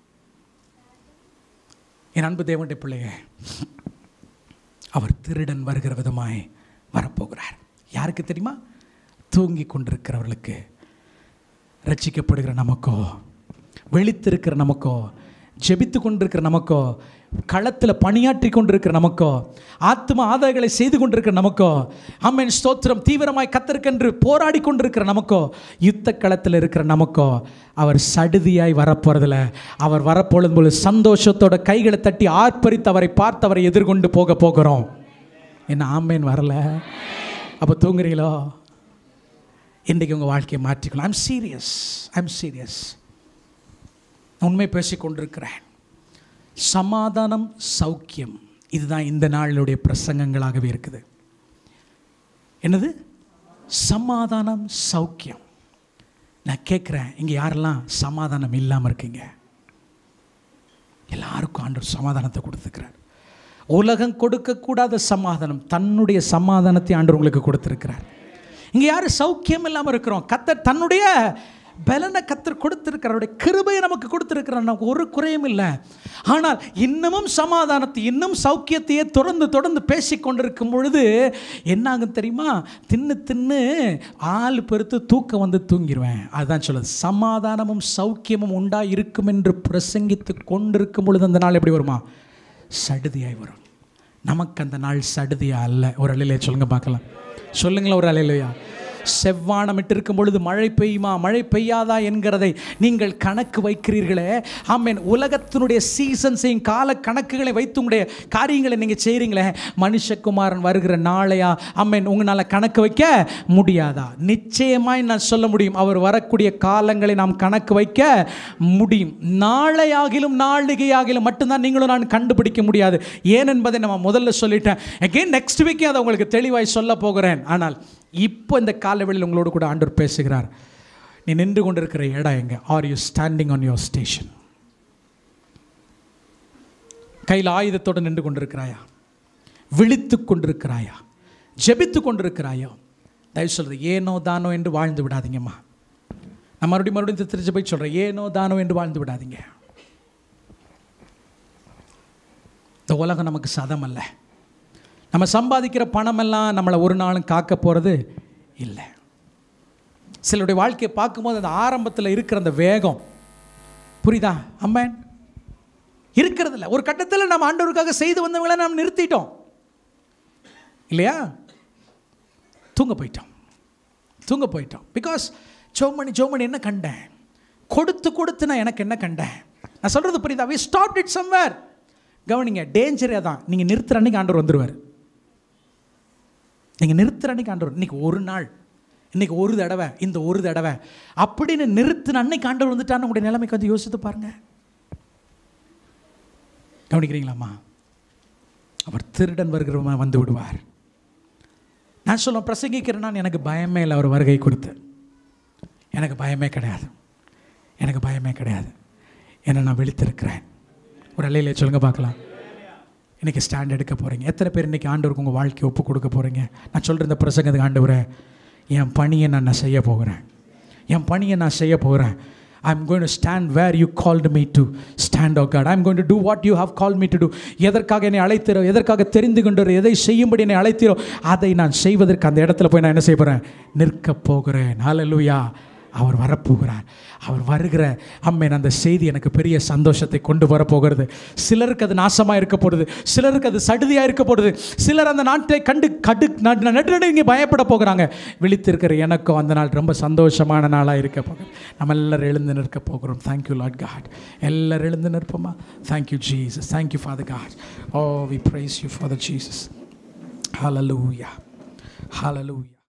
என் அன்பு தேவனுடைய பிள்ளைய அவர் திருடன் வருகிற விதமாய் வரப்போகிறார் யாருக்கு தெரியுமா தூங்கி கொண்டிருக்கிறவர்களுக்கு ரட்சிக்கப்படுகிற நமக்கோ வெளித்திருக்கிற நமக்கோ ஜெபித்து கொண்டிருக்கிற நமக்கோ களத்தில் பணியாற்றி கொண்டிருக்கிற நமக்கோ ஆத்ம ஆதாயங்களை செய்து கொண்டிருக்கிற நமக்கோ அம்மன் ஸ்தோத்திரம் தீவிரமாய் கத்திருக்கென்று போராடி கொண்டிருக்கிற நமக்கோ யுத்த களத்தில் இருக்கிற நமக்கோ அவர் சடுதியாய் வரப்போறதில்ல அவர் வரப்பொழுது போது சந்தோஷத்தோட கைகளை தட்டி ஆர்ப்பரித்து அவரை பார்த்து அவரை எதிர்கொண்டு போக போகிறோம் என்ன ஆமேன் வரல அப்போ தூங்குறீங்களோ இன்றைக்கு உங்கள் வாழ்க்கையை மாற்றிக்கலாம் ஐம் சீரியஸ் ஐம் சீரியஸ் உண்மை பேசிக் கொண்டிருக்கிறேன் சமாதானம் சௌக்கியம் இதுதான் இந்த நாளினுடைய பிரசங்கங்களாகவே இருக்குது என்னது சமாதானம் சௌக்கியம் நான் கேட்குறேன் இங்கே யாரெல்லாம் சமாதானம் இல்லாமல் இருக்கீங்க எல்லாருக்கும் ஆண்டவர் சமாதானத்தை கொடுத்துருக்கிறார் உலகம் கொடுக்கக்கூடாத சமாதானம் தன்னுடைய சமாதானத்தை ஆண்டவர் உங்களுக்கு கொடுத்துருக்கிறார் இங்கே யார் சௌக்கியம் இல்லாமல் இருக்கிறோம் கத்தர் தன்னுடைய பலனை கத்தர் கொடுத்துருக்கிறாருடைய கிருபையை நமக்கு கொடுத்துருக்கிறார் நமக்கு ஒரு குறையும் இல்லை ஆனால் இன்னமும் சமாதானத்தை இன்னும் சௌக்கியத்தையே தொடர்ந்து தொடர்ந்து பேசி கொண்டிருக்கும் பொழுது என்னாகும் தெரியுமா தின்னு தின்னு ஆள் பெருத்து தூக்கம் வந்து தூங்கிடுவேன் அதுதான் சொல்லுது சமாதானமும் சௌக்கியமும் உண்டா இருக்கும் என்று பிரசங்கித்து கொண்டிருக்கும் பொழுது அந்த நாள் எப்படி வருமா சடுதியாய் வரும் நமக்கு அந்த நாள் சடுதியா அல்ல ஒரு அலையிலே சொல்லுங்க பார்க்கலாம் சொல்லுங்களேன் ஒரு அலையிலையா செவ்வானமிட்டு இருக்கும் பொழுது மழை பெய்யுமா மழை பெய்யாதா என்கிறதை நீங்கள் கணக்கு வைக்கிறீர்களே ஆமேன் உலகத்தினுடைய சீசன்ஸையும் கால கணக்குகளை வைத்து உங்களுடைய காரியங்களை நீங்கள் செய்கிறீங்களே மனுஷகுமாரன் வருகிற நாளையா ஆமேன் உங்களால் கணக்கு வைக்க முடியாதா நிச்சயமாய் நான் சொல்ல முடியும் அவர் வரக்கூடிய காலங்களை நாம் கணக்கு வைக்க முடியும் நாளையாகிலும் நாளிகையாகிலும் மட்டும்தான் நீங்களும் நான் கண்டுபிடிக்க முடியாது ஏன் என்பதை நம்ம முதல்ல சொல்லிட்டேன் அகெயின் நெக்ஸ்ட் வீக்கே அதை உங்களுக்கு தெளிவாய் சொல்ல போகிறேன் ஆனால் இப்போ இந்த காலவெளியில் உங்களோடு கூட ஆண்டவர் பேசுகிறார் நீ நின்று கொண்டிருக்கிற இடம் எங்க are you standing on your station கையில் ஆயுதத்தோடு நின்று கொண்டிருக்கிறாயா விழித்து கொண்டிருக்கிறாயா ஜெபித்து கொண்டிருக்கிறாயா தயவு சொல்றது ஏனோ தானோ என்று வாழ்ந்து விடாதீங்கம்மா நான் மறுபடியும் மறுபடியும் திருச்சி போய் சொல்கிறேன் ஏனோ தானோ என்று வாழ்ந்து விடாதீங்க இந்த உலகம் நமக்கு சதம் அல்ல நம்ம சம்பாதிக்கிற பணமெல்லாம் நம்மளை ஒரு நாளும் காக்க போகிறது இல்லை சிலருடைய வாழ்க்கையை பார்க்கும்போது அந்த ஆரம்பத்தில் இருக்கிற அந்த வேகம் புரியுதா அம்மன் இருக்கிறது இல்லை ஒரு கட்டத்தில் நம்ம ஆண்டவருக்காக செய்து வந்தவங்களை நாம் நிறுத்திட்டோம் இல்லையா தூங்க போயிட்டோம் தூங்க போயிட்டோம் பிகாஸ் ஜோமணி ஜோமணி என்ன கண்டேன் கொடுத்து கொடுத்து நான் எனக்கு என்ன கண்டேன் நான் சொல்கிறது புரியுதா வி ஸ்டாப் இட் சம்வேர் கவனிங்க டேஞ்சரே தான் நீங்கள் நிறுத்துற அன்னைக்கு ஆண்டவர் வந்துடுவார் நீங்கள் நிறுத்துற அன்னைக்கு ஆண்டவர் இன்னைக்கு ஒரு நாள் இன்னைக்கு ஒரு தடவை இந்த ஒரு தடவை அப்படின்னு நிறுத்தின அன்னைக்கு ஆண்டவர் வந்துட்டான்னு உங்களுடைய நிலைமைக்கு வந்து யோசித்து பாருங்க கவனிக்கிறீங்களாம்மா அவர் திருடன் வருகிறவன் வந்து விடுவார் நான் சொல்ல பிரசங்கிக்கிறேன்னா எனக்கு பயமே இல்லை அவர் வருகை கொடுத்து எனக்கு பயமே கிடையாது எனக்கு பயமே கிடையாது ஏன்னா நான் விழித்திருக்கிறேன் ஒரு அலையிலே சொல்லுங்க பார்க்கலாம் இன்றைக்கி ஸ்டாண்ட் எடுக்க போகிறீங்க எத்தனை பேர் இன்றைக்கி ஆண்டவருக்கு உங்கள் வாழ்க்கையை ஒப்பு கொடுக்க போகிறீங்க நான் சொல்கிற இந்த பிரசங்கத்துக்கு ஆண்டவரை என் பணியை நான் நான் செய்ய போகிறேன் என் பணியை நான் செய்ய போகிறேன் I am going to stand where you called me to stand O God I am going to do what you have call me to do எதற்காக என்னை அழைத்திரோ எதற்காக தெரிந்து கொண்டோ எதை செய்யும்படி என்னை அழைத்திரோ அதை நான் செய்வதற்கு அந்த இடத்துல போய் நான் என்ன செய்ய போகிறேன் நிற்க போகிறேன் ஹalleluya அவர் வரப்போகிறார் அவர் வருகிற அம்மேன் அந்த செய்தி எனக்கு பெரிய சந்தோஷத்தை கொண்டு வரப்போகிறது சிலருக்கு அது நாசமாக இருக்க போடுது சிலருக்கு அது சடுதியாக இருக்க போடுது சிலர் அந்த நாட்டை கண்டு கடு நடு இங்கே பயப்பட போகிறாங்க விழித்திருக்கிற எனக்கும் அந்த நாள் ரொம்ப சந்தோஷமான நாளாக இருக்க போகுது நம்ம எல்லாரும் எழுந்து நிற்க போகிறோம் தேங்க்யூ லாட் காட் எல்லாரும் எழுந்து நிற்போமா thank you Jesus thank you Father God O we praise you Father Jesus ஹalleluya ஹalleluya